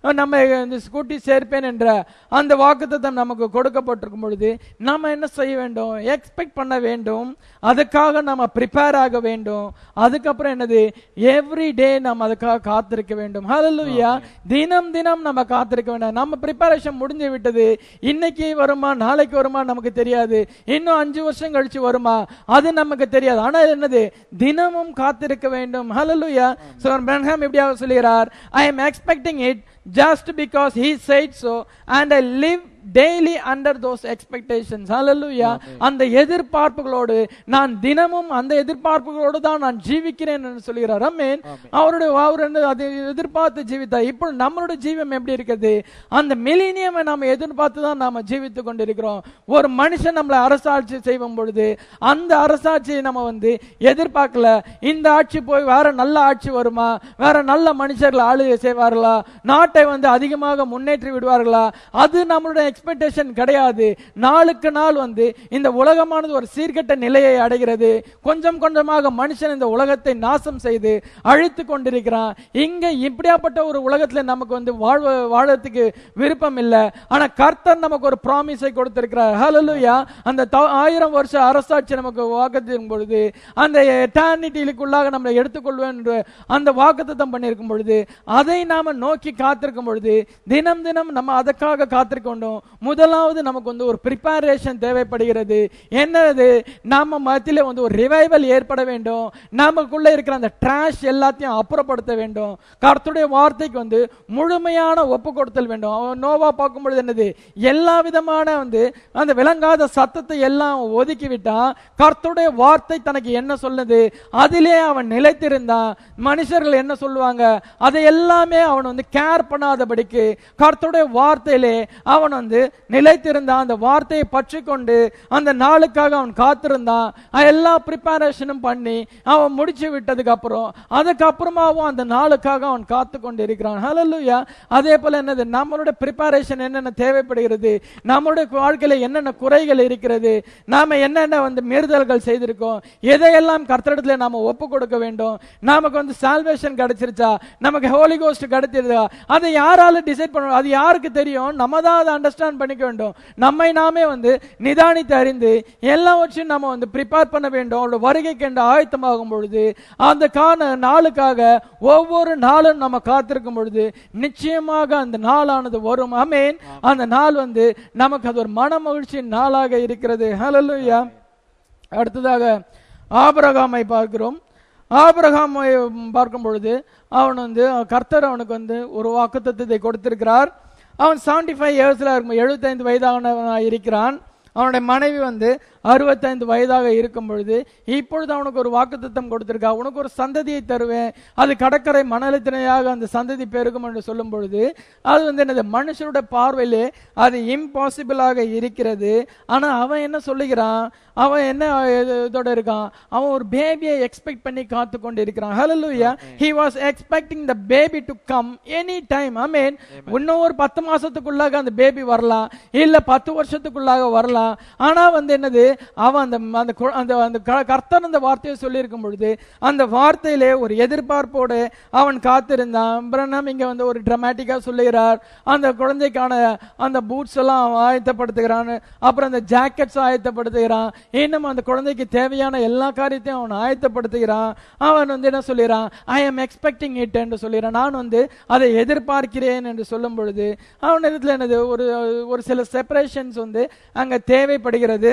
நம்ம இந்த ஸ்கூட்டி சேர்ப்பேன் என்ற அந்த வாக்குத்தத்தம் நமக்கு கொடுக்கப்பட்டிருக்கும் பொழுது நம்ம என்ன செய்ய வேண்டும் எக்ஸ்பெக்ட் பண்ண வேண்டும் அதுக்காக நம்ம ப்ரிப்பேர் ஆக வேண்டும் அதுக்கப்புறம் என்னது எவ்ரி டே நம்ம அதுக்காக காத்திருக்க வேண்டும் ஹalleluya தினம் தினம் நம்ம காத்திருக்க வேண்டும் நம்ம ப்ரிப்பரேஷன் முடிஞ்சு விட்டது இன்னைக்கு வருமா நாளைக்கு வருமா நமக்கு தெரியாது இன்னும் அஞ்சு வருஷம் கழிச்சு வருமா அது நமக்கு தெரியாது ஆனா என்னது தினமும் காத்திருக்க வேண்டும் ஹalleluya சோ பிரன்ஹாம் எப்படியாக சொல்கிறார் I am expecting it just because he said so and I live daily under those expectations hallelujah அந்த எதிர்பார்ப்புகளோடு நான் தினமும் அந்த எதிர்பார்ப்புகளோடு தான் நான் ஜீவிக்கிறேன் என்று சொல்கிறார் அமேன் அவருடைய அவர் என்ன அதை எதிர்பார்த்து ஜீவித்தார் இப்போ நம்மளுடைய ஜீவம் எப்படி இருக்குது அந்த மிலினியம் நாம எதிர்பார்த்து தான் நாம ஜீவித்து கொண்டிருக்கிறோம் ஒரு மனுஷன் நம்மளை அரசாட்சி செய்யும் பொழுது அந்த அரசாட்சியை நம்ம வந்து எதிர்பார்க்கல இந்த ஆட்சி போய் வேற நல்ல ஆட்சி வருமா வேற நல்ல மனுஷர்கள் ஆளுகை செய்வார்களா நாட்டை வந்து அதிகமாக முன்னேற்றி விடுவார்களா அது நம்மளுடைய எக்ஸ்பெக்டேஷன் கிடையாது நாளுக்கு நாள் வந்து இந்த உலகமானது ஒரு சீர்கெட்ட நிலையை அடைகிறது கொஞ்சம் கொஞ்சமாக மனுஷன் இந்த உலகத்தை நாசம் செய்து அழித்து கொண்டிருக்கிறான் இங்க இப்படியாப்பட்ட ஒரு உலகத்துல நமக்கு வந்து வாழ்வ வாழறதுக்கு விருப்பம் இல்லை ஆனா கர்த்தர் நமக்கு ஒரு ப்ராமிஸை கொடுத்திருக்கிறார் ஹalleluya அந்த த- ஆயிரம் வருஷ அரசாட்சி நமக்கு வாக்குத்திருக்கும் பொழுது அந்த எட்டர்னிட்டிக்குள்ளாக நம்மளை எடுத்துக்கொள்வேன் என்று அந்த வாக்குத்தத்தம் பண்ணியிருக்கும் பொழுது அதை நாம நோக்கி காத்திருக்கும் பொழுது தினம் தினம் நம்ம அதற்காக காத்திருக்க வேண்டும் முதலாவது நமக்கு வந்து ஒரு ப்ரிப்பரேஷன் தேவைப்படுகிறது என்னது நாம மத்தியில வந்து ஒரு ரிவைவல் ஏற்பட வேண்டும் நமக்குள்ள இருக்கிற அந்த ட்ராஷ் எல்லாத்தையும் அப்புறப்படுத்த வேண்டும் கர்த்தருடைய வார்த்தைக்கு வந்து முழுமையான ஒப்பு கொடுத்தல் வேண்டும் அவன் நோவா பார்க்கும் பொழுது என்னது எல்லா விதமான வந்து அந்த விளங்காத சத்தத்தை எல்லாம் ஒதுக்கி விட்டான் கர்த்தருடைய வார்த்தை தனக்கு என்ன சொல்லுது அதிலே அவன் நிலைத்திருந்தான் மனுஷர்கள் என்ன சொல்லுவாங்க அதை எல்லாமே அவன் வந்து கேர் பண்ணாதபடிக்கு கர்த்தருடைய வார்த்தையிலே அவன் வந்து நிலைத்திருந்தான் அந்த வார்த்தையை பற்றி கொண்டு அந்த நாளுக்காக அவன் காத்திருந்தான் அஹ் எல்லா ப்ரிப்பரேஷனும் பண்ணி அவன் முடிச்சு விட்டதுக்கு அப்புறம் அதுக்கப்புறமாவும் அந்த நாளுக்காக அவன் காத்து கொண்டு இருக்கிறான் ஹalleluya அதே போல என்னது நம்மளுடைய ப்ரிப்பரேஷன் என்னென்ன தேவைப்படுகிறது நம்மளுடைய வாழ்க்கையில என்னென்ன குறைகள் இருக்கிறது நாம என்னென்ன வந்து மீறுதல்கள் செய்திருக்கோம் எதையெல்லாம் கர்த்தரிடத்துல நாம ஒப்பு கொடுக்க வேண்டும் நமக்கு வந்து சால்வேஷன் கிடைச்சிருச்சா நமக்கு ஹோலி கோஸ்ட் கிடைச்சிருதா அதை யாரால டிசைட் பண்ணணும் அது யாருக்கு தெரியும் நம்ம தான் அதை அண்டர்ஸ்டாண்ட் பண்ணிக்க வேண்டும் நம்மை நாமே வந்து நிதானித்து அறிந்து எல்லாவற்றையும் நம்ம வந்து ப்ரிப்பேர் பண்ண வேண்டும் அவருடைய வருகைக்கு என்று ஆயத்தமாகும் பொழுது அந்த காண நாளுக்காக ஒவ்வொரு நாளும் நம்ம காத்திருக்கும் பொழுது நிச்சயமாக அந்த நாளானது வரும் அமேன் அந்த நாள் வந்து நமக்கு அது ஒரு மன மகிழ்ச்சியின் நாளாக இருக்கிறது ஹalleluya அடுத்ததாக ஆபிரகாமை பார்க்கிறோம் ஆபிரகாமை பார்க்கும் பொழுது அவன் வந்து கர்த்தர் அவனுக்கு வந்து ஒரு வாக்குத்தத்தத்தை கொடுத்திருக்கிறார் அவன் 75 ஃபைவ் இயர்ஸ்ல இருக்கும் எழுபத்தைந்து வயதானவனாக இருக்கிறான் அவனுடைய மனைவி வந்து அறுபத்தைந்து வயதாக இருக்கும் பொழுது இப்பொழுது அவனுக்கு ஒரு வாக்குத்தத்தம் கொடுத்திருக்கா உனக்கு ஒரு சந்ததியை தருவேன் அது கடற்கரை மணலத்தினையாக அந்த சந்ததி பெருகும் என்று சொல்லும் பொழுது அது வந்து என்னது மனுஷருடைய பார்வையிலே அது இம்பாசிபிளாக இருக்கிறது ஆனா அவன் என்ன சொல்லுகிறான் அவன் என்ன இது- இதோட இருக்கான் அவன் ஒரு பேபியை எக்ஸ்பெக்ட் பண்ணி காத்து கொண்டு இருக்கிறான் ஹalleluya he was expecting the baby to come any time i mean இன்னும் ஒரு பத்து மாசத்துக்குள்ளாக அந்த பேபி வரலாம் இல்ல பத்து வருஷத்துக்குள்ளாக வரலாம் ஆனா வந்து என்னது அவன் அந்த அந்த கு- அந்த அந்த க- கர்த்தர் அந்த வார்த்தையை சொல்லியிருக்கும் பொழுது அந்த வார்த்தையிலே ஒரு எதிர்பார்ப்போடு அவன் காத்திருந்தான் பிரண்ணம் இங்க வந்து ஒரு டிராமாட்டிக்கா சொல்லுகிறார் அந்த குழந்தைக்கான அந்த பூட்ஸ் எல்லாம் அவன் ஆயத்தப்படுத்துகிறான் அப்புறம் அந்த ஜாக்கெட்ஸ் ஆயத்தப்படுத்துகிறான் இன்னும் அந்த குழந்தைக்கு தேவையான எல்லா காரியத்தையும் அவன் ஆயத்தப்படுத்துகிறான் அவன் வந்து என்ன சொல்லிடுறான் ஐ எம் எக்ஸ்பெக்டிங் இட் என்று சொல்லிடுறான் நான் வந்து அதை எதிர்பார்க்கிறேன் என்று சொல்லும் பொழுது அவன் இடத்துல என்னது ஒரு ஒரு சில செப்பரேஷன்ஸ் வந்து அங்க தேவைப்படுகிறது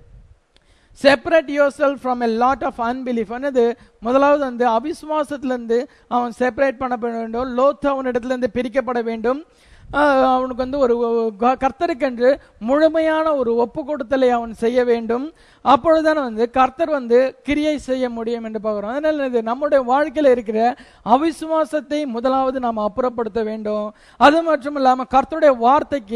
separate yourself from a lot of unbelief என்னது முதலாவது வந்து அவிசுவாசத்திலிருந்து அவன் செப்பரேட் பண்ணப்பட வேண்டும் லோத் அவனிடத்திலிருந்து பிரிக்கப்பட வேண்டும் ஆஹ் அவனுக்கு வந்து ஒரு க- கர்த்தருக்கென்று முழுமையான ஒரு ஒப்பு கொடுத்தலை அவன் செய்ய வேண்டும் அப்பொழுதுதான் வந்து கர்த்தர் வந்து கிரியை செய்ய முடியும் என்று பார்க்கிறோம் அதனால இது நம்முடைய வாழ்க்கையில இருக்கிற அவிசுவாசத்தை முதலாவது நாம் அப்புறப்படுத்த வேண்டும் அது மட்டும் இல்லாம கர்த்தருடைய வார்த்தைக்கு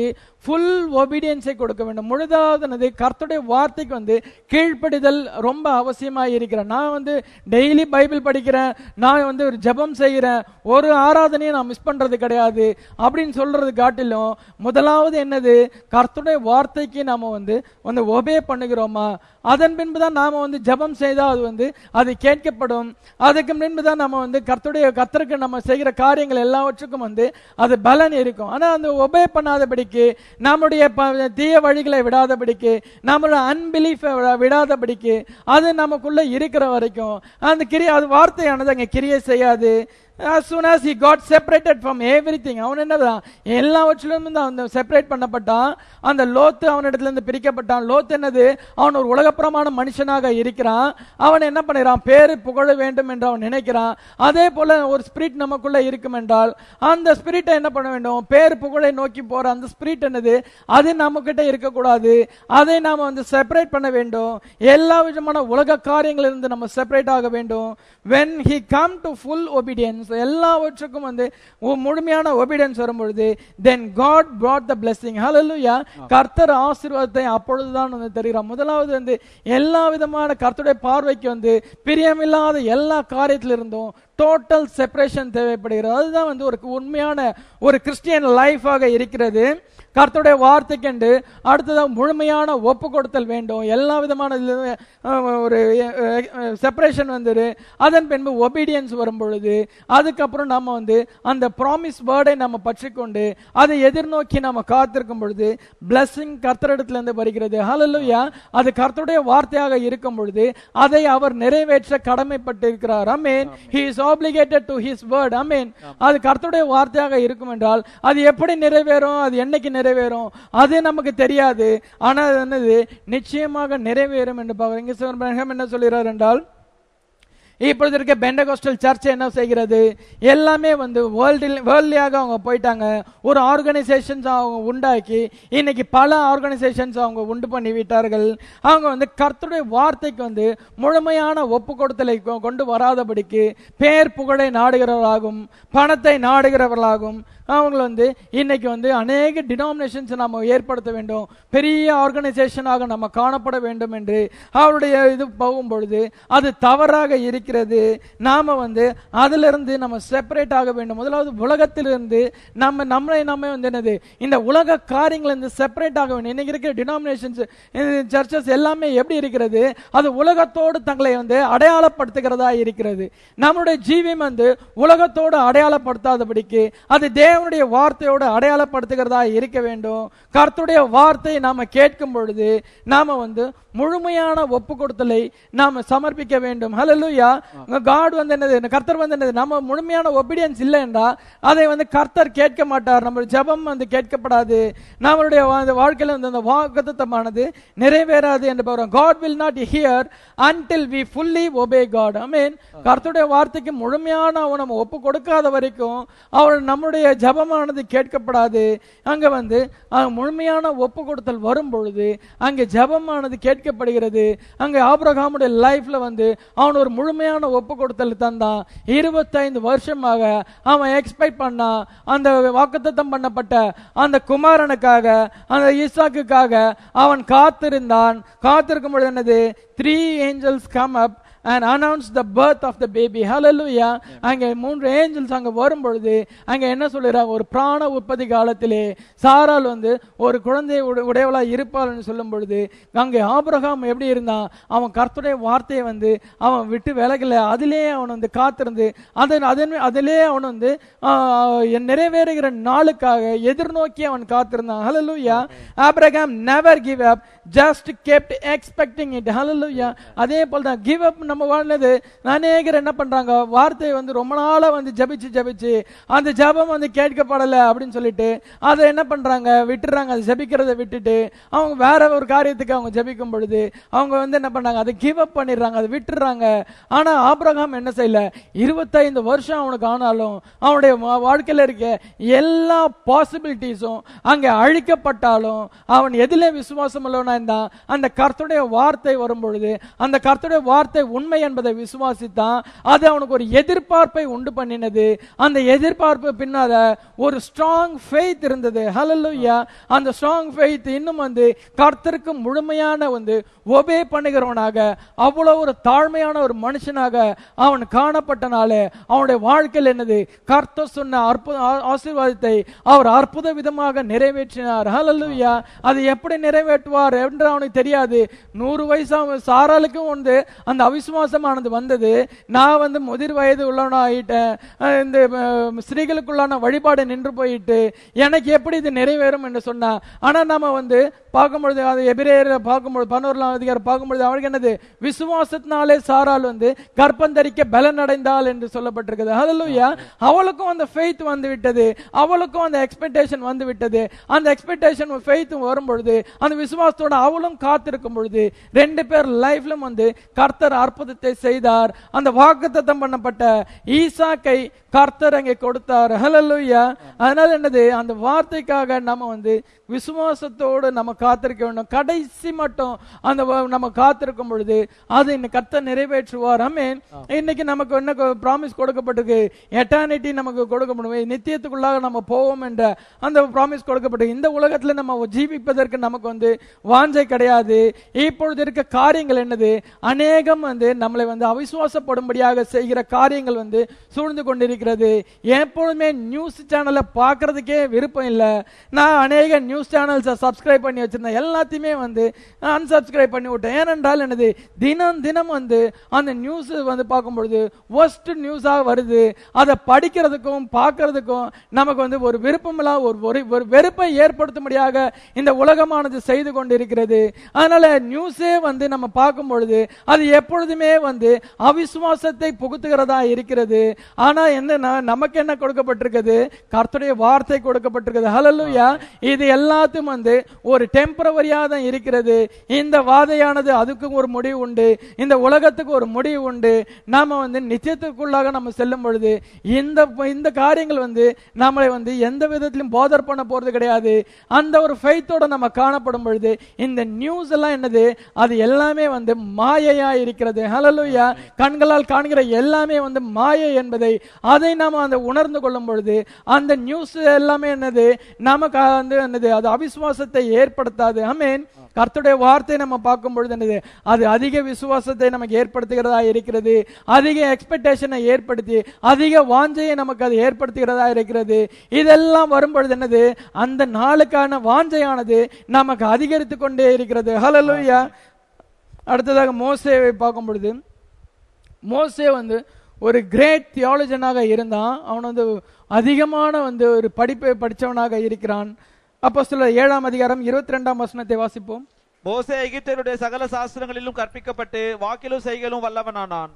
ஃபுல் ஒபீடியன்ஸை கொடுக்க வேண்டும் முழுதாவதுனது கர்த்தருடைய வார்த்தைக்கு வந்து கீழ்ப்படிதல் ரொம்ப அவசியமாக இருக்கிறேன் நான் வந்து டெய்லி பைபிள் படிக்கிறேன் நான் வந்து ஒரு ஜெபம் செய்கிறேன் ஒரு ஆராதனையை நான் மிஸ் பண்றது கிடையாது அப்படின்னு சொல்றது காட்டிலும் முதலாவது என்னது கர்த்தருடைய வார்த்தைக்கு நாம வந்து வந்து ஒபே பண்ணுகிறோமா அதன் பின்பு தான் நாம வந்து ஜெபம் செய்தால் அது வந்து அது கேட்கப்படும் அதுக்கு பின்பு தான் நம்ம வந்து கர்த்தருடைய கர்த்தருக்கு நம்ம செய்கிற காரியங்கள் எல்லாவற்றுக்கும் வந்து அது பலன் இருக்கும் ஆனா அந்த ஒபே பண்ணாதபடிக்கு நம்முடைய ப- தீய வழிகளை விடாதபடிக்கு நம்மளோட அன்பிலீஃபை விடாதபடிக்கு அது நமக்குள்ள இருக்கிற வரைக்கும் அந்த கிரியை அது வார்த்தையானது அங்க கிரியை செய்யாது as soon as he got separated from everything அவன் என்னதான் எல்லாவற்றிலும் தான் அவன் செப்பரேட் பண்ணப்பட்டான் அந்த லோத்து அவனிடத்துல இருந்து பிரிக்கப்பட்டான் லோத்து என்னது அவன் ஒரு உலகப்புறமான மனுஷனாக இருக்கிறான் அவன் என்ன பண்ணுறான் பேரு புகழ வேண்டும் என்று அவன் நினைக்கிறான் அதே போல ஒரு ஸ்பிரிட் நமக்குள்ள இருக்கும் என்றால் அந்த ஸ்பிரிட்டை என்ன பண்ண வேண்டும் பேர் புகழை நோக்கி போற அந்த ஸ்பிரிட் என்னது அது நம்ம கிட்ட இருக்கக்கூடாது அதை நாம வந்து செப்பரேட் பண்ண வேண்டும் எல்லா விதமான உலக காரியங்களிலிருந்து நம்ம செப்பரேட் ஆக வேண்டும் when he come to full obedience எல்லாவற்றுக்கும் வந்து ஒ- முழுமையான obedience வரும்பொழுது then god brought the blessing hallelujah கர்த்தர் ஆசீர்வாதத்தை அப்பொழுதுதான் வந்து தருகிறார் முதலாவது வந்து எல்லா விதமான கர்த்தருடைய பார்வைக்கு வந்து பிரியமில்லாத எல்லா காரியத்திலிருந்தும் டோட்டல் செப்பரேஷன் தேவைப்படுகிறது அதுதான் வந்து ஒரு உண்மையான ஒரு கிறிஸ்டியன் லைஃபாக இருக்கிறது கர்த்தருடைய வார்த்தைக்கென்று அடுத்ததாக முழுமையான ஒப்பு கொடுத்தல் வேண்டும் எல்லா விதமான இதுல, அஹ், ஒரு செப்பரேஷன் வந்துரு அதன் பின்பு ஒபீடியன்ஸ் வரும் பொழுது அதுக்கப்புறம் நம்ம வந்து அந்த ப்ராமிஸ் வேர்டை நம்ம பற்றிக்கொண்டு அதை எதிர்நோக்கி நம்ம காத்திருக்கும் பொழுது பிளஸ்ஸிங் கர்த்தரிடத்துல இருந்து வருகிறது ஹalleluya அது கர்த்தருடைய வார்த்தையாக இருக்கும் பொழுது அதை அவர் நிறைவேற்ற கடமைப்பட்டிருக்கிறார் அமேன் he is obligated to his word அமேன் அது கர்த்தருடைய வார்த்தையாக இருக்கும் என்றால் அது எப்படி நிறைவேறும் அது என்னைக்கு நிறைவேறும் அது நமக்கு தெரியாது ஆனா அது என்னது நிச்சயமாக நிறைவேறும் என்று பார்க்கிறோம் இங்க சிவன் பிரகம் என்ன சொல்கிறார் என்றால் இப்பொழுது இருக்க பெண்டகோஸ்டல் சர்ச் என்ன செய்கிறது எல்லாமே வந்து வேர்ல்டில் வேர்ல்டியாக அவங்க போயிட்டாங்க ஒரு ஆர்கனைசேஷன்ஸ் அவங்க உண்டாக்கி இன்னைக்கு பல ஆர்கனைசேஷன்ஸ் அவங்க உண்டு பண்ணி விட்டார்கள் அவங்க வந்து கர்த்தருடைய வார்த்தைக்கு வந்து முழுமையான ஒப்பு கொடுத்தலை கொ- கொண்டு வராதபடிக்கு பேர் புகழை நாடுகிறவர்களாகும் பணத்தை நாடுகிறவர்களாகும் அவங்க வந்து இன்னைக்கு வந்து அநேக டினாமினேஷன்ஸ் நம்ம ஏற்படுத்த வேண்டும் பெரிய ஆர்கனைசேஷனாக நம்ம காணப்பட வேண்டும் என்று அவருடைய இது போகும் பொழுது அது தவறாக இருக்கிறது நாம வந்து அதிலிருந்து நம்ம செப்பரேட் ஆக வேண்டும் முதலாவது உலகத்திலிருந்து நம்ம நம்மளை நம்ம வந்து என்னது இந்த உலக காரியங்களிலிருந்து செப்பரேட் ஆக வேண்டும் இன்னைக்கு இருக்கிற டினாமினேஷன்ஸ் சர்ச்சஸ் எல்லாமே எப்படி இருக்கிறது அது உலகத்தோடு தங்களை வந்து அடையாளப்படுத்துகிறதா இருக்கிறது நம்முடைய ஜீவியம் வந்து உலகத்தோடு அடையாளப்படுத்தாதபடிக்கு அது தேவனுடைய வார்த்தையோடு அடையாளப்படுத்துகிறதா இருக்க வேண்டும் கர்த்தருடைய வார்த்தையை நாம கேட்கும் பொழுது நாம வந்து முழுமையான ஒப்பு கொடுத்தலை நாம சமர்ப்பிக்க வேண்டும் ஹalleluya காட் வந்து என்னது கர்த்தர் வந்து என்னது நம்ம முழுமையான ஒபீடியன்ஸ் இல்லை என்றா அதை வந்து கர்த்தர் கேட்க மாட்டார் நம்ம ஜெபம் வந்து கேட்கப்படாது நம்மளுடைய வா- வாழ்க்கையில வந்து அந்த வாக்குத்தத்தமானது நிறைவேறாது என்று பார்க்கிறோம் God will not hear until we fully obey God I mean கர்த்தருடைய வார்த்தைக்கு முழுமையான அவன் நம்ம ஒப்பு கொடுக்காத வரைக்கும் அவர் நம்முடைய ஜெபமானது கேட்கப்படாது அங்க வந்து அஹ், முழுமையான ஒப்பு கொடுத்தல் வரும் பொழுது அங்கே ஜெபமானது கேட்கப்படுகிறது அங்கே ஆபிரகாமுடைய லைஃப்ல வந்து அவன் ஒரு முழுமையான ஒப்பு கொடுத்தல் தந்தான் இருபத்தைந்து வருஷமாக அவன் எக்ஸ்பெக்ட் பண்ணான் அந்த வாக்குத்தத்தம் பண்ணப்பட்ட அந்த குமாரனுக்காக அந்த ஈசாக்குக்காக அவன் காத்திருந்தான் காத்திருக்கும் பொழுது என்னது three angels come up and announce the birth of the baby hallelujah அங்கே மூன்று ஏஞ்சல்ஸ் அங்க வரும் பொழுது அங்க என்ன சொல்லுறாங்க ஒரு பிராண உற்பத்தி காலத்திலே சாரால் வந்து ஒரு குழந்தை உட- உடையவளா இருப்பாள்னு சொல்லும் பொழுது அங்கே ஆபிரகாம் எப்படி இருந்தான் அவன் கர்த்தருடைய வார்த்தையை வந்து அவன் விட்டு விலகல அதிலே அவன் வந்து காத்திருந்து அதன் அதன் அதிலே அவன் வந்து ஆஹ், நிறைவேறுகிற நாளுக்காக எதிர்நோக்கி அவன் காத்திருந்தான் hallelujah Abraham never give up just kept expecting it hallelujah அதே போல தான் கிவ் அப் நம்ம வாழ்ந்தது அநேகர் என்ன பண்றாங்க வார்த்தையை வந்து ரொம்ப நாளா வந்து ஜபிச்சு ஜபிச்சு அந்த ஜெபம் வந்து கேட்கப்படல அப்படின்னு சொல்லிட்டு அதை என்ன பண்றாங்க விட்டுறாங்க அதை ஜபிக்கிறத விட்டுட்டு அவங்க வேற ஒரு காரியத்துக்கு அவங்க ஜபிக்கும் பொழுது அவங்க வந்து என்ன பண்றாங்க அதை கிவ் அப் பண்ணிடுறாங்க அதை விட்டுறாங்க ஆனா ஆபிரகாம் என்ன செய்யல இருபத்தைந்து வருஷம் அவனுக்கு ஆனாலும் அவனுடைய வா- வாழ்க்கையில இருக்க எல்லா பாசிபிலிட்டிஸும் அங்கே அழிக்கப்பட்டாலும் அவன் எதிலே விசுவாசம் உள்ளவனா இருந்தான் அந்த கர்த்தருடைய வார்த்தை வரும் பொழுது அந்த கர்த்தருடைய வார்த்தை உண்மை என்பதை விசுவாசித்தான் அது அவனுக்கு ஒரு எதிர்பார்ப்பை உண்டு பண்ணினது அந்த எதிர்பார்ப்பு பின்னால ஒரு ஸ்ட்ராங் ஃபெய்த் இருந்தது ஹalleluya அந்த ஸ்ட்ராங் ஃபெய்த் இன்னும் வந்து கர்த்தருக்கு முழுமையான வந்து ஒபே பண்ணுகிறவனாக அவ்வளவு ஒரு தாழ்மையான ஒரு மனுஷனாக அவன் காணப்பட்டனால அவனுடைய வாழ்க்கையில் என்னது கர்த்தர் சொன்ன அற்புத ஆ- ஆசீர்வாதத்தை அவர் அற்புத விதமாக நிறைவேற்றினார் ஹalleluya அது எப்படி நிறைவேற்றுவார் என்று அவனுக்கு தெரியாது நூறு வயசு அவன் சாராளுக்கும் வந்து அந்த அவிசுவாசமானது வந்தது நான் வந்து முதிர் வயது உள்ளவனா ஆயிட்டேன் அஹ் இந்த அஹ், ஸ்திரீகளுக்குள்ளான வழிபாடு நின்று போயிட்டு எனக்கு எப்படி இது நிறைவேறும் என்று சொன்னா ஆனா நாம வந்து பார்க்கும்பொழுது அது எபிரேயர் பார்க்கும்பொழுது பதினோராம் அதிகாரம் பார்க்கும்பொழுது அவளுக்கு என்னது விசுவாசத்தினாலே சாரால் வந்து கர்ப்பந்தரிக்க பலன் அடைந்தாள் என்று சொல்லப்பட்டிருக்குது ஹalleluya அவளுக்கும் அந்த ஃபெய்த் வந்து விட்டது அவளுக்கும் அந்த எக்ஸ்பெக்டேஷன் வந்து விட்டது அந்த எக்ஸ்பெக்டேஷன் ஃபெய்த் வரும் பொழுது அந்த விசுவாசத்தோட அவளும் காத்திருக்கும் பொழுது ரெண்டு பேர் லைஃப்லும் வந்து கர்த்தர் அற்புதத்தை செய்தார் அந்த வாக்குத்தத்தம் பண்ணப்பட்ட ஈசாக்கை கர்த்தர் அங்கே கொடுத்தார் ஹalleluya அதனால என்னது அந்த வார்த்தைக்காக நம்ம வந்து விசுவாசத்தோடு நம்ம காத்திருக்க வேண்டும் கடைசி மட்டும் அந்த வ- நம்ம காத்திருக்கும் பொழுது அது இன்னைக்கு கர்த்தர் நிறைவேற்றுவார் அமேன் இன்னைக்கு நமக்கு என்ன ப்ராமிஸ் கொடுக்கப்பட்டிருக்கு எட்டானிட்டி நமக்கு கொடுக்கப்படும் நித்தியத்துக்குள்ளாக நம்ம போவோம் என்ற அந்த ப்ராமிஸ் கொடுக்கப்பட்டிருக்கு இந்த உலகத்துல நம்ம ஜீவிப்பதற்கு நமக்கு வந்து வாஞ்சை கிடையாது இப்பொழுது இருக்க காரியங்கள் என்னது அநேகம் வந்து நம்மளை வந்து அவிசுவாசப்படும்படியாக செய்கிற காரியங்கள் வந்து சூழ்ந்து கொண்டிருக்கிறது எப்பொழுதுமே நியூஸ் சேனலை பார்க்கறதுக்கே விருப்பம் இல்லை நான் அநேக நியூஸ் சேனல்ஸை சப்ஸ்கிரைப் பண்ணி வச்சிருந்தேன் எல்லாத்தையுமே வந்து unsubscribe பண்ணி விட்டேன் ஏனென்றால் என்னது தினம் தினம் வந்து அந்த நியூஸ் வந்து பார்க்கும்பொழுது worst நியூஸாக வருது அதை படிக்கிறதுக்கும் பார்க்கறதுக்கும் நமக்கு வந்து ஒரு விருப்பமில்லா ஒரு ஒரு ஒரு வெறுப்பை ஏற்படுத்தும்படியாக இந்த உலகமானது செய்து கொண்டிருக்கிறது அதனால நியூஸே வந்து நம்ம பார்க்கும் பொழுது அது எப்பொழுதுமே வந்து அவிசுவாசத்தை புகுத்துகிறதா இருக்கிறது ஆனா என்னன்னா நமக்கு என்ன கொடுக்கப்பட்டிருக்குது கர்த்தருடைய வார்த்தை கொடுக்கப்பட்டிருக்குது ஹalleluya இது எல்லாத்தையும் வந்து ஒரு டெம்பரவரியா தான் இருக்கிறது இந்த வாதையானது அதுக்கும் ஒரு முடிவு உண்டு இந்த உலகத்துக்கு ஒரு முடிவு உண்டு நாம வந்து நித்தியத்துக்குள்ளாக நம்ம செல்லும் பொழுது இந்த இந்த காரியங்கள் வந்து நம்மளை வந்து எந்த விதத்திலும் போதர் பண்ண போறது கிடையாது அந்த ஒரு ஃபெய்த்தோட நம்ம காணப்படும் பொழுது இந்த நியூஸ் எல்லாம் என்னது அது எல்லாமே வந்து மாயையா இருக்கிறது ஹalleluya கண்களால் காண்கிற எல்லாமே வந்து மாயை என்பதை அதை நாம அந்த உணர்ந்து கொள்ளும் பொழுது அந்த நியூஸ் எல்லாமே என்னது நமக்கு வந்து என்னது அது அவிசுவாசத்தை ஏற்படுத்தாது ஆமென் கர்த்தருடைய வார்த்தை நம்ம பார்க்கும் பொழுது என்னது அது அதிக விசுவாசத்தை நமக்கு ஏற்படுத்துகிறதா இருக்கிறது அதிக எக்ஸ்பெக்டேஷனை ஏற்படுத்தி அதிக வாஞ்சையை நமக்கு அது ஏற்படுத்துகிறதா இருக்கிறது இதெல்லாம் வரும் பொழுது என்னது அந்த நாளுக்கான வாஞ்சையானது நமக்கு அதிகரித்து கொண்டே இருக்கிறது ஹalleluya அடுத்ததாக மோசேவை பார்க்கும் பொழுது மோசே வந்து ஒரு கிரேட் தியாலஜனாக இருந்தான் அவன் வந்து அதிகமான வந்து ஒரு படிப்பை படித்தவனாக இருக்கிறான் அப்போ சில ஏழாம் அதிகாரம் இருபத்தி ரெண்டாம் வசனத்தை வாசிப்போம் மோசே எகிப்தியருடைய சகல சாஸ்திரங்களிலும் கற்பிக்கப்பட்டு வாக்கிலும் செய்களும் வல்லவனானான்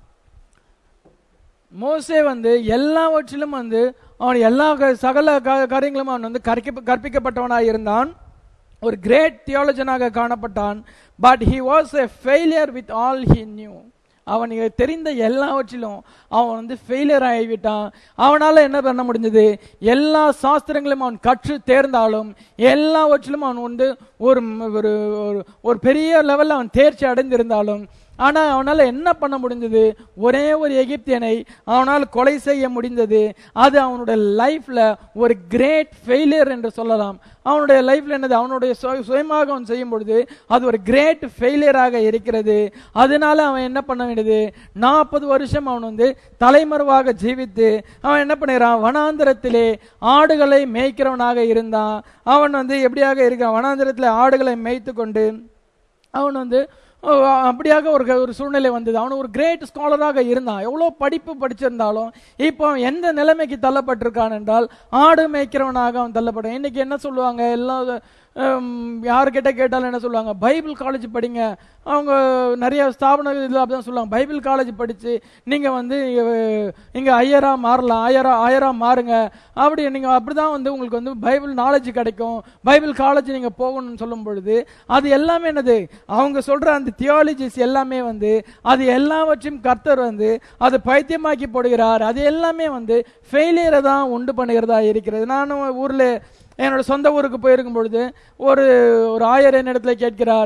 மோசே வந்து எல்லாவற்றிலும் வந்து அவன் எல்லா க- சகல கா- காரியங்களும் அவன் வந்து கற்பிக்க கற்பிக்கப்பட்டவனாக இருந்தான் ஒரு கிரேட் தியாலஜனாக காணப்பட்டான் but he was a failure with all he knew அவனுக்கு தெரிந்த எல்லாவற்றிலும் அவன் வந்து ஃபெயிலியர் ஆகிவிட்டான் அவனால என்ன பண்ண முடிஞ்சது எல்லா சாஸ்திரங்களையும் அவன் கற்று தேர்ந்தாலும் எல்லாவற்றிலும் அவன் வந்து ஒரு ஒரு ஒரு- ஒரு பெரிய லெவல்ல அவன் தேர்ச்சி அடைந்திருந்தாலும் ஆனா அவனால என்ன பண்ண முடிஞ்சது ஒரே ஒரு எகிப்தியனை அவனால் கொலை செய்ய முடிந்தது அது அவனுடைய லைஃப்ல ஒரு கிரேட் ஃபெயிலியர் என்று சொல்லலாம் அவனுடைய லைஃப்ல என்னது அவனுடைய சுய- சுயமாக அவன் செய்யும் பொழுது அது ஒரு கிரேட் ஃபெயிலியராக இருக்கிறது அதனால அவன் என்ன பண்ண வேண்டியது நாற்பது வருஷம் அவன் வந்து தலைமறைவாக ஜீவித்து அவன் என்ன பண்ணுகிறான் வனாந்திரத்திலே ஆடுகளை மேய்க்கிறவனாக இருந்தான் அவன் வந்து எப்படியாக இருக்கான் வனாந்திரத்திலே ஆடுகளை மேய்த்து கொண்டு அவன் வந்து ஓ, அப்படியாக ஒரு ஒரு சூழ்நிலை வந்தது அவன் ஒரு கிரேட் ஸ்காலராக இருந்தான் எவ்வளோ படிப்பு படிச்சிருந்தாலும் இப்போ அவன் எந்த நிலைமைக்கு தள்ளப்பட்டிருக்கான் என்றால் ஆடு மேய்க்கிறவனாக அவன் தள்ளப்படும் இன்னைக்கு என்ன சொல்லுவாங்க எல்லா ஹம், யார்கிட்ட கேட்டாலும் என்ன சொல்லுவாங்க பைபிள் காலேஜ் படிங்க அவங்க நிறைய ஸ்தாபன இதில் அப்படிதான் சொல்லுவாங்க பைபிள் காலேஜ் படிச்சு நீங்க வந்து அஹ், இங்க ஐயரா மாறலாம் ஆயரா ஆயரா மாறுங்க அப்படி நீங்க அப்படிதான் வந்து உங்களுக்கு வந்து பைபிள் நாலேஜ் கிடைக்கும் பைபிள் காலேஜ் நீங்க போகணும்னு சொல்லும் பொழுது அது எல்லாமே என்னது அவங்க சொல்ற அந்த தியாலஜிஸ் எல்லாமே வந்து அது எல்லாவற்றையும் கர்த்தர் வந்து அது பைத்தியமாக்கி போடுகிறார் அது எல்லாமே வந்து ஃபெயிலியரை தான் உண்டு பண்ணுகிறதா இருக்கிறது நானும் ஊர்ல என்னோட சொந்த ஊருக்கு போயிருக்கும் பொழுது ஒரு ஒரு ஆயர் என்னிடத்துல கேட்கிறார்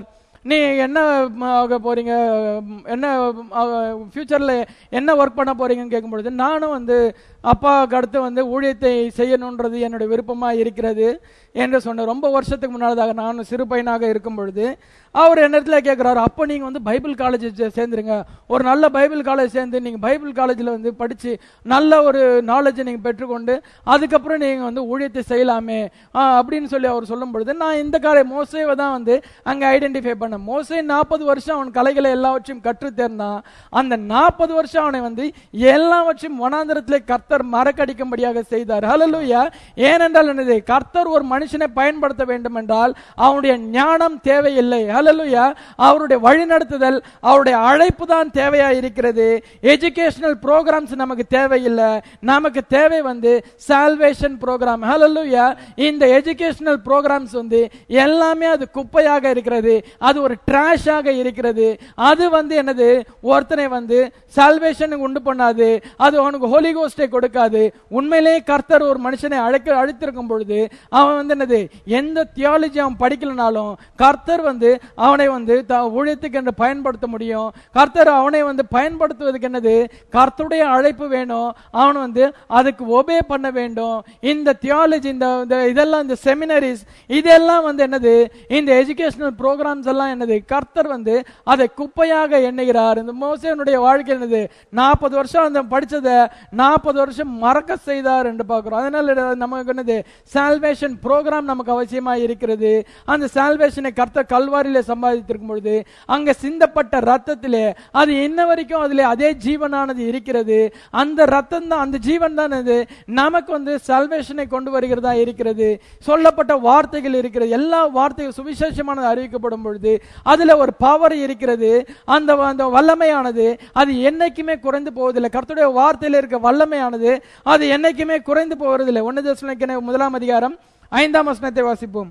நீ என்ன ம, ஆக போறீங்க ம், என்ன ஃபியூச்சர்ல என்ன ஒர்க் பண்ண போறீங்கன்னு கேட்கும் பொழுது நானும் வந்து அப்பாவுக்கு அடுத்து வந்து ஊழியத்தை செய்யணுன்றது என்னுடைய விருப்பமா இருக்கிறது என்று சொன்ன ரொம்ப வருஷத்துக்கு முன்னாடிதாக நான் சிறு பையனாக இருக்கும் பொழுது அவர் என்னிடத்துல கேட்குறாரு அப்போ நீங்கள் வந்து பைபிள் காலேஜ் சேர்ந்துருங்க ஒரு நல்ல பைபிள் காலேஜ் சேர்ந்து நீங்கள் பைபிள் காலேஜில் வந்து படித்து நல்ல ஒரு நாலேஜை நீங்கள் பெற்றுக்கொண்டு அதுக்கப்புறம் நீங்கள் வந்து ஊழியத்தை செய்யலாமே ஆ, அப்படின்னு சொல்லி அவர் சொல்லும் பொழுது நான் இந்த காலை மோசேவை தான் வந்து அங்கே ஐடென்டிஃபை பண்ணேன் மோசே நாற்பது வருஷம் அவன் கலைகளை எல்லாவற்றையும் கற்றுத் தேர்ந்தான் அந்த நாற்பது வருஷம் அவனை வந்து எல்லாவற்றையும் வனாந்திரத்திலே கர்த்தர் மறக்கடிக்கும்படியாக செய்தார் ஹalleluya ஏனென்றால் என்னது கர்த்தர் ஒரு மனுஷனை பயன்படுத்த வேண்டும் என்றால் அவனுடைய ஞானம் தேவையில்லை ஹalleluya அவருடைய வழிநடத்துதல் அவருடைய அழைப்பு தான் தேவையா இருக்கிறது எஜுகேஷனல் ப்ரோக்ராம்ஸ் நமக்கு தேவையில்லை நமக்கு தேவை வந்து சால்வேஷன் ப்ரோக்ராம் ஹalleluya இந்த எஜுகேஷனல் ப்ரோக்ராம்ஸ் வந்து எல்லாமே அது குப்பையாக இருக்கிறது அது ஒரு ட்ராஷாக இருக்கிறது அது வந்து என்னது ஒருத்தனை வந்து சால்வேஷனுக்கு உண்டு பண்ணாது அது அவனுக்கு ஹோலி கோஸ்டை கொடுக்காது உண்மையிலேயே கர்த்தர் ஒரு மனுஷனை அழைக்க அழைத்திருக்கும் பொழுது அவன் வந்து என்னது எந்த தியாலஜி அவன் படிக்கலனாலும் கர்த்தர் வந்து அவனை வந்து த ஊழியத்துக்கு என்று பயன்படுத்த முடியும் கர்த்தர் அவனை வந்து பயன்படுத்துவதற்கு என்னது கர்த்தருடைய அழைப்பு வேணும் அவன் வந்து அதுக்கு ஒபே பண்ண வேண்டும் இந்த தியாலஜி இந்த இந்த இதெல்லாம் இந்த செமினரிஸ் இதெல்லாம் வந்து என்னது இந்த எஜுகேஷனல் ப்ரோக்ராம்ஸ் எல்லாம் என்னது கர்த்தர் வந்து அதை குப்பையாக எண்ணுகிறார் இந்த மோசேனுடைய வாழ்க்கை என்னது நாற்பது வருஷம் அந்த படிச்சதை நாற்பது வருஷம் மறக்க செய்தார் என்று பார்க்கிறோம் அதனால இது நமக்கு என்னது சால்வேஷன் ப்ரோக்ராம் நமக்கு அவசியமா இருக்கிறது அந்த சால்வேஷனை கர்த்தர் கல்வாரியில சம்பாதித்திருக்கும் பொழுது அங்க சிந்தப்பட்ட ரத்தத்திலே அது இன்ன வரைக்கும் அதுல அதே ஜீவனானது இருக்கிறது அந்த ரத்தம் தான் அந்த ஜீவன் தான் அது நமக்கு வந்து சால்வேஷனை கொண்டு வருகிறதா இருக்கிறது சொல்லப்பட்ட வார்த்தைகள் இருக்கிறது எல்லா வார்த்தைகள் சுவிசேஷமானது அறிவிக்கப்படும் பொழுது அதுல ஒரு பவர் இருக்கிறது அந்த அந்த வல்லமையானது அது என்னைக்குமே குறைந்து போவதில்லை கர்த்தருடைய வார்த்தையில இருக்க வல்லமையானது அது என்னைக்குமே குறைந்து போவதில்லை ஒன்னு தசனிக்கிற முதலாம் அதிகாரம் ஐந்தாம் வசனத்தை வாசிப்போம்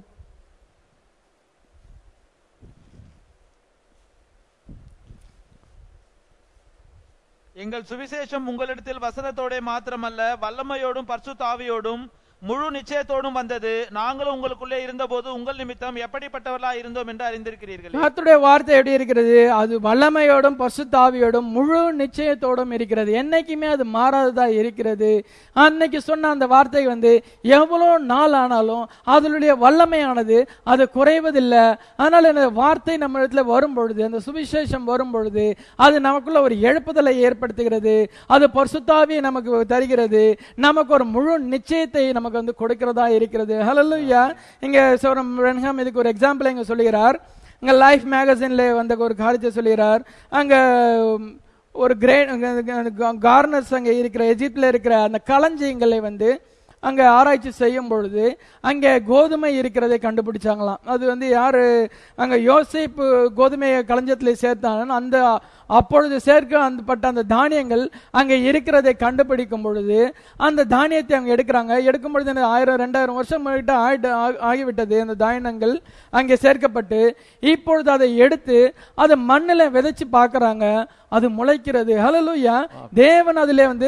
எங்கள் சுவிசேஷம் உங்களிடத்தில் வசனத்தோட மாத்திரமல்ல வல்லமையோடும் பரிசுத்த ஆவியோடும் முழு நிச்சயத்தோடும் வந்தது நாங்களும் உங்களுக்குள்ளே இருந்தபோது உங்கள் நிமித்தம் எப்படிப்பட்டவர்களா இருந்தோம் என்று அறிந்திருக்கிறீர்கள் கர்த்தருடைய வார்த்தை எப்படி இருக்கிறது அது வல்லமையோடும் பசுத்தாவியோடும் முழு நிச்சயத்தோடும் இருக்கிறது என்னைக்குமே அது மாறாததா இருக்கிறது அன்னைக்கு சொன்ன அந்த வார்த்தை வந்து எவ்வளோ நாள் ஆனாலும் அதனுடைய வல்லமையானது அது குறைவதில்லை அதனால இந்த வார்த்தை நம்ம இடத்துல வரும் பொழுது அந்த சுவிசேஷம் வரும் பொழுது அது நமக்குள்ள ஒரு எழுப்புதலை ஏற்படுத்துகிறது அது பரிசுத்தாவியை நமக்கு தருகிறது நமக்கு ஒரு முழு நிச்சயத்தை நமக்கு வந்து கொடுக்கிறதா இருக்கிறது ஹalleluya இங்க சோரம் ரென்ஹாம் இதுக்கு ஒரு எக்ஸாம்பிள் இங்க சொல்லுகிறார் இங்க லைஃப் மேகசின்ல வந்த ஒரு காரியத்தை சொல்லுகிறார் அங்க உம், ஒரு கிரேட் கார்னர்ஸ் அங்க இருக்கிற எஜிப்ட்ல இருக்கிற அந்த களஞ்சியங்களை வந்து அங்க ஆராய்ச்சி செய்யும் பொழுது அங்க கோதுமை இருக்கிறதை கண்டுபிடிச்சாங்களாம் அது வந்து யாரு அங்க யோசேப்பு கோதுமையை களஞ்சத்துல சேர்த்தாங்க அந்த அப்பொழுது சேர்க்க அந்த பட்ட அந்த தானியங்கள் அங்க இருக்கிறதை கண்டுபிடிக்கும் பொழுது அந்த தானியத்தை அவங்க எடுக்கிறாங்க எடுக்கும் பொழுது என்ன ஆயிரம் ரெண்டாயிரம் வருஷம் கிட்ட ஆயிட்டு ஆ- ஆகிவிட்டது அந்த தானியங்கள் அங்கே சேர்க்கப்பட்டு இப்பொழுது அதை எடுத்து அதை மண்ணில் விதைச்சு பார்க்கறாங்க அது முளைக்கிறது ஹalleluya தேவன் அதிலே வந்து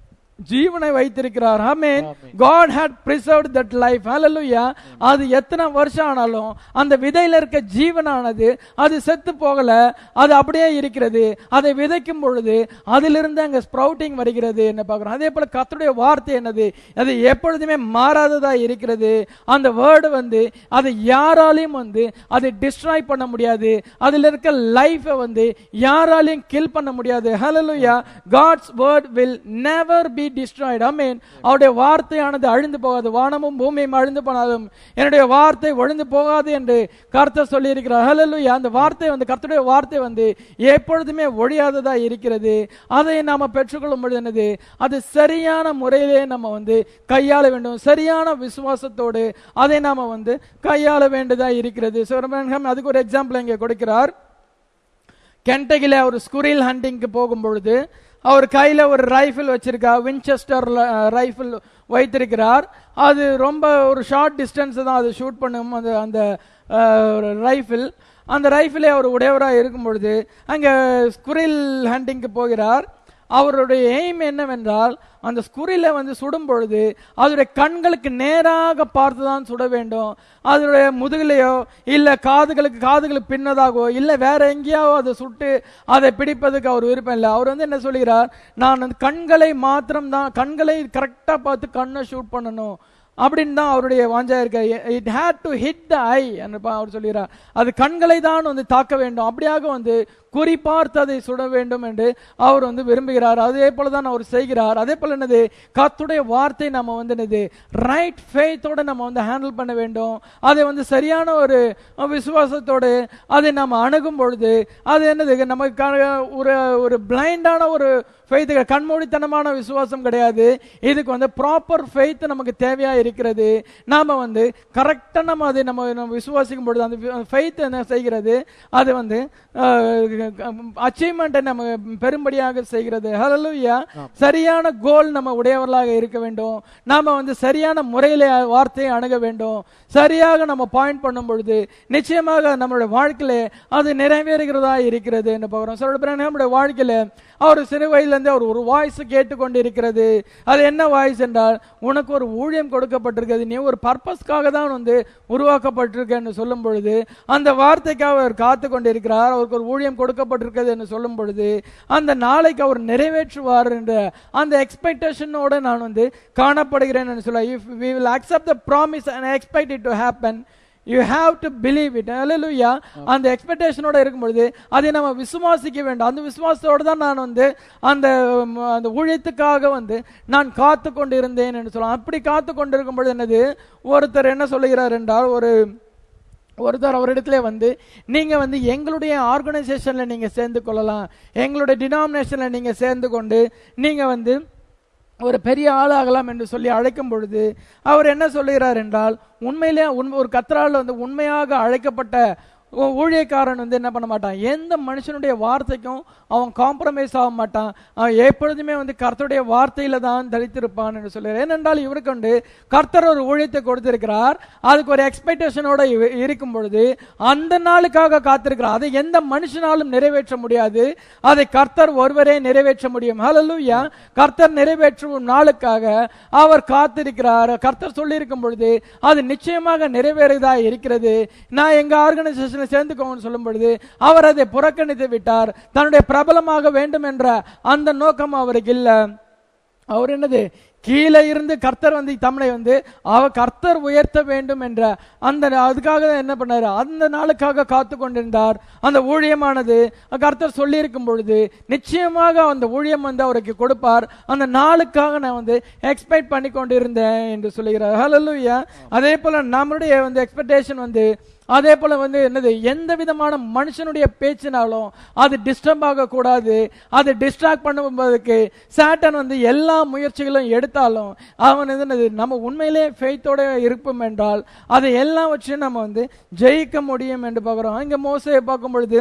ஜீவனை வைத்திருக்கிறார் ஆமென் God had preserved that life hallelujah அது எத்தனை வருஷம் ஆனாலும் அந்த விதையில இருக்க ஜீவனானது அது செத்து போகல அது அப்படியே இருக்கிறது அதை விதைக்கும் பொழுது அதிலிருந்து அங்க ஸ்ப்ரவுட்டிங் வருகிறது என்ன பார்க்கிறோம் அதே போல கர்த்தருடைய வார்த்தை என்னது அது எப்பொழுதுமே மாறாததா இருக்கிறது அந்த வேர்டு வந்து அதை யாராலையும் வந்து அதை டிஸ்ட்ராய் பண்ண முடியாது அதுல இருக்க லைஃபை வந்து யாராலையும் கில் பண்ண முடியாது ஹalleluya God's word will never be destroyed amen அவருடைய வார்த்தையானது அழிந்து போகாது வானமும் பூமியும் அழிந்து போனாலும் என்னுடைய வார்த்தை ஒழிந்து போகாது என்று கர்த்தர் சொல்லி இருக்கிறார் ஹalleluya அந்த வார்த்தை வந்து கர்த்தருடைய வார்த்தை வந்து எப்பொழுதுமே ஒழியாததா இருக்கிறது அதை நாம பெற்றுக்கொள்ளும் பொழுது என்னது அது சரியான முறையிலே நம்ம வந்து கையாள வேண்டும் சரியான விசுவாசத்தோடு அதை நாம வந்து கையாள வேண்டியதா இருக்கிறது So, ரமணன் அதுக்கு ஒரு எக்ஸாம்பிள் இங்கே கொடுக்கிறார் கென்டகில ஒரு ஸ்குரில் ஹண்டிங்க்கு போகும் பொழுது அவர் கையில ஒரு ரைஃபிள் வச்சிருக்கா வின்செஸ்டர் ரைஃபிள் வைத்திருக்கிறார் அது ரொம்ப ஒரு ஷார்ட் டிஸ்டன்ஸ் தான் அது ஷூட் பண்ணும் அந்த அந்த ரைஃபிள் அந்த ரைஃபிளே அவர் உடையவராக இருக்கும் பொழுது அங்கே ஸ்குரில் ஹண்டிங்க்கு போகிறார் அவருடைய எய்ம் என்னவென்றால் அந்த ஸ்குரில வந்து சுடும் பொழுது அதனுடைய கண்களுக்கு நேராக பார்த்து தான் சுட வேண்டும் அதனுடைய முதுகிலையோ இல்ல காதுகளுக்கு காதுகளுக்கு பின்னதாகவோ இல்ல வேற எங்கேயாவோ அதை சுட்டு அதை பிடிப்பதுக்கு அவர் விருப்பம் இல்லை அவர் வந்து என்ன சொல்கிறார் நான் அந்த கண்களை மாத்திரம் தான் கண்களை கரெக்டா பார்த்து கண்ணை ஷூட் பண்ணணும் அப்படின்னு தான் அவருடைய வாஞ்சா இருக்க it had to hit the eye அவர் சொல்கிறார் அது கண்களை தான் வந்து தாக்க வேண்டும் அப்படியாக வந்து குறிப்பார்த்து அதை சுட வேண்டும் என்று அவர் வந்து விரும்புகிறார் அதே போல தான் அவர் செய்கிறார் அதே போல என்னது கத்துடைய வார்த்தை நம்ம வந்து என்னது ரைட் ஃபேத்தோட நம்ம வந்து ஹேண்டில் பண்ண வேண்டும் அதை வந்து சரியான ஒரு விசுவாசத்தோடு அதை நம்ம அணுகும் பொழுது அது என்னது நமக்கு ஒரு ஒரு பிளைண்டான ஒரு ஃபெய்த்து கண்மூடித்தனமான விசுவாசம் கிடையாது இதுக்கு வந்து ப்ராப்பர் ஃபெய்த் நமக்கு தேவையா இருக்கிறது நாம வந்து கரெக்டா நம்ம அதை நம்ம நம்ம விசுவாசிக்கும் பொழுது அந்த ஃபெய்த் என்ன செய்கிறது அது வந்து அச்சீவ்மெண்ட்டை நம்ம பெரும்படியாக செய்கிறது ஹalleluya சரியான கோல் நம்ம உடையவர்களாக இருக்க வேண்டும் நாம வந்து சரியான முறையில வார்த்தையை அணுக வேண்டும் சரியாக நம்ம பாயிண்ட் பண்ணும் பொழுது நிச்சயமாக நம்மளுடைய வாழ்க்கையில அது நிறைவேறுகிறதா இருக்கிறது என்று பார்க்கிறோம் சொல்ற பிறகு நம்முடைய வாழ்க்கையில அவர் சிறு வயதிலிருந்து அவர் ஒரு வாய்ஸ் கேட்டுக்கொண்டு இருக்கிறது அது என்ன வாய்ஸ் என்றால் உனக்கு ஒரு ஊழியம் கொடுக்கப்பட்டிருக்கிறது நீ ஒரு பர்பஸ்க்காக தான் வந்து உருவாக்கப்பட்டிருக்க என்று சொல்லும் பொழுது அந்த வார்த்தைக்காக அவர் காத்து கொண்டிருக்கிறார் அவருக்கு ஒரு ஊழியம் கொடுக்கப்பட்டிருக்கிறது என்று சொல்லும் பொழுது அந்த நாளைக்கு அவர் நிறைவேற்றுவார் என்ற அந்த எக்ஸ்பெக்டேஷனோட நான் வந்து காணப்படுகிறேன் என்று சொல்ல if we will accept the promise and expect it to happen you have to believe it hallelujah அந்த எக்ஸ்பெக்டேஷனோட இருக்கும் பொழுது அதை நம்ம விசுவாசிக்க வேண்டும் அந்த விசுவாசத்தோடு தான் நான் வந்து அந்த ம், அந்த ஊழியத்துக்காக வந்து நான் காத்து கொண்டு இருந்தேன் என்று சொல்லலாம் அப்படி காத்து கொண்டிருக்கும் பொழுது என்னது ஒருத்தர் என்ன சொல்லுகிறார் என்றால் ஒரு ஒருத்தர் அவரிடத்துல வந்து நீங்க வந்து எங்களுடைய ஆர்கனைசேஷன்ல நீங்க சேர்ந்து கொள்ளலாம் எங்களுடைய டினாமினேஷன்ல நீங்க சேர்ந்து கொண்டு நீங்க வந்து ஒரு பெரிய ஆளாகலாம் என்று சொல்லி அழைக்கும் பொழுது அவர் என்ன சொல்லுகிறார் என்றால் உண்மையிலே உண்மை ஒரு கத்தரால் வந்து உண்மையாக அழைக்கப்பட்ட ஊ- ஊழியக்காரன் வந்து என்ன பண்ண மாட்டான் எந்த மனுஷனுடைய வார்த்தைக்கும் அவன் காம்ப்ரமைஸ் ஆக மாட்டான் அவன் எப்பொழுதுமே வந்து கர்த்தருடைய வார்த்தையில தான் தரித்திருப்பான் என்று சொல்லுகிறார் ஏனென்றால் இவருக்கு வந்து கர்த்தர் ஒரு ஊழியத்தை கொடுத்திருக்கிறார் அதுக்கு ஒரு எக்ஸ்பெக்டேஷனோட இருக்கும் பொழுது அந்த நாளுக்காக காத்திருக்கிறார் அதை எந்த மனுஷனாலும் நிறைவேற்ற முடியாது அதை கர்த்தர் ஒருவரே நிறைவேற்ற முடியும் ஹalleluya கர்த்தர் நிறைவேற்றும் நாளுக்காக அவர் காத்திருக்கிறார் கர்த்தர் சொல்லியிருக்கும் பொழுது அது நிச்சயமாக நிறைவேறுதா இருக்கிறது நான் எங்க ஆர்கனைசேஷன்ல சேர்ந்துக்கோங்கன்னு சொல்லும் பொழுது அவர் அதை புறக்கணித்து விட்டார் தன்னுடைய பிரபலமாக வேண்டும் என்ற அந்த நோக்கம் அவருக்கு இல்லை அவர் என்னது கீழே இருந்து கர்த்தர் வந்து தம்மை வந்து அவ கர்த்தர் உயர்த்த வேண்டும் என்ற அந்த அதுக்காக தான் என்ன பண்ணாரு அந்த நாளுக்காக காத்து கொண்டிருந்தார் அந்த ஊழியமானது கர்த்தர் சொல்லியிருக்கும் பொழுது நிச்சயமாக அந்த ஊழியம் வந்து அவருக்கு கொடுப்பார் அந்த நாளுக்காக நான் வந்து எக்ஸ்பெக்ட் பண்ணி கொண்டிருந்தேன் என்று சொல்லுகிறார் ஹalleluya அதே போல நம்மளுடைய வந்து எக்ஸ்பெக்டேஷன் வந்து அதே போல வந்து என்னது எந்த விதமான மனுஷனுடைய பேச்சினாலும் அது டிஸ்டர்ப் ஆக கூடாது அது டிஸ்ட்ராக்ட் பண்ணுவதற்கு சாட்டன் வந்து எல்லா முயற்சிகளும் எடுத்தாலும் அவன் வந்து என்னது நம்ம உண்மையிலே ஃபெய்த்தோட இருப்போம் என்றால் அதை எல்லாம் வச்சு நம்ம வந்து ஜெயிக்க முடியும் என்று பார்க்கிறோம் இங்க மோசையை பார்க்கும் பொழுது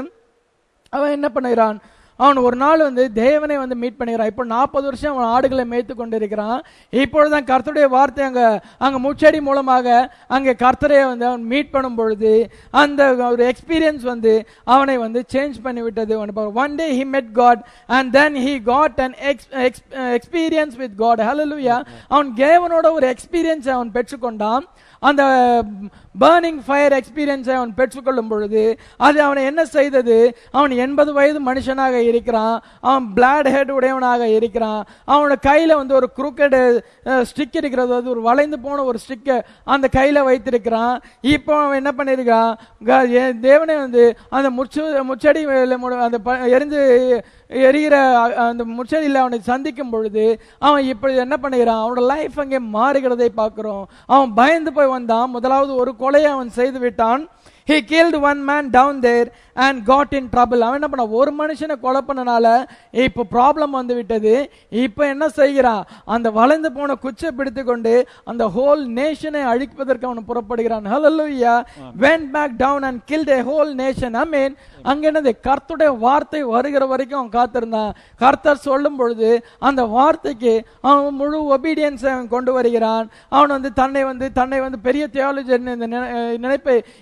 அவன் என்ன பண்ணுகிறான் அவன் ஒரு நாள் வந்து தேவனை வந்து மீட் பண்ணிக்கிறான் இப்போ நாற்பது வருஷம் அவன் ஆடுகளை மேய்த்து கொண்டிருக்கிறான் இப்பொழுதுதான் கர்த்தருடைய வார்த்தை அங்க அங்க முச்செடி மூலமாக அங்கே கர்த்தரை வந்து அவன் மீட் பண்ணும் பொழுது அந்த ஒரு எக்ஸ்பீரியன்ஸ் வந்து அவனை வந்து சேஞ்ச் பண்ணி விட்டது one day he met God and then he got an experience with God hallelujah அவன் தேவனோட ஒரு எக்ஸ்பீரியன்ஸ் அவன் பெற்றுக்கொண்டான் அந்த பேர்னிங் ஃபயர் எக்ஸ்பீரியன்ஸை அவன் பெற்றுக்கொள்ளும் பொழுது அது அவனை என்ன செய்தது அவன் எண்பது வயது மனுஷனாக இருக்கிறான் அவன் பிளாட் ஹெட் உடையவனாக இருக்கிறான் அவனோட கையில வந்து ஒரு குரூக்கெட் ஸ்டிக் இருக்கிறது அது ஒரு வளைந்து போன ஒரு ஸ்டிக்கை அந்த கையில வைத்திருக்கிறான் இப்போ அவன் என்ன பண்ணிருக்கான் க- எ- தேவனே வந்து அந்த முச்சு முச்செடி வேலை மூலம் அந்த ப- எரிந்து எரிகிற அ- அந்த முச்செடியில் அவனை சந்திக்கும் பொழுது அவன் இப்படி என்ன பண்ணுகிறான் அவனோட லைஃப் அங்கே மாறுகிறதை பார்க்கிறோம் அவன் பயந்து போய் வந்தான் முதலாவது ஒரு கொலையை அவன் செய்து விட்டான் he killed one man down there and got in trouble அவன் என்ன பண்ண ஒரு மனுஷனை கொலை பண்ணனால இப்போ ப்ராப்ளம் வந்து விட்டது இப்போ என்ன செய்கிறான் அந்த வளைந்து போன குச்சை பிடித்து கொண்டு அந்த ஹோல் நேஷனை அழிப்பதற்கு அவன் புறப்படுகிறான் hallelujah went back down and killed a whole nation i mean அங்க என்னது கர்த்தருடைய வார்த்தை வருகிற வரைக்கும் அவன் காத்திருந்தான் கர்த்தர் சொல்லும் பொழுது அந்த வார்த்தைக்கு அவன் முழு ஒபீடியன்ஸை அவன் கொண்டு வருகிறான் அவன் வந்து தன்னை வந்து தன்னை வந்து பெரிய தியாலஜன் இந்த நினை- அஹ் நினைப்பை எல்லாம்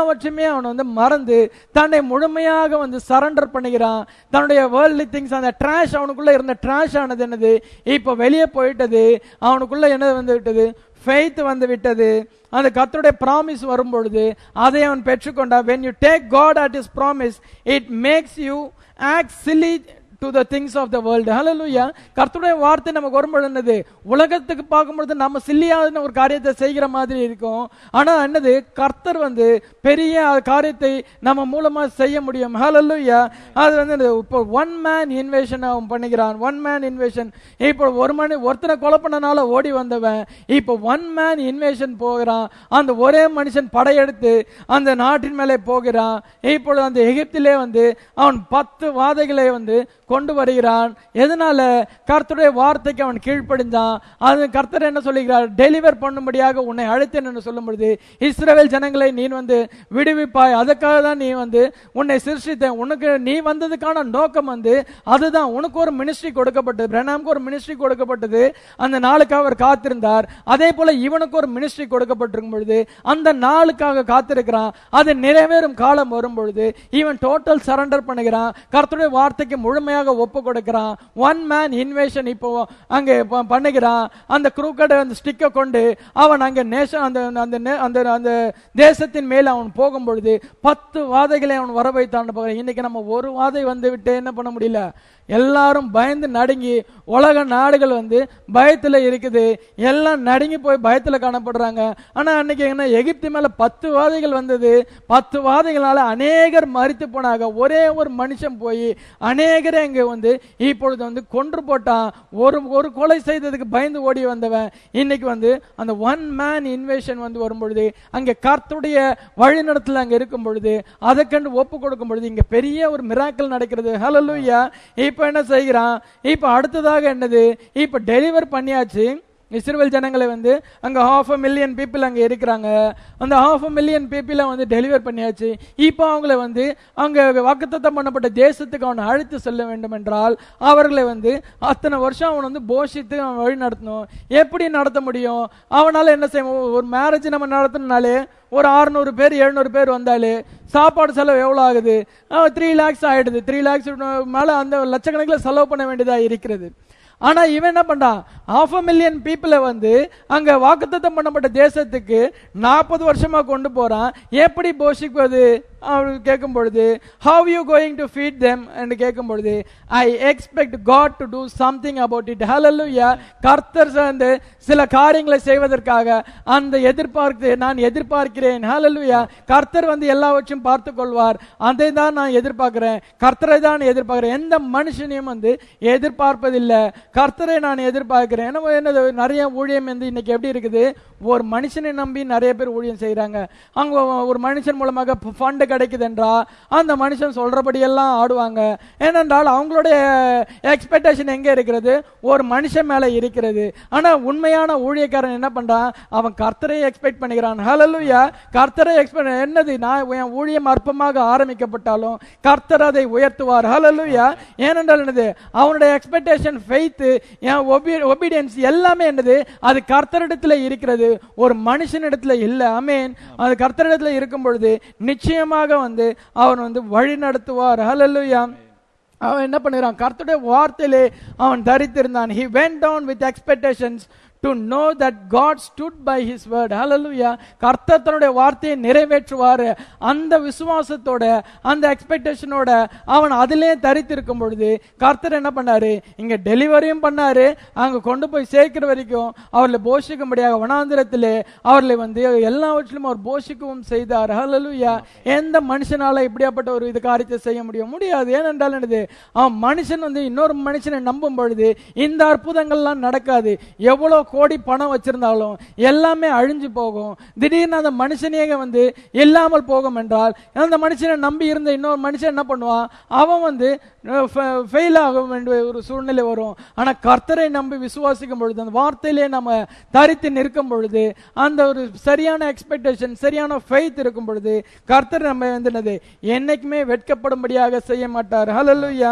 எல்லாவற்றையுமே அவன் வந்து மறந்து தன்னை முழுமையாக வந்து சரண்டர் பண்ணுகிறான் தன்னுடைய வேர்ல்ட்லி திங்ஸ் அந்த ட்ராஷ் அவனுக்குள்ள இருந்த ட்ராஷ் ஆனது என்னது இப்போ வெளியே போயிட்டது அவனுக்குள்ள என்ன வந்து விட்டது ஃபெய்த் வந்து விட்டது அந்த கர்த்தருடைய ப்ராமிஸ் வரும் பொழுது அதை அவன் பெற்றுக்கொண்டா when you take God at is promise it makes you act silly to the things of the world hallelujah கர்த்தருடைய வார்த்தை நமக்கு வரும்பொழுது என்னது உலகத்துக்கு பார்க்கும்பொழுது நம்ம சில்லியான ஒரு காரியத்தை செய்கிற மாதிரி இருக்கும் ஆனா என்னது கர்த்தர் வந்து பெரிய காரியத்தை நம்ம மூலமா செய்ய முடியும் ஹalleluya அது வந்து என்னது, இப்போ ஒன் மேன் இன்வேஷன் அவன் பண்ணுகிறான் ஒன் மேன் இன்வேஷன் இப்போ ஒரு மணி ஒருத்தனை கொலை பண்ணனால ஓடி வந்தவன் இப்போ ஒன் மேன் இன்வேஷன் போகிறான் அந்த ஒரே மனுஷன் படையெடுத்து அந்த நாட்டின் மேலே போகிறான் இப்பொழுது அந்த எகிப்திலே வந்து அவன் பத்து வாதைகளை வந்து கொண்டு வருகிறான் எதனால கர்த்தருடைய வார்த்தைக்கு அவன் கீழ்ப்படிந்தான் அது கர்த்தர் என்ன சொல்லுகிறார் டெலிவர் பண்ணும்படியாக உன்னை அழைத்தேன் என்று சொல்லும் பொழுது இஸ்ரவேல் ஜனங்களை நீ வந்து விடுவிப்பாய் அதுக்காக தான் நீ வந்து உன்னை சிருஷ்டித்தேன் உனக்கு நீ வந்ததுக்கான நோக்கம் வந்து அதுதான் உனக்கு ஒரு மினிஸ்ட்ரி கொடுக்கப்பட்டது பிரணாமுக்கு ஒரு மினிஸ்ட்ரி கொடுக்கப்பட்டது அந்த நாளுக்காக அவர் காத்திருந்தார் அதே போல இவனுக்கு ஒரு மினிஸ்ட்ரி கொடுக்கப்பட்டிருக்கும் பொழுது அந்த நாளுக்காக காத்திருக்கிறான் அது நிறைவேறும் காலம் வரும் பொழுது இவன் டோட்டல் சரண்டர் பண்ணுகிறான் கர்த்தருடைய வார்த்தைக்கு முழுமையாக ஒப்பு கொடுக்கிறான் ஒன் மேன் இன்வேஷன் இப்போ அங்கே ப- பண்ணுகிறான் அந்த குரூக்கடை அந்த ஸ்டிக்கை கொண்டு அவன் அங்கே நேஷன் அந்த அந்த நே- அந்த அந்த தேசத்தின் மேல் அவன் போகும் பொழுது பத்து வாதைகளை அவன் வர வைத்தான் பார்க்கிறேன் இன்னைக்கு நம்ம ஒரு வாதை வந்து விட்டு என்ன பண்ண முடியல எல்லாரும் பயந்து நடுங்கி உலக நாடுகள் வந்து பயத்துல இருக்குது எல்லாம் நடுங்கி போய் பயத்துல காணப்படுறாங்க ஆனா அன்னைக்கு என்ன எகிப்து மேல பத்து வாதைகள் வந்தது பத்து வாதைகளால அநேகர் மறித்து போனாங்க ஒரே ஒரு மனுஷன் போய் அநேகரை அங்க வந்து இப்பொழுது வந்து கொன்று போட்டான் ஒரு ஒரு கொலை செய்ததுக்கு பயந்து ஓடி வந்தவன் இன்னைக்கு வந்து அந்த ஒன் மேன் இன்வேஷன் வந்து வரும்பொழுது அங்க கர்த்தருடைய வழிநடத்தல அங்க இருக்கும் பொழுது அதை கண்டு ஒப்பு கொடுக்கும் பொழுது இங்க பெரிய ஒரு மிராக்கல் நடக்கிறது ஹalleluya இப்ப என்ன செய்கிறான் இப்ப அடுத்ததாக என்னது இப்ப டெலிவர் பண்ணியாச்சு இஸ்ரேல் ஜனங்களை வந்து அங்க half a மில்லியன் பீப்புள் அங்க இருக்கிறாங்க அந்த half a மில்லியன் பீப்புளை வந்து டெலிவர் பண்ணியாச்சு இப்போ அவங்களை வந்து அங்க வாக்குத்தத்தம் பண்ணப்பட்ட தேசத்துக்கு அவனை அழைத்து செல்ல வேண்டும் என்றால் அவர்களை வந்து அத்தனை வருஷம் அவன் வந்து போஷித்து அவன் வழி நடத்தணும் எப்படி நடத்த முடியும் அவனால என்ன செய்ய முடியும்? ஒரு மேரேஜ் நம்ம நடத்தணும்னாலே ஒரு 600 பேர் எழுநூறு பேர் வந்தாலே சாப்பாடு செலவு எவ்வளவு ஆகுது த்ரீ லேக்ஸ் ஆயிடுது த்ரீ லேக்ஸ் மேல அந்த லட்சக்கணக்கில் செலவு பண்ண வேண்டியதா இருக்கிறது ஆனா இவன் என்ன பண்றான் half a மில்லியன் பீப்புளை வந்து அங்க வாக்குத்தத்தம் பண்ணப்பட்ட தேசத்துக்கு நாற்பது வருஷமா கொண்டு போறான் எப்படி போஷிப்பது அவர் கேட்கும் பொழுது how you going to feed them என்று கேட்கும் பொழுது I expect God to do something about it hallelujah கர்த்தர் வந்து சில காரியங்களை செய்வதற்காக அந்த எதிர்பார்த்து நான் எதிர்பார்க்கிறேன் ஹalleluya கர்த்தர் வந்து எல்லாவற்றையும் பார்த்து கொள்வார் அதை தான் நான் எதிர்பார்க்கிறேன் கர்த்தரை தான் எதிர்பார்க்கிறேன் எந்த மனுஷனையும் வந்து எதிர்பார்ப்பதில்லை கர்த்தரை நான் எதிர்பார்க்கிறேன் ஏன்னா என்னது நிறைய ஊழியம் வந்து இன்னைக்கு எப்படி இருக்குது ஒரு மனுஷனை நம்பி நிறைய பேர் ஊழியம் செய்றாங்க அங்க ஒரு மனுஷன் மூலமாக ஃபண்ட் கிடைக்குது என்றா அந்த மனுஷன் சொல்றபடி எல்லாம் ஆடுவாங்க ஏனென்றால் அவங்களுடைய எக்ஸ்பெக்டேஷன் எங்க இருக்கிறது ஒரு மனுஷன் மேல இருக்கிறது ஆனா உண்மையான ஊழியக்காரன் என்ன பண்றான் அவன் கர்த்தரை எக்ஸ்பெக்ட் பண்ணுகிறான் ஹalleluya கர்த்தரை எக்ஸ்பெக்ட் என்னது நான் என் ஊழியம் அற்பமாக ஆரம்பிக்கப்பட்டாலும் கர்த்தர் அதை உயர்த்துவார் ஹalleluya ஏனென்றால் என்னது அவனுடைய எக்ஸ்பெக்டேஷன் ஃபெய்த் என் ஒபீடியன்ஸ் எல்லாமே என்னது அது கர்த்தரிடத்துல இருக்கிறது ஒரு மனுஷனிடத்துல இல்ல அமேன் அது கர்த்தரிடத்துல இருக்கும் பொழுது நிச்சயமாக வந்து அவன் வந்து வழி நடத்துவார் ஹalleluya அவன் என்ன பண்ணுகிறான் கர்த்தருடைய வார்த்தையிலே அவன் தரித்திருந்தான் he went down with expectations to know that God stood by his word hallelujah கர்த்தர் தன்னுடைய வார்த்தையை நிறைவேற்றுவார் அந்த விசுவாசத்தோட அந்த எக்ஸ்பெக்டேஷனோட அவன் அதிலே தரித்திருக்கும் பொழுது கர்த்தர் என்ன பண்ணாரு இங்க டெலிவரியும் பண்ணாரு அங்க கொண்டு போய் சேர்க்கிற வரைக்கும் அவர்களை போஷிக்கும்படியாக வனாந்திரத்திலே அவர்களை வந்து எல்லாவற்றிலும் அவர் போஷிக்கவும் செய்தார் ஹalleluya எந்த மனுஷனால இப்படியாப்பட்ட ஒரு இது காரியத்தை செய்ய முடியும் முடியாது ஏனென்றால் என்னது அவன் மனுஷன் வந்து இன்னொரு மனுஷனை நம்பும் பொழுது இந்த அற்புதங்கள்லாம் நடக்காது எவ்வளவு கோடி பணம் வச்சிருந்தாலும் எல்லாமே அழிஞ்சு போகும் திடீர்னு அந்த மனுஷனே வந்து இல்லாமல் போகும் என்றால் அந்த மனுஷனை நம்பி இருந்த இன்னொரு மனுஷன் என்ன பண்ணுவான் அவன் வந்து ஃபெயில் ஆகும் என்ற ஒரு சூழ்நிலை வரும் ஆனா கர்த்தரை நம்பி விசுவாசிக்கும் பொழுது அந்த வார்த்தையிலே நம்ம தரித்து நிற்கும் பொழுது அந்த ஒரு சரியான எக்ஸ்பெக்டேஷன் சரியான ஃபெய்த் இருக்கும் பொழுது கர்த்தர் நம்ம வந்து என்னது என்னைக்குமே வெட்கப்படும்படியாக செய்ய மாட்டார் ஹalleluya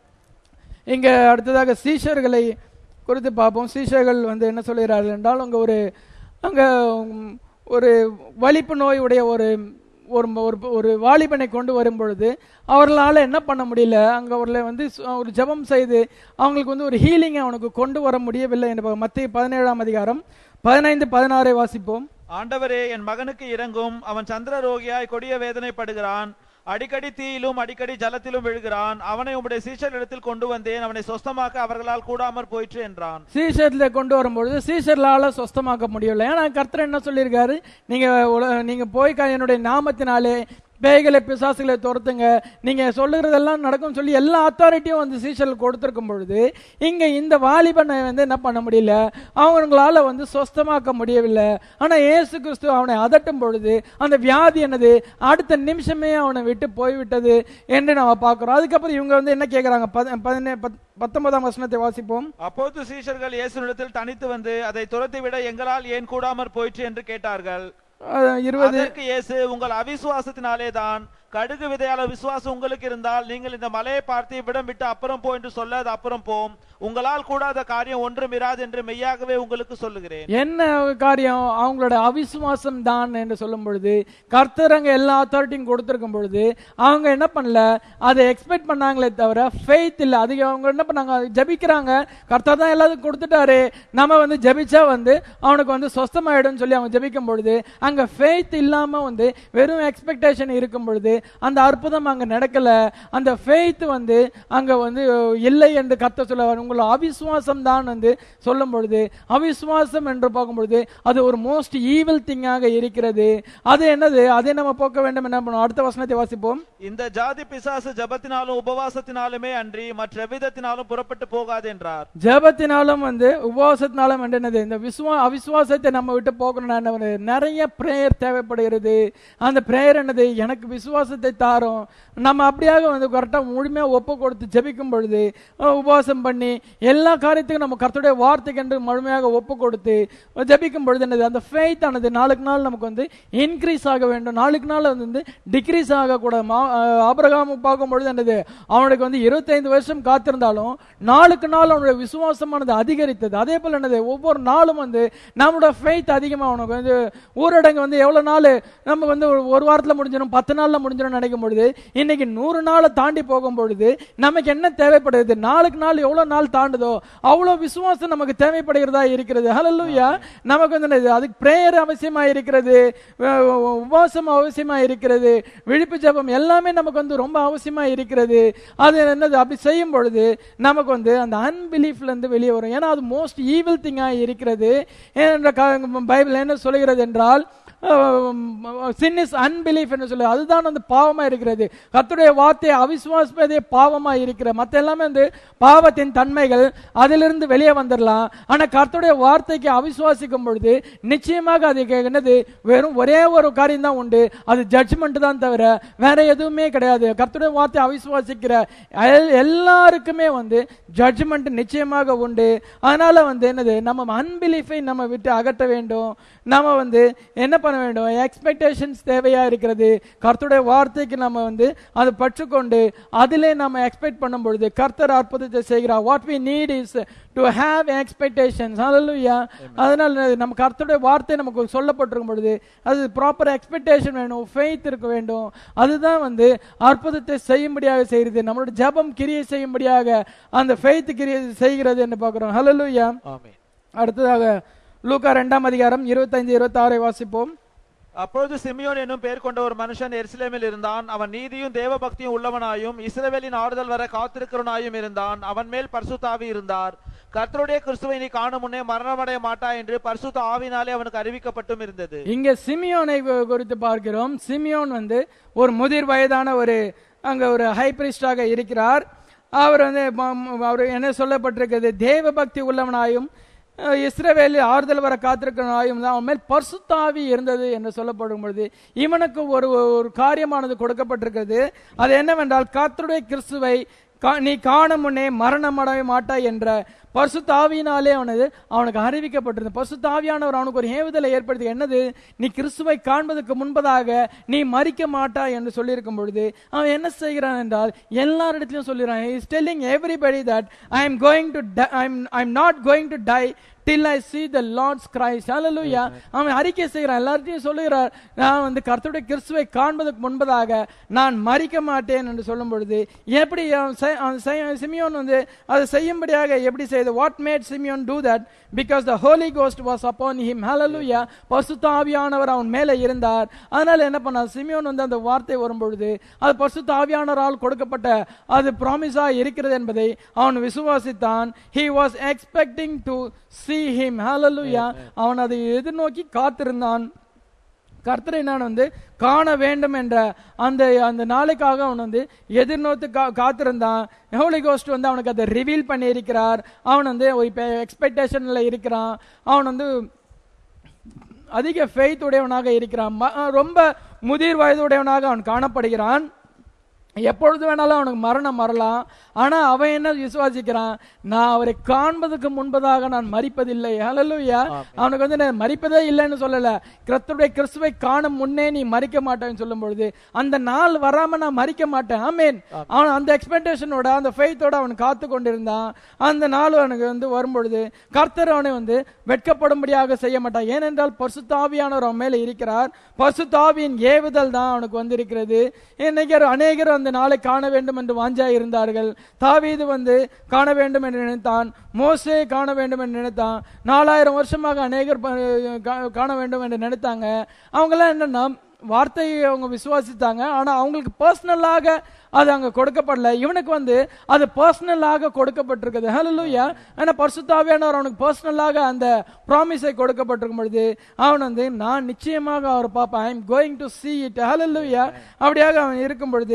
இங்க அடுத்ததாக சீஷர்களை குறித்து பார்ப்போம் சீஷர்கள் வந்து என்ன சொல்கிறார்கள் என்றால் அங்க ஒரு அங்க உம், ஒரு வலிப்பு நோய் உடைய ஒரு ஒரு ஒரு ஒரு வாலிபனை கொண்டு வரும் பொழுது அவர்களால என்ன பண்ண முடியல அங்க அவர்களை வந்து சு- ஒரு ஜெபம் செய்து அவங்களுக்கு வந்து ஒரு ஹீலிங் அவனுக்கு கொண்டு வர முடியவில்லை என்று மத்திய பதினேழாம் அதிகாரம் பதினைந்து பதினாறை வாசிப்போம் ஆண்டவரே என் மகனுக்கு இறங்கும் அவன் சந்திர ரோகியாய் கொடிய வேதனைப்படுகிறான் அடிக்கடி தீயிலும் அடிக்கடி ஜலத்திலும் விழுகிறான் அவனை உம்முடைய சீஷரிடத்தில் கொண்டு வந்தேன் அவனை சொஸ்தமாக்க அவர்களால் கூடாமற் போயிற்று என்றான் சீசர்ல கொண்டு வரும்பொழுது சீசர்லால சொஸ்தமாக்க முடியவில்லை ஏன்னா கர்த்தர் என்ன சொல்லியிருக்காரு நீங்க உல- நீங்க போய் க- என்னுடைய நாமத்தினாலே பேய்களை பிசாசுகளை துரத்துங்க நீங்க சொல்லுறதெல்லாம் நடக்கும் சொல்லி எல்லா அத்தாரிட்டியும் வந்து சீசல் கொடுத்திருக்கும் பொழுது இங்க இந்த வாலிபனை வந்து என்ன பண்ண முடியல அவங்களால வந்து சொஸ்தமாக்க முடியவில்லை ஆனா இயேசு கிறிஸ்து அவனை அதட்டும் பொழுது அந்த வியாதி என்னது அடுத்த நிமிஷமே அவனை விட்டு போய்விட்டது என்று நம்ம பார்க்கிறோம் அதுக்கப்புறம் இவங்க வந்து என்ன கேட்கறாங்க பத- பதினே- பத்- பத்தொன்பதாம் வசனத்தை வாசிப்போம் அப்போது சீஷர்கள் இயேசுனிடத்தில் தனித்து வந்து அதை துரத்திவிட எங்களால் ஏன் கூடாமற் போயிற்று என்று கேட்டார்கள் அஹ் இருபது அதற்கு இயேசு உங்கள் அவிசுவாசத்தினாலே தான் கடுகு விதையால விசுவாசம் உங்களுக்கு இருந்தால் நீங்கள் இந்த மலையை பார்த்து இவ்விடம் விட்டு அப்புறம் போ என்று சொல்ல அது அப்புறம் போம் உங்களால் கூடாத காரியம் ஒன்றும் இராது என்று மெய்யாகவே உங்களுக்கு சொல்லுகிறேன் என்ன காரியம் அவங்களோட அவிசுவாசம் தான் என்று சொல்லும் பொழுது கர்த்தர் அங்க எல்லா அத்தாரிட்டியும் கொடுத்திருக்கும் பொழுது அவங்க என்ன பண்ணல அதை எக்ஸ்பெக்ட் பண்ணாங்களே தவிர ஃபெய்த் இல்ல அதிகம் அவங்க என்ன பண்ணாங்க ஜபிக்கிறாங்க கர்த்தர் தான் எல்லாத்துக்கும் கொடுத்துட்டாரு நம்ம வந்து ஜபிச்சா வந்து அவனுக்கு வந்து சொஸ்தமாயிடும் சொல்லி அவங்க ஜபிக்கும் பொழுது அங்க ஃபெய்த் இல்லாம வந்து வெறும் எக்ஸ்பெக்டேஷன் இருக்கும் பொழுது அந்த அற்புதம் அங்க நடக்கல அந்த ஃபெய்த் வந்து அங்க வந்து இல்லை என்று கத்த சொல்ல உங்களோட அவிசுவாசம் தான் வந்து சொல்லும் பொழுது அவிசுவாசம் என்று பார்க்கும் பொழுது அது ஒரு மோஸ்ட் ஈவில் திங்காக இருக்கிறது அது என்னது அதை நம்ம போக்க வேண்டும் என்ன பண்ணுவோம் அடுத்த வசனத்தை வாசிப்போம் இந்த ஜாதி பிசாசு ஜபத்தினாலும் உபவாசத்தினாலுமே அன்றி மற்ற எவ்விதத்தினாலும் புறப்பட்டு போகாது என்றார் ஜெபத்தினாலும் வந்து உபவாசத்தினாலும் வந்து என்னது இந்த விசுவா அவிசுவாசத்தை நம்ம விட்டு போகணும்னா என்ன பண்ணுது? நிறைய பிரேயர் தேவைப்படுகிறது அந்த பிரேயர் என்னது எனக்கு விசுவாசத்தை தாரும் நம்ம அப்படியாக வந்து கரெக்டாக முழுமையா ஒப்பு கொடுத்து ஜெபிக்கும் பொழுது அஹ், உபவாசம் பண்ணி எல்லா காரியத்துக்கும் நம்ம கர்த்தருடைய வார்த்தைக்கு என்று முழுமையாக ஒப்பு கொடுத்து ஜெபிக்கும் பொழுது என்னது அந்த ஃபெய்த் ஆனது நாளுக்கு நாள் நமக்கு வந்து இன்க்ரீஸ் ஆக வேண்டும் நாளுக்கு நாள் வந்து டிக்ரீஸ் ஆகக்கூடாது மா- அஹ், ஆபிரகாம் பார்க்கும் பொழுது என்னது அவனுக்கு வந்து இருபத்தைந்து வருஷம் காத்திருந்தாலும் நாளுக்கு நாள் அவனுடைய விசுவாசமானது அதிகரித்தது அதே போல என்னது ஒவ்வொரு நாளும் வந்து நம்மளோட ஃபெய்த் அதிகமா அவனுக்கு வந்து ஊரடங்கு வந்து எவ்வளவு நாள் நமக்கு வந்து ஒரு- ஒரு வாரத்துல முடிஞ்சிடும் பத்து நாள்ல முடிஞ்சிடும் நினைக்கும் பொழுது இன்னைக்கு நூறு நாளை தாண்டி போகும் பொழுது நமக்கு என்ன தேவைப்படுது நாளுக்கு நாள் எவ்வளவு நாள் தாண்டுதோ அவ்வளவு விசுவாசம் நமக்கு தேவைப்படுகிறதா இருக்கிறது ஹalleluya நமக்கு வந்து என்னது அதுக்கு பிரேயர் அவசியமா இருக்கிறது அஹ் உபவாசம் அவசியமா இருக்கிறது விழிப்பு ஜெபம் எல்லாமே நமக்கு வந்து ரொம்ப அவசியமா இருக்கிறது அது என்னது அப்படி செய்யும் பொழுது நமக்கு வந்து அந்த அன்பிலீஃப்ல இருந்து வெளியே வரும் ஏன்னா அது மோஸ்ட் ஈவில் திங்கா இருக்கிறது என்ற பைபிள் என்ன சொல்லுகிறது என்றால் சின் இஸ் அன்பிலீஃப் என்று சொல்லு அதுதான் வந்து பாவமா இருக்கிறது கர்த்தருடைய வார்த்தையை அவிசுவாசிப்பதே பாவமா இருக்கிற மத்த எல்லாமே வந்து பாவத்தின் தன்மைகள் அதிலிருந்து வெளியே வந்துடலாம் ஆனா கர்த்தருடைய வார்த்தைக்கு அவிசுவாசிக்கும் பொழுது நிச்சயமாக அது என்னது வெறும் ஒரே ஒரு காரியம் தான் உண்டு அது ஜட்ஜ்மெண்ட் தான் தவிர வேற எதுவுமே கிடையாது கர்த்தருடைய வார்த்தை அவிசுவாசிக்கிற எல்- எல்லாருக்குமே வந்து ஜட்ஜ்மெண்ட் நிச்சயமாக உண்டு அதனால வந்து என்னது நம்ம அன்பிலீஃபை நம்ம விட்டு அகற்ற வேண்டும் நாம வந்து என்ன பண்ண வேண்டும் எக்ஸ்பெக்டேஷன்ஸ் தேவையா இருக்கிறது கர்த்தருடைய வார்த்தைக்கு நம்ம வந்து அதை பற்றுக்கொண்டு அதிலே நம்ம எக்ஸ்பெக்ட் பண்ணும் பொழுது கர்த்தர் அற்புதத்தை செய்கிறார் what we need is to have expectations hallelujah அதனால நம்ம கர்த்தருடைய வார்த்தை நமக்கு சொல்லப்பட்டிருக்கும் பொழுது அது ப்ராப்பர் எக்ஸ்பெக்டேஷன் வேணும் ஃபெய்த் இருக்க வேண்டும் அதுதான் வந்து அற்புதத்தை செய்யும்படியாக செய்கிறது நம்மளோட ஜெபம் கிரியை செய்யும்படியாக அந்த ஃபெய்த் கிரியை செய்கிறது என்று பார்க்கிறோம் ஹalleluya ஆமென் அடுத்ததாக லூக்கா இரண்டாம் அதிகாரம் இருபத்தைந்து இருபத்தாறை வாசிப்போம் அப்பொழுது சிமியோன் என்னும் பெயர் கொண்ட ஒரு மனுஷன் எருசலேமில் இருந்தான் அவன் நீதியும் தேவ பக்தியும் உள்ளவனாயும் இஸ்ரவேலின் ஆறுதல் வர காத்திருக்கிறவனாயும் இருந்தான் அவன் மேல் பரிசுத்த இருந்தார் கர்த்தருடைய கிறிஸ்துவை நீ காணும் முன்னே மரணமடைய மாட்டாய் என்று பரிசுத்த ஆவினாலே அவனுக்கு அறிவிக்கப்பட்டும் இருந்தது இங்க சிமியோனை கு- குறித்து பார்க்கிறோம் சிமியோன் வந்து ஒரு முதிர் வயதான ஒரு அங்க ஒரு ஹை பிரிஸ்டாக இருக்கிறார் அவர் வந்து ம- ம- அவர் என்ன சொல்லப்பட்டிருக்கிறது தேவ பக்தி உள்ளவனாயும் அஹ், இஸ்ரவேலில் ஆறுதல் வர காத்திருக்கிறவனாயும் தான் அவன் மேல் பரிசுத்தாவி இருந்தது என்று சொல்லப்படும் பொழுது இவனுக்கு ஒரு ஒரு காரியமானது கொடுக்கப்பட்டிருக்கிறது அது என்னவென்றால் கர்த்தருடைய கிறிஸ்துவை கா- நீ காணும் முன்னே மரணமடைய மாட்டாய் என்ற பரிசுத்த ஆவியினாலே அவனது அவனுக்கு அறிவிக்கப்பட்டிருந்தது பரிசுத்த ஆவியானவர் அவனுக்கு ஒரு ஏவுதலை ஏற்படுத்தி என்னது நீ கிறிஸ்துவை காண்பதற்கு முன்பதாக நீ மறிக்க மாட்டாய் என்று சொல்லியிருக்கும் பொழுது அவன் என்ன செய்கிறான் என்றால் எல்லாரிடத்திலும் சொல்லிடுறான் is telling everybody that I am going to I am I am not going to die till I see the Lord's Christ hallelujah அவன் அறிக்கை செய்கிறான் எல்லார்ட்டையும் சொல்லுகிறார் நான் வந்து கர்த்தருடைய கிறிஸ்துவை காண்பதற்கு முன்பதாக நான் மறிக்க மாட்டேன் என்று சொல்லும் பொழுது எப்படி அவன் செய்- அவன் செய்- சிமியோன் வந்து அதை செய்யும்படியாக எப்படி செய்து what made Simeon do that because the Holy Ghost was upon him hallelujah பரிசுத்த ஆவியானவர் அவன் மேலே இருந்தார் அதனால என்ன பண்ணான் சிமியோன் வந்து அந்த வார்த்தை வரும்பொழுது அது பரிசுத்த ஆவியானவரால் கொடுக்கப்பட்ட அது ப்ராமிஸா இருக்கிறது என்பதை அவன் விசுவாசித்தான் he was expecting to see him hallelujah அவன் அதை எதிர்நோக்கி காத்திருந்தான் கர்த்தரை நான் வந்து காண வேண்டும் என்ற அந்த அந்த நாளைக்காக அவன் வந்து எதிர்நோத்து கா காத்திருந்தான் ஹோலி கோஸ்ட் வந்து அவனுக்கு அதை ரிவீல் பண்ணி இருக்கிறார் அவன் வந்து ஒரு இப்போ எக்ஸ்பெக்டேஷன்ல இருக்கிறான் அவன் வந்து அதிக ஃபெய்த் உடையவனாக இருக்கிறான் ம- ரொம்ப முதிர் வயது உடையவனாக அவன் காணப்படுகிறான் எப்பொழுது வேணாலும் அவனுக்கு மரணம் வரலாம் ஆனா அவன் என்ன விசுவாசிக்கிறான் நான் அவரை காண்பதற்கு முன்பதாக நான் மறிப்பதில்லை ஹalleluya அவனுக்கு வந்து நான் மறிப்பதே இல்லைன்னு சொல்லல கிறிஸ்துடைய கிறிஸ்துவை காணும் முன்னே நீ மறிக்க மாட்டேன்னு சொல்லும் பொழுது அந்த நாள் வராம நான் மறிக்க மாட்டேன் ஆமீன் அவன் அந்த எக்ஸ்பெக்டேஷனோட அந்த ஃபெய்த்தோட அவன் காத்து கொண்டிருந்தான் அந்த நாள் அவனுக்கு வந்து வரும்பொழுது கர்த்தர் அவனை வந்து வெட்கப்படும்படியாக செய்ய மாட்டான் ஏனென்றால் பரிசுத்தாவியானவர் அவன் மேல இருக்கிறார் பரிசுத்தாவியின் ஏவுதல் தான் அவனுக்கு வந்திருக்கிறது இன்னைக்கு அநேகர் அந்த நாளை காண வேண்டும் என்று வாஞ்சா இருந்தார்கள் தாவீது வந்து காண வேண்டும் என்று நினைத்தான் மோசே காண வேண்டும் என்று நினைத்தான் நாலாயிரம் வருஷமாக அநேகர் ப- கா- காண வேண்டும் என்று நினைத்தாங்க அவங்கெல்லாம் என்னன்னா வார்த்தையை அவங்க விசுவாசித்தாங்க ஆனா அவங்களுக்கு பர்சனலாக அது அங்க கொடுக்கப்படல இவனுக்கு வந்து அது பர்சனலாக கொடுக்கப்பட்டிருக்குது ஹalleluya ஏன்னா பரிசுத்தாவியானவர் அவனுக்கு பர்சனலாக அந்த ப்ராமிஸை கொடுக்கப்பட்டிருக்கும் பொழுது அவன் வந்து நான் நிச்சயமாக அவர் பார்ப்பேன் I am going to see it hallelujah அப்படியாக அவன் இருக்கும் பொழுது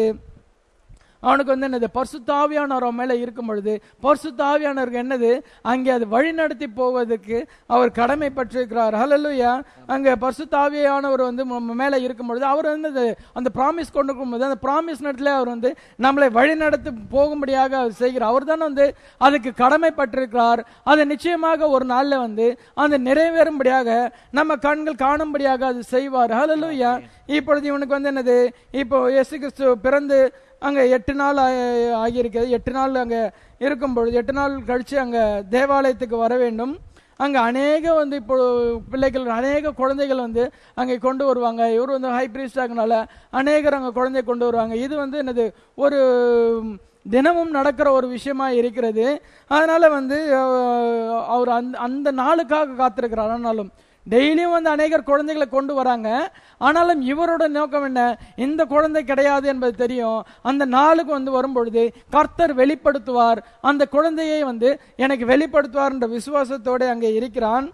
அவனுக்கு வந்து என்னது பரிசுத்தாவியானவர் அவன் மேல இருக்கும் பொழுது பரிசுத்தாவியானவருக்கு என்னது அங்கே அது வழிநடத்தி போவதற்கு அவர் கடமைப்பட்டிருக்கிறார் ஹalleluya அங்க பரிசுத்தாவியானவர் வந்து நம்ம மேல இருக்கும் பொழுது அவர் வந்து அது- அந்த ப்ராமிஸ் கொண்டு போது அந்த ப்ராமிஸ் நேரத்துல அவர் வந்து நம்மளை வழிநடத்தி போகும்படியாக அவர் செய்கிறார் அவர் தான் வந்து அதுக்கு கடமைப்பட்டிருக்கிறார் அது நிச்சயமாக ஒரு நாள்ல வந்து அந்த நிறைவேறும்படியாக நம்ம கண்கள் காணும்படியாக அது செய்வார் ஹalleluya இப்பொழுது இவனுக்கு வந்து என்னது இப்போ இயேசு கிறிஸ்து பிறந்து அங்க எட்டு நாள் ஆ- ஆகியிருக்கிறது எட்டு நாள் அங்க இருக்கும் பொழுது எட்டு நாள் கழிச்சு அங்க தேவாலயத்துக்கு வர வேண்டும் அங்க அநேக வந்து இப்போ பிள்ளைகள் அநேக குழந்தைகள் வந்து அங்கே கொண்டு வருவாங்க இவர் வந்து ஹை பிரீஸ்டாகனால அநேகர் அங்க குழந்தை கொண்டு வருவாங்க இது வந்து என்னது ஒரு தினமும் நடக்கிற ஒரு விஷயமா இருக்கிறது அதனால வந்து அஹ், அவர் அந்த அந்த நாளுக்காக காத்திருக்கிறார் ஆனாலும் டெய்லியும் வந்து அநேகர் குழந்தைகளை கொண்டு வராங்க ஆனாலும் இவரோட நோக்கம் என்ன இந்த குழந்தை கிடையாது என்பது தெரியும் அந்த நாளுக்கு வந்து வரும்பொழுது கர்த்தர் வெளிப்படுத்துவார் அந்த குழந்தையை வந்து எனக்கு வெளிப்படுத்துவார் என்ற விசுவாசத்தோட அங்கே இருக்கிறான்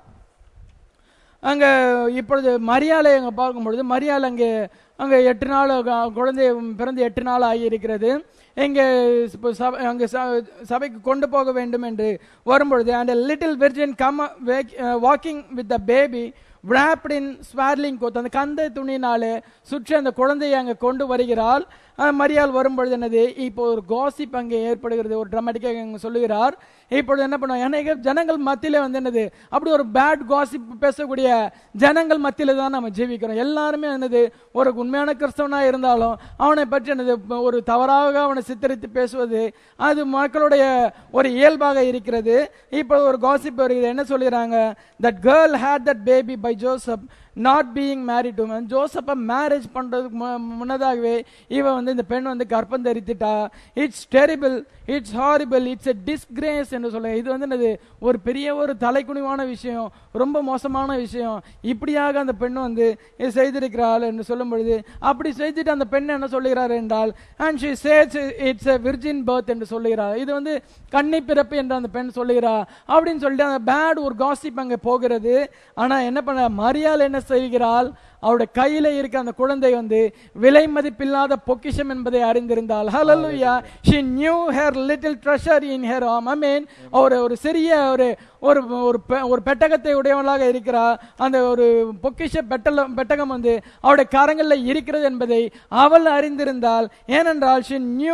அங்க இப்பொழுது மரியாதை அங்க பார்க்கும் பொழுது மரியாதை அங்கே அங்க எட்டு நாள் க- குழந்தை பிறந்து எட்டு நாள் ஆகியிருக்கிறது இங்கே இப்போ சபை அங்கே ச- சபைக்கு கொண்டு போக வேண்டும் என்று வரும்பொழுது and little virgin come walking with the baby wrapped in swaddling cloth அந்த கந்தை துணினாலே சுற்றி அந்த குழந்தையை அங்கே கொண்டு வருகிறாள் அஹ் மரியாள் வரும்பொழுது என்னது இப்போ ஒரு காசிப் அங்கே ஏற்படுகிறது ஒரு ட்ராமாட்டிக்காக அங்கே சொல்லுகிறார் இப்பொழுது என்ன பண்ணுவோம் அநேக ஜனங்கள் மத்தியில வந்து என்னது அப்படி ஒரு பேட் காசிப் பேசக்கூடிய ஜனங்கள் மத்தியில தான் நம்ம ஜீவிக்கிறோம் எல்லாருமே என்னது ஒரு உண்மையான கிறிஸ்தவனா இருந்தாலும் அவனை பற்றி என்னது ஒரு தவறாக அவனை சித்தரித்து பேசுவது அது மக்களுடைய ஒரு இயல்பாக இருக்கிறது இப்போ ஒரு காசிப் வருகிறது என்ன சொல்லுறாங்க that girl had that baby by Joseph not being married to ஜோசப்பை மேரேஜ் பண்றதுக்கு மு- முன்னதாகவே இவ வந்து இந்த பெண் வந்து கர்ப்பம் தரித்துட்டா it's terrible it's horrible it's a disgrace என்று சொல்ல இது வந்து என்னது ஒரு பெரிய ஒரு தலைக்குனிவான விஷயம் ரொம்ப மோசமான விஷயம் இப்படியாக அந்த பெண் வந்து இது செய்திருக்கிறாள் என்று சொல்லும் பொழுது அப்படி செய்துட்டு அந்த பெண் என்ன சொல்லுகிறார் என்றால் and she says it's a virgin birth என்று சொல்லுகிறார் இது வந்து கன்னி பிறப்பு என்று அந்த பெண் சொல்லுகிறார் அப்படின்னு சொல்லிட்டு அந்த பேட் ஒரு காசிப் அங்கே போகிறது ஆனா என்ன பண்ண மரியாள் என்ன செய்கிறாள் அவருடைய கையில இருக்க அந்த குழந்தை வந்து விலை மதிப்பில்லாத பொக்கிஷம் என்பதை அறிந்திருந்தாள் ஹalleluya she knew her little treasure in her arm i mean ஒரு ஒரு சிறிய ஒரு ஒரு ஒரு பெ- ஒரு பெட்டகத்தை உடையவளாக இருக்கிறார் அந்த ஒரு பொக்கிஷ பெட்டலம் பெட்டகம் வந்து அவருடைய கரங்களில் இருக்கிறது என்பதை அவள் அறிந்திருந்தாள் ஏனென்றால் she knew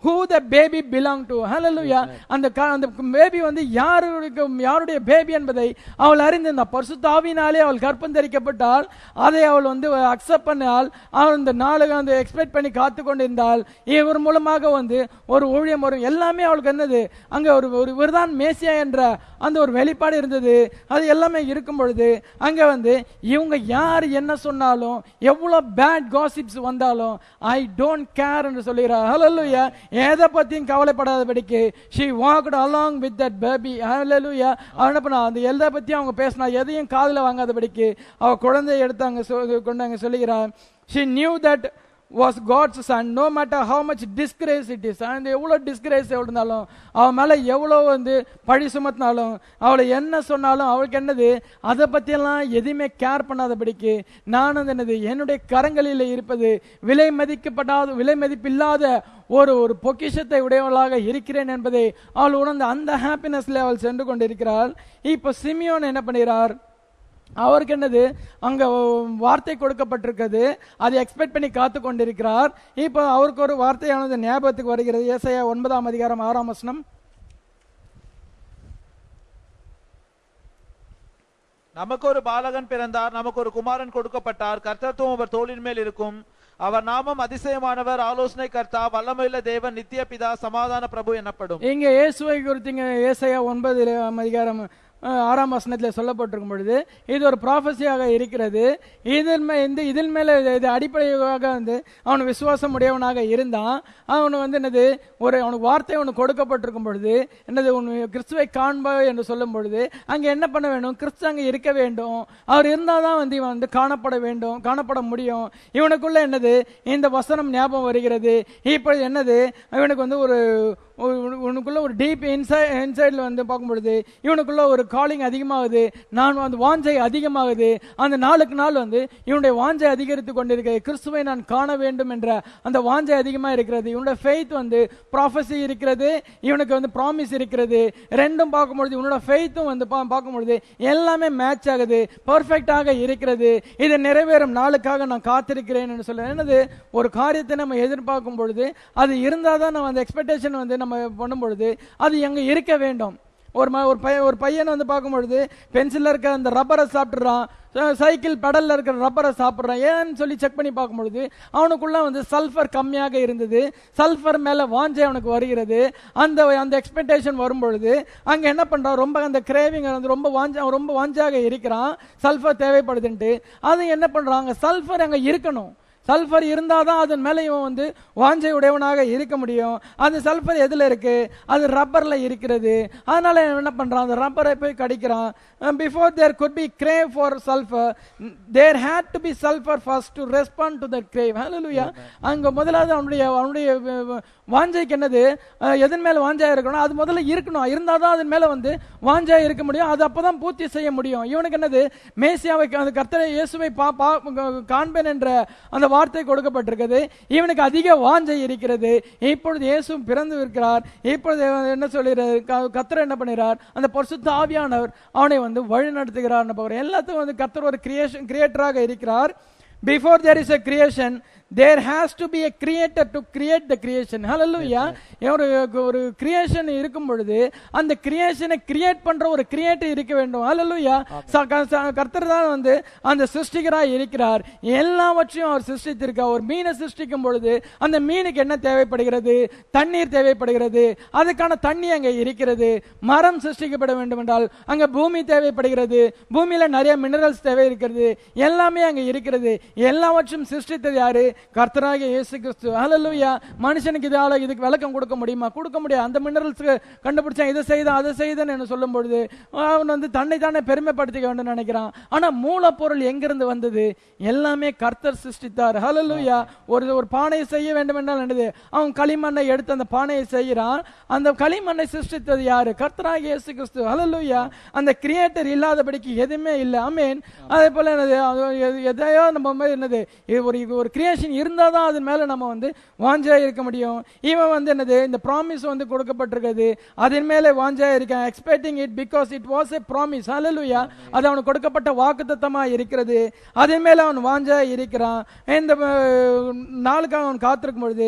who the baby belong to hallelujah அந்த க- அந்த பேபி வந்து யாருடைய யாருடைய பேபி என்பதை அவள் அறிந்திருந்தாள் பரிசுத்த ஆவியினாலே அவள் கற்பம் தரிக்கப்பட்டால் அதை அவள் வந்து அக்செப்ட் பண்ணால் அவள் இந்த நாளுக்கு வந்து எக்ஸ்பெக்ட் பண்ணி காத்து கொண்டிருந்தால் இவர் மூலமாக வந்து ஒரு ஊழியம் வரும் எல்லாமே அவளுக்கு என்னது அங்க ஒரு ஒரு இவர்தான் மேசியா என்ற அந்த ஒரு வெளிப்பாடு இருந்தது அது எல்லாமே இருக்கும் பொழுது அங்க வந்து இவங்க யார் என்ன சொன்னாலும் எவ்வளவு பேட் காசிப்ஸ் வந்தாலும் ஐ டோன்ட் கேர் என்று சொல்லுகிறார் ஹalleluya எதை பத்தியும் கவலைப்படாதபடிக்கு she walked along with that baby hallelujah அவ என்ன பண்ணா அந்த எதை பத்தியும் அவங்க பேசினா எதையும் காதுல வாங்காதபடிக்கு அவ குழந்தையை எடுத்து அங்க சொ- கொண்டு அங்க சொல்லுகிறார் she knew that was God's son no matter how much disgrace it is and எவ்வளோ டிஸ்கிரேஸ் இருந்தாலும் அவன் மேல எவ்வளோ வந்து பழி சுமத்தினாலும் அவளை என்ன சொன்னாலும் அவளுக்கு என்னது அதை பற்றியெல்லாம் எதுவுமே கேர் பண்ணாதபடிக்கு நான் வந்து என்னது என்னுடைய கரங்களில் இருப்பது விலை மதிக்கப்படாத விலை மதிப்பில்லாத ஒரு ஒரு பொக்கிஷத்தை உடையவளாக இருக்கிறேன் என்பதை அவள் உணர்ந்த அந்த ஹாப்பினஸ்ல அவள் சென்று கொண்டிருக்கிறாள் இப்போ சிமியோன் என்ன பண்ணுகிறார் அவருக்கு என்னது அங்க வார்த்தை கொடுக்கப்பட்டிருக்கிறது அதை எக்ஸ்பெக்ட் பண்ணி காத்து கொண்டிருக்கிறார் இப்போ அவருக்கு ஒரு வார்த்தையானது ஞாபகத்துக்கு வருகிறது ஏசாயா ஒன்பதாம் அதிகாரம் ஆறாம் வசனம் நமக்கு ஒரு பாலகன் பிறந்தார் நமக்கு ஒரு குமாரன் கொடுக்கப்பட்டார் கர்த்தத்துவம் அவர் தோளின் மேல் இருக்கும் அவர் நாமம் அதிசயமானவர் ஆலோசனை கர்த்தா வல்லமையுள்ள தேவன் நித்திய பிதா சமாதான பிரபு எனப்படும் இங்க இயேசுவை குறித்து இங்க ஏசாயா ஒன்பது அதிகாரம் அஹ், ஆறாம் வசனத்தில் சொல்லப்பட்டிருக்கும் பொழுது இது ஒரு ப்ராஃபஸியாக இருக்கிறது இதில் மே இந்த இதில் மேல இது- இது அடிப்படையாக வந்து அவன் விசுவாசம் உடையவனாக இருந்தான் அவனு வந்து என்னது ஒரு அவனுக்கு வார்த்தை ஒன்று கொடுக்கப்பட்டிருக்கும் பொழுது என்னது உன் கிறிஸ்துவை காண்ப என்று சொல்லும் பொழுது அங்கே என்ன பண்ண வேண்டும் கிறிஸ்து அங்கே இருக்க வேண்டும் அவர் இருந்தால் தான் வந்து இவன் வந்து காணப்பட வேண்டும் காணப்பட முடியும் இவனுக்குள்ள என்னது இந்த வசனம் ஞாபகம் வருகிறது இப்பொழுது என்னது இவனுக்கு வந்து ஒரு ஒரு- ஒரு- உனக்குள்ள ஒரு டீப் இன்சைட் இன்சைட்ல வந்து பார்க்கும் பொழுது இவனுக்குள்ள ஒரு காலிங் அதிகமாகுது நான் வந்து வாஞ்சை அதிகமாகுது அந்த நாளுக்கு நாள் வந்து இவனுடைய வாஞ்சை அதிகரித்து கொண்டிருக்கிறது கிறிஸ்துவை நான் காண வேண்டும் என்ற அந்த வாஞ்சை அதிகமா இருக்கிறது இவனுடைய ஃபெய்த் வந்து ப்ராஃபஸி இருக்கிறது இவனுக்கு வந்து ப்ராமிஸ் இருக்கிறது ரெண்டும் பார்க்கும்பொழுது இவனோட ஃபெய்த்தும் வந்து பா- பார்க்கும்பொழுது எல்லாமே மேட்ச் ஆகுது பர்ஃபெக்டாக இருக்கிறது இது நிறைவேறும் நாளுக்காக நான் காத்திருக்கிறேன் என்று சொல்ல என்னது ஒரு காரியத்தை நம்ம எதிர்பார்க்கும் பொழுது அது இருந்தால் தான் நம்ம அந்த எக்ஸ்பெக்டேஷன் வந்து நம்ம பண்ணும் பொழுது அது எங்க இருக்க வேண்டும் ஒரு ம ஒரு பையன் ஒரு பையன் வந்து பார்க்கும் பொழுது பென்சிலில் இருக்க அந்த ரப்பரை சாப்பிட்றான் ச- சைக்கிள் பெடல்ல இருக்கிற ரப்பரை சாப்பிட்றான் ஏன்னு சொல்லி செக் பண்ணி பார்க்கும் பொழுது அவனுக்குள்ள வந்து சல்ஃபர் கம்மியாக இருந்தது சல்ஃபர் மேல வாஞ்சை அவனுக்கு வருகிறது அந்த அந்த எக்ஸ்பெக்டேஷன் வரும் பொழுது அங்க என்ன பண்றான் ரொம்ப அந்த கிரேவிங் வந்து ரொம்ப வாஞ்ச அவன் ரொம்ப வாஞ்சாக இருக்கிறான் சல்ஃபர் தேவைப்படுதுன்ட்டு அது என்ன பண்றாங்க சல்ஃபர் அங்க இருக்கணும் சல்ஃபர் இருந்தாதான் அதன் மேல இவன் வந்து வாஞ்சை உடையவனாக இருக்க முடியும் அந்த சல்ஃபர் எதுல இருக்கு அது ரப்பர்ல இருக்கிறது அதனால இவன் என்ன பண்றான் அந்த ரப்பரை போய் கடிக்கிறான் before there could be crave for sulphur there had to be sulphur first to respond to that crave hallelujah அங்க முதலாவது அவனுடைய அவனுடைய அஹ், அஹ், வாஞ்சைக்கு என்னது அஹ், எதன் மேல வாஞ்சா இருக்கணும் அது முதல்ல இருக்கணும் இருந்தாதான் அதன் மேல வந்து வாஞ்சா இருக்க முடியும் அது அப்பதான் பூர்த்தி செய்ய முடியும் இவனுக்கு என்னது மேசியாவை அந்த கர்த்தரை இயேசுவை பா பா- காண்பேன் என்ற அந்த வார்த்தை கொடுக்கப்பட்டிருக்கிறது இவனுக்கு அதிக வாஞ்சை இருக்கிறது இப்பொழுது இயேசு பிறந்து இருக்கிறார் இப்பொழுது என்ன சொல்கிறார் க- கர்த்தர் என்ன பண்ணுகிறார் அந்த பரிசுத்த ஆவியானவர் அவனை வந்து வழி நடத்துகிறார் எல்லாத்துக்கும் வந்து கர்த்தர் ஒரு கிரியேஷன் கிரியேட்டராக இருக்கிறார் before there is a creation there has to be a creator to create the creation hallelujah ஒரு ஒரு கிரியேஷன் இருக்கும் பொழுது அந்த கிரியேஷனை கிரியேட் பண்ற ஒரு கிரியேட்டர் இருக்க வேண்டும் ஹalleluya ச- க- ச- கர்த்தர் தான் வந்து அந்த சிருஷ்டிகராய் இருக்கிறார் எல்லாவற்றையும் அவர் சிருஷ்டித்திருக்கார் ஒரு மீனை சிருஷ்டிக்கும் பொழுது அந்த மீனுக்கு என்ன தேவைப்படுகிறது தண்ணீர் தேவைப்படுகிறது அதுக்கான தண்ணி அங்க இருக்கிறது மரம் சிருஷ்டிக்கப்பட வேண்டும் என்றால் அங்க பூமி தேவைப்படுகிறது பூமியில நிறைய மினரல்ஸ் தேவை இருக்கிறது எல்லாமே அங்க இருக்கிறது எல்லாவற்றும் சிருஷ்டித்தது யாரு கர்த்தராகிய இயேசு கிறிஸ்து ஹalleluya மனுஷனுக்கு இதால இதுக்கு விளக்கம் கொடுக்க முடியுமா கொடுக்க முடியாது அந்த மினரல்ஸ் கண்டுபிடிச்சா இதை செய்தான் அதை செய்தேன் என்று சொல்லும் பொழுது அவன் வந்து தன்னை தானே பெருமைப்படுத்திக்க வேண்டும் நினைக்கிறான் ஆனா மூலப்பொருள் எங்கிருந்து வந்தது எல்லாமே கர்த்தர் சிருஷ்டித்தார் ஹalleluya ஒரு ஒரு பானையை செய்ய வேண்டும் என்றால் என்னது அவன் களிமண்ணை எடுத்து அந்த பானையை செய்கிறான் அந்த களிமண்ணை சிருஷ்டித்தது யாரு கர்த்தராகிய இயேசு கிறிஸ்து ஹalleluya அந்த கிரியேட்டர் இல்லாதபடிக்கு எதுவுமே இல்லை ஆமென் அதே போல என்னது அது எது- எதையோ நம்ம மாதிரி என்னது இது ஒரு இது ஒரு கிரியேஷன் இருந்தால் தான் அதன் மேல நம்ம வந்து வாஞ்சா இருக்க முடியும் இவன் வந்து என்னது இந்த ப்ராமிஸ் வந்து கொடுக்கப்பட்டிருக்கிறது அதன் மேலே வாஞ்சா இருக்கான் expecting it because it was a promise hallelujah அது அவனுக்கு கொடுக்கப்பட்ட வாக்குத்தத்தமா இருக்கிறது அதன் மேல அவன் வாஞ்சா இருக்கிறான் இந்த அஹ், நாளுக்காக அவன் காத்திருக்கும் பொழுது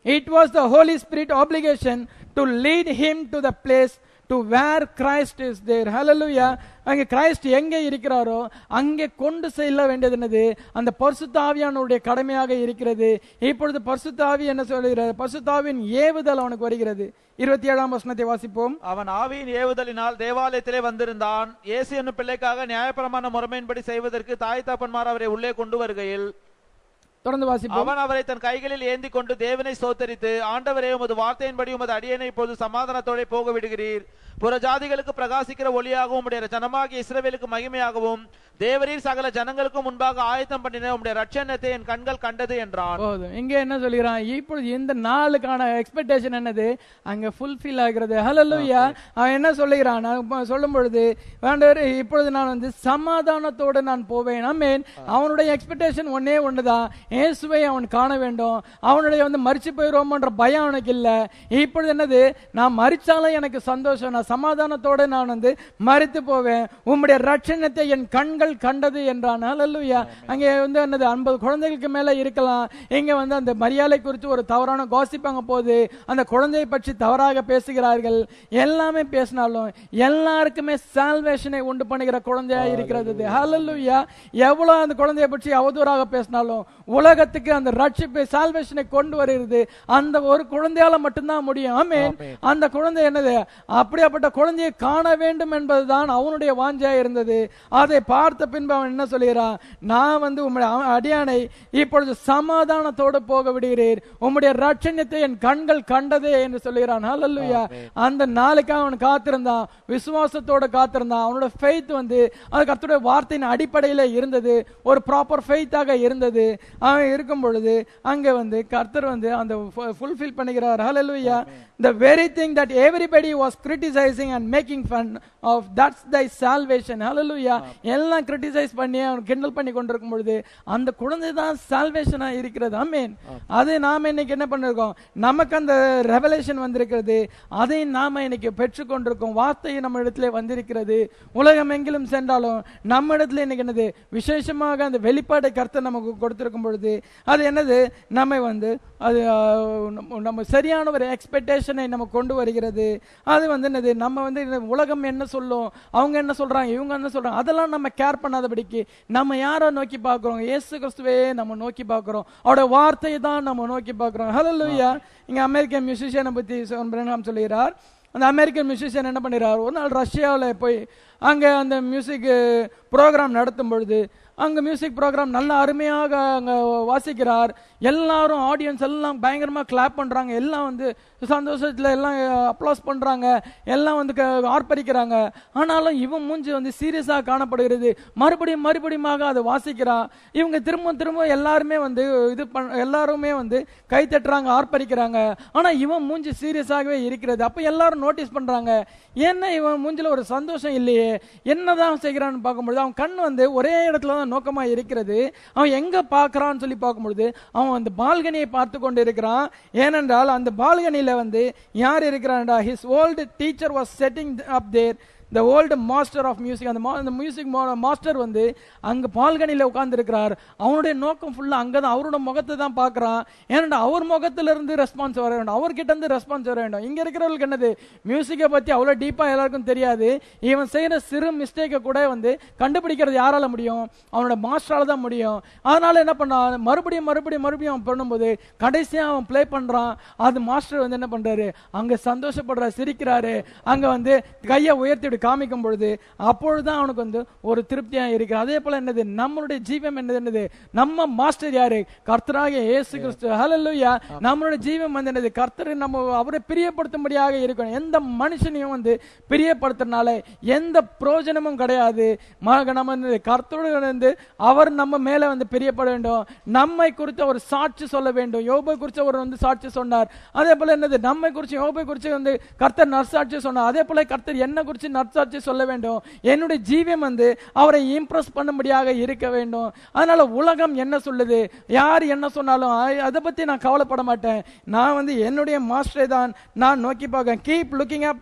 It was the Holy Spirit obligation to lead him to the place to where Christ is there. Hallelujah. அங்கே கிரைஸ்ட் எங்கே இருக்கிறாரோ அங்கே கொண்டு செல்ல வேண்டியது என்னது அந்த பரிசுத்தாவியானுடைய கடமையாக இருக்கிறது இப்பொழுது பரிசுத்தாவி என்ன சொல்கிறது பரிசுத்தாவின் ஏவுதல் அவனுக்கு வருகிறது இருபத்தி ஏழாம் வசனத்தை வாசிப்போம் அவன் ஆவியின் ஏவுதலினால் தேவாலயத்திலே வந்திருந்தான் இயேசு என்னும் பிள்ளைக்காக நியாயப்பிரமாண முறைமையின்படி செய்வதற்கு தாய் தப்பன்மார் அவரை உள்ளே கொண்டு வருகையில் தொடர்ந்து வாசிப்போம் அவன் அவரை தன் கைகளில் ஏந்தி கொண்டு தேவனை சோத்தரித்து ஆண்டவரே உமது வார்த்தையின்படி உமது அடியனை இப்போது சமாதானத்தோட போக விடுகிறீர் புற ஜாதிகளுக்கு பிரகாசிக்கிற ஒளியாகவும் உடைய ஜனமாகிய இஸ்ரவேலுக்கு மகிமையாகவும் தேவரீர் சகல ஜனங்களுக்கும் முன்பாக ஆயத்தம் பண்ணின உடைய ரட்சணத்தை என் கண்கள் கண்டது என்றான் போதும் இங்க என்ன சொல்லிக்கிறான் இப்பொழுது இந்த நாளுக்கான எக்ஸ்பெக்டேஷன் என்னது அங்க ஃபுல்ஃபில் ஆகிறது ஹalleluya அவன் என்ன சொல்லுகிறான் நான் இப்ப சொல்லும் பொழுது வேண்டவர் இப்பொழுது நான் வந்து சமாதானத்தோடு நான் போவேன் ஆமென் அவனுடைய எக்ஸ்பெக்டேஷன் ஒன்னே ஒண்ணுதான் இயேசுவை அவன் காண வேண்டும் அவனுடைய வந்து மறிச்சு போயிடுவோம்ன்ற பயம் அவனுக்கு இல்ல இப்பொழுது என்னது நான் மறிச்சாலும் எனக்கு சந்தோஷம் நான் சமாதானத்தோட நான் வந்து மறித்து போவேன் உம்முடைய ரட்சணத்தை என் கண்கள் கண்டது என்றான் ஹalleluya அங்கே வந்து என்னது ஐம்பது குழந்தைகளுக்கு மேல இருக்கலாம் இங்க வந்து அந்த மரியாதை குறித்து ஒரு தவறான gossip அங்க போகுது அந்த குழந்தையை பற்றி தவறாக பேசுகிறார்கள் எல்லாமே பேசினாலும் எல்லாருக்குமே சால்வேஷனை உண்டு பண்ணுகிற குழந்தையா இருக்கிறது ஹalleluya எவ்வளவு அந்த குழந்தையை பற்றி அவதூறாக பேசினாலும் உலகத்துக்கு அந்த ரட்சிப்பை சால்வேஷனை கொண்டு வருகிறது அந்த ஒரு குழந்தையால மட்டும்தான் முடியும் ஆமென் அந்த குழந்தை என்னது அப்படியாப்பட்ட குழந்தையை காண வேண்டும் என்பதுதான் அவனுடைய வாஞ்சையா இருந்தது அதை பார்த்த பின்பு அவன் என்ன சொல்கிறான் நான் வந்து உம்முடைய அ- அடியானை இப்பொழுது சமாதானத்தோடு போக விடுகிறீர் உம்முடைய ரட்சணியத்தை என் கண்கள் கண்டதே என்று சொல்கிறான் ஹalleluya அந்த நாளுக்கு அவன் காத்திருந்தான் விசுவாசத்தோட காத்திருந்தான் அவனோட ஃபெய்த் வந்து அது கர்த்தருடைய வார்த்தையின் அடிப்படையில இருந்தது ஒரு ப்ராப்பர் ஃபெய்த்தாக இருந்தது அவன் இருக்கும் பொழுது அங்க வந்து கர்த்தர் வந்து அந்த ஃபுல்ஃபில் பண்ணுகிறார் hallelujah the very thing that everybody was criticizing and making fun of that's thy salvation hallelujah எல்லாம் கிரிட்டிசைஸ் பண்ணி அவன் கிண்டல் பண்ணி கொண்டிருக்கும் பொழுது அந்த குழந்தை தான் சால்வேஷனா இருக்கிறது ஆமென் அது நாம இன்னைக்கு என்ன பண்ணிருக்கோம் நமக்கு அந்த ரெவலேஷன் வந்திருக்கிறது அதை நாம இன்னைக்கு பெற்றுக்கொண்டிருக்கோம் வார்த்தை நம்ம இடத்துல வந்திருக்கிறது உலகம் எங்கிலும் சென்றாலும் நம்ம இடத்துல இன்னைக்கு என்னது விசேஷமாக அந்த வெளிப்பாடை கருத்தை நமக்கு கொடுத்திருக்கும் பொழுது அது என்னது நம்மை வந்து அது ஆஹ், நம்ம- நம்ம சரியான ஒரு எக்ஸ்பெக்டேஷனை நம்ம கொண்டு வருகிறது அது வந்து என்னது நம்ம வந்து இந்த உலகம் என்ன சொல்லும் அவங்க என்ன சொல்றாங்க இவங்க என்ன சொல்றாங்க அதெல்லாம் நம்ம கேர் பண்ணாதபடிக்கு நம்ம யாரை நோக்கி பார்க்கிறோம் இயேசு கிறிஸ்துவே நம்ம நோக்கி பார்க்கிறோம் அவரோட வார்த்தையை தான் நம்ம நோக்கி பார்க்கிறோம் ஹalleluya இங்க அமெரிக்கன் மியூசிஷியனை பத்தி பிரகாம் சொல்லுகிறார் அந்த அமெரிக்கன் மியூசிஷியன் என்ன பண்ணிறார் ஒரு நாள் ரஷ்யாவில் போய் அங்கே அந்த மியூசிக் ப்ரோக்ராம் நடத்தும் பொழுது அங்க மியூசிக் ப்ரோக்ராம் நல்ல அருமையாக அங்க வாசிக்கிறார் எல்லாரும் ஆடியன்ஸ் எல்லாம் பயங்கரமா கிளாப் பண்றாங்க எல்லாம் வந்து சந்தோஷத்துல எல்லாம் அப்ளாஸ் பண்றாங்க எல்லாம் வந்து க- ஆர்ப்பரிக்கிறாங்க ஆனாலும் இவன் மூஞ்சி வந்து சீரியஸா காணப்படுகிறது மறுபடியும் மறுபடியுமாக அதை வாசிக்கிறான் இவங்க திரும்ப திரும்ப எல்லாருமே வந்து இது பண் எல்லாருமே வந்து கை தட்டுறாங்க ஆர்ப்பரிக்கிறாங்க ஆனா இவன் மூஞ்சி சீரியஸாகவே இருக்கிறது அப்ப எல்லாரும் நோட்டீஸ் பண்றாங்க என்ன இவன் மூஞ்சில ஒரு சந்தோஷம் இல்லையே என்னதான் செய்கிறான்னு பார்க்கும்பொழுது அவன் கண் வந்து ஒரே இடத்துல தான் நோக்கமா இருக்கிறது அவன் எங்க பார்க்கறான்னு சொல்லி பார்க்கும்பொழுது அவன் அந்த பால்கனியை பார்த்து கொண்டு இருக்கிறான் ஏனென்றால் அந்த பால்கனியில வந்து யார் இருக்கிறான்டா his old teacher was sitting up there the old master of music அந்த மா- அந்த மியூசிக் மாஸ்டர் வந்து அங்க பால்கனியில உட்கார்ந்து இருக்கிறார் அவனுடைய நோக்கம் ஃபுல்லா அங்கதான் அவரோட முகத்தை தான் பார்க்கறான் ஏன்னா அவர் முகத்துல இருந்து ரெஸ்பான்ஸ் வர வேண்டும் அவர்கிட்ட இருந்து ரெஸ்பான்ஸ் வர வேண்டும் இங்க இருக்கிறவங்களுக்கு என்னது மியூசிக்கை பத்தி அவ்வளவு டீப்பா எல்லாருக்கும் தெரியாது இவன் செய்யற சிறு மிஸ்டேக்கை கூட வந்து கண்டுபிடிக்கிறது யாரால முடியும் அவனோட மாஸ்டரால தான் முடியும் அதனால என்ன பண்ணான் மறுபடியும் மறுபடியும் மறுபடியும் அவன் பண்ணும்போது கடைசியா அவன் ப்ளே பண்றான் அது மாஸ்டர் வந்து என்ன பண்றாரு அங்க சந்தோஷப்படுறாரு சிரிக்கிறாரு அங்க வந்து கையை உயர்த்தி இப்படி காமிக்கும் பொழுது அப்பொழுதுதான் அவனுக்கு வந்து ஒரு திருப்தியா இருக்கு அதே போல என்னது நம்மளுடைய ஜீவம் என்னது என்னது நம்ம மாஸ்டர் யாரு கர்த்தராகிய இயேசு கிறிஸ்து ஹalleluya நம்மளுடைய ஜீவம் வந்து என்னது கர்த்தர் நம்ம அவரை பிரியப்படுத்தும்படியாக இருக்கணும் எந்த மனுஷனையும் வந்து பிரியப்படுத்துறதுனால எந்த பிரயோஜனமும் கிடையாது ம- நம்ம வந்து கர்த்தரோடு வந்து அவர் நம்ம மேல வந்து பிரியப்பட வேண்டும் நம்மை குறித்து ஒரு சாட்சி சொல்ல வேண்டும் யோபை குறித்து அவர் வந்து சாட்சி சொன்னார் அதே போல என்னது நம்மை குறித்து யோபை குறித்து வந்து கர்த்தர் நற்சாட்சி சொன்னார் அதே போல கர்த்தர் என்ன குறித்து நற்சாட்சி சொல்ல வேண்டும் என்னுடைய ஜீவியம் வந்து அவரை இம்ப்ரெஸ் பண்ணும்படியாக இருக்க வேண்டும் அதனால உலகம் என்ன சொல்லுது யார் என்ன சொன்னாலும் அ- அதை பத்தி நான் கவலைப்பட மாட்டேன் நான் வந்து என்னுடைய மாஸ்டரை தான் நான் நோக்கி பார்க்க keep looking up to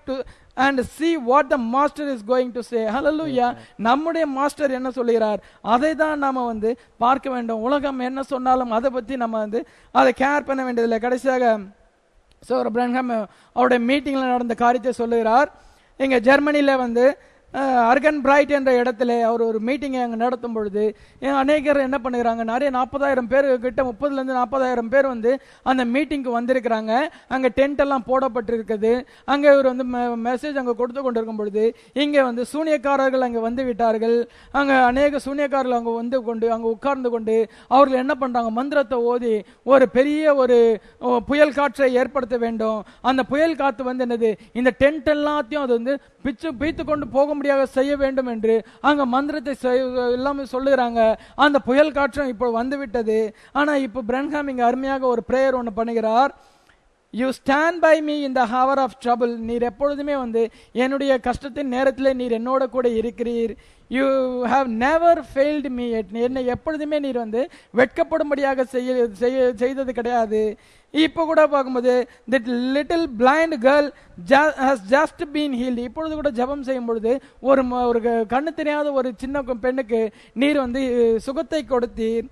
and see what the master is going to say hallelujah நம்முடைய மாஸ்டர் என்ன சொல்லுகிறார் அதை தான் நாம வந்து பார்க்க வேண்டும் உலகம் என்ன சொன்னாலும் அதை பத்தி நம்ம வந்து அதை கேர் பண்ண வேண்டியதில்லை கடைசியாக ஸோ பிரன்ஹாம் அவருடைய மீட்டிங்கில் நடந்த காரியத்தை சொல்லுகிறார் இங்க ஜெர்மனியில வந்து அர்கன் பிரைட் என்ற இடத்துல அவர் ஒரு மீட்டிங்கை அங்கே நடத்தும் பொழுது ஏன் அநேகர் என்ன பண்ணுகிறாங்க நிறைய நாற்பதாயிரம் பேர் கிட்ட முப்பதுலேருந்து நாற்பதாயிரம் பேர் வந்து அந்த மீட்டிங்க்கு வந்திருக்கிறாங்க அங்கே டென்ட் எல்லாம் போடப்பட்டிருக்குது அங்கே இவர் வந்து மெசேஜ் அங்கே கொடுத்து கொண்டிருக்கும் பொழுது இங்கே வந்து சூனியக்காரர்கள் அங்கே வந்து விட்டார்கள் அங்கே அநேக சூனியக்காரர்கள் அங்கே வந்து கொண்டு அங்கே உட்கார்ந்து கொண்டு அவர்கள் என்ன பண்றாங்க மந்திரத்தை ஓதி ஒரு பெரிய ஒரு ஓ, புயல் காற்றை ஏற்படுத்த வேண்டும் அந்த புயல் காத்து வந்து என்னது இந்த டென்ட் எல்லாத்தையும் அது வந்து பிச்சு பீத்து கொண்டு போக முடியாத செய்ய வேண்டும் என்று அங்க மந்திரத்தை செய்- எல்லாமே சொல்லுகிறாங்க அந்த புயல் காற்றும் இப்போ வந்து விட்டது ஆனா இப்போ பிரன்ஹாம் இங்க அருமையாக ஒரு பிரேயர் ஒன்று பண்ணுகிறார் யூ ஸ்டாண்ட் பை மீ இந்த ஹவர் ஆஃப் ட்ரபிள் நீர் எப்பொழுதுமே வந்து என்னுடைய கஷ்டத்தின் நேரத்தில் நீர் என்னோட கூட இருக்கிறீர் you have never failed me என்னை எப்பொழுதுமே நீர் வந்து வெட்கப்படும்படியாக செய்ய செய்ய- செய்தது கிடையாது இப்போ கூட பார்க்கும்போது this little blind girl has just been healed இப்பொழுது கூட ஜெபம் செய்யும் பொழுது ஒரு ம- ஒரு க- கண்ணு தெரியாத ஒரு சின்ன கு- பெண்ணுக்கு நீர் வந்து அஹ், சுகத்தை கொடுத்தீர்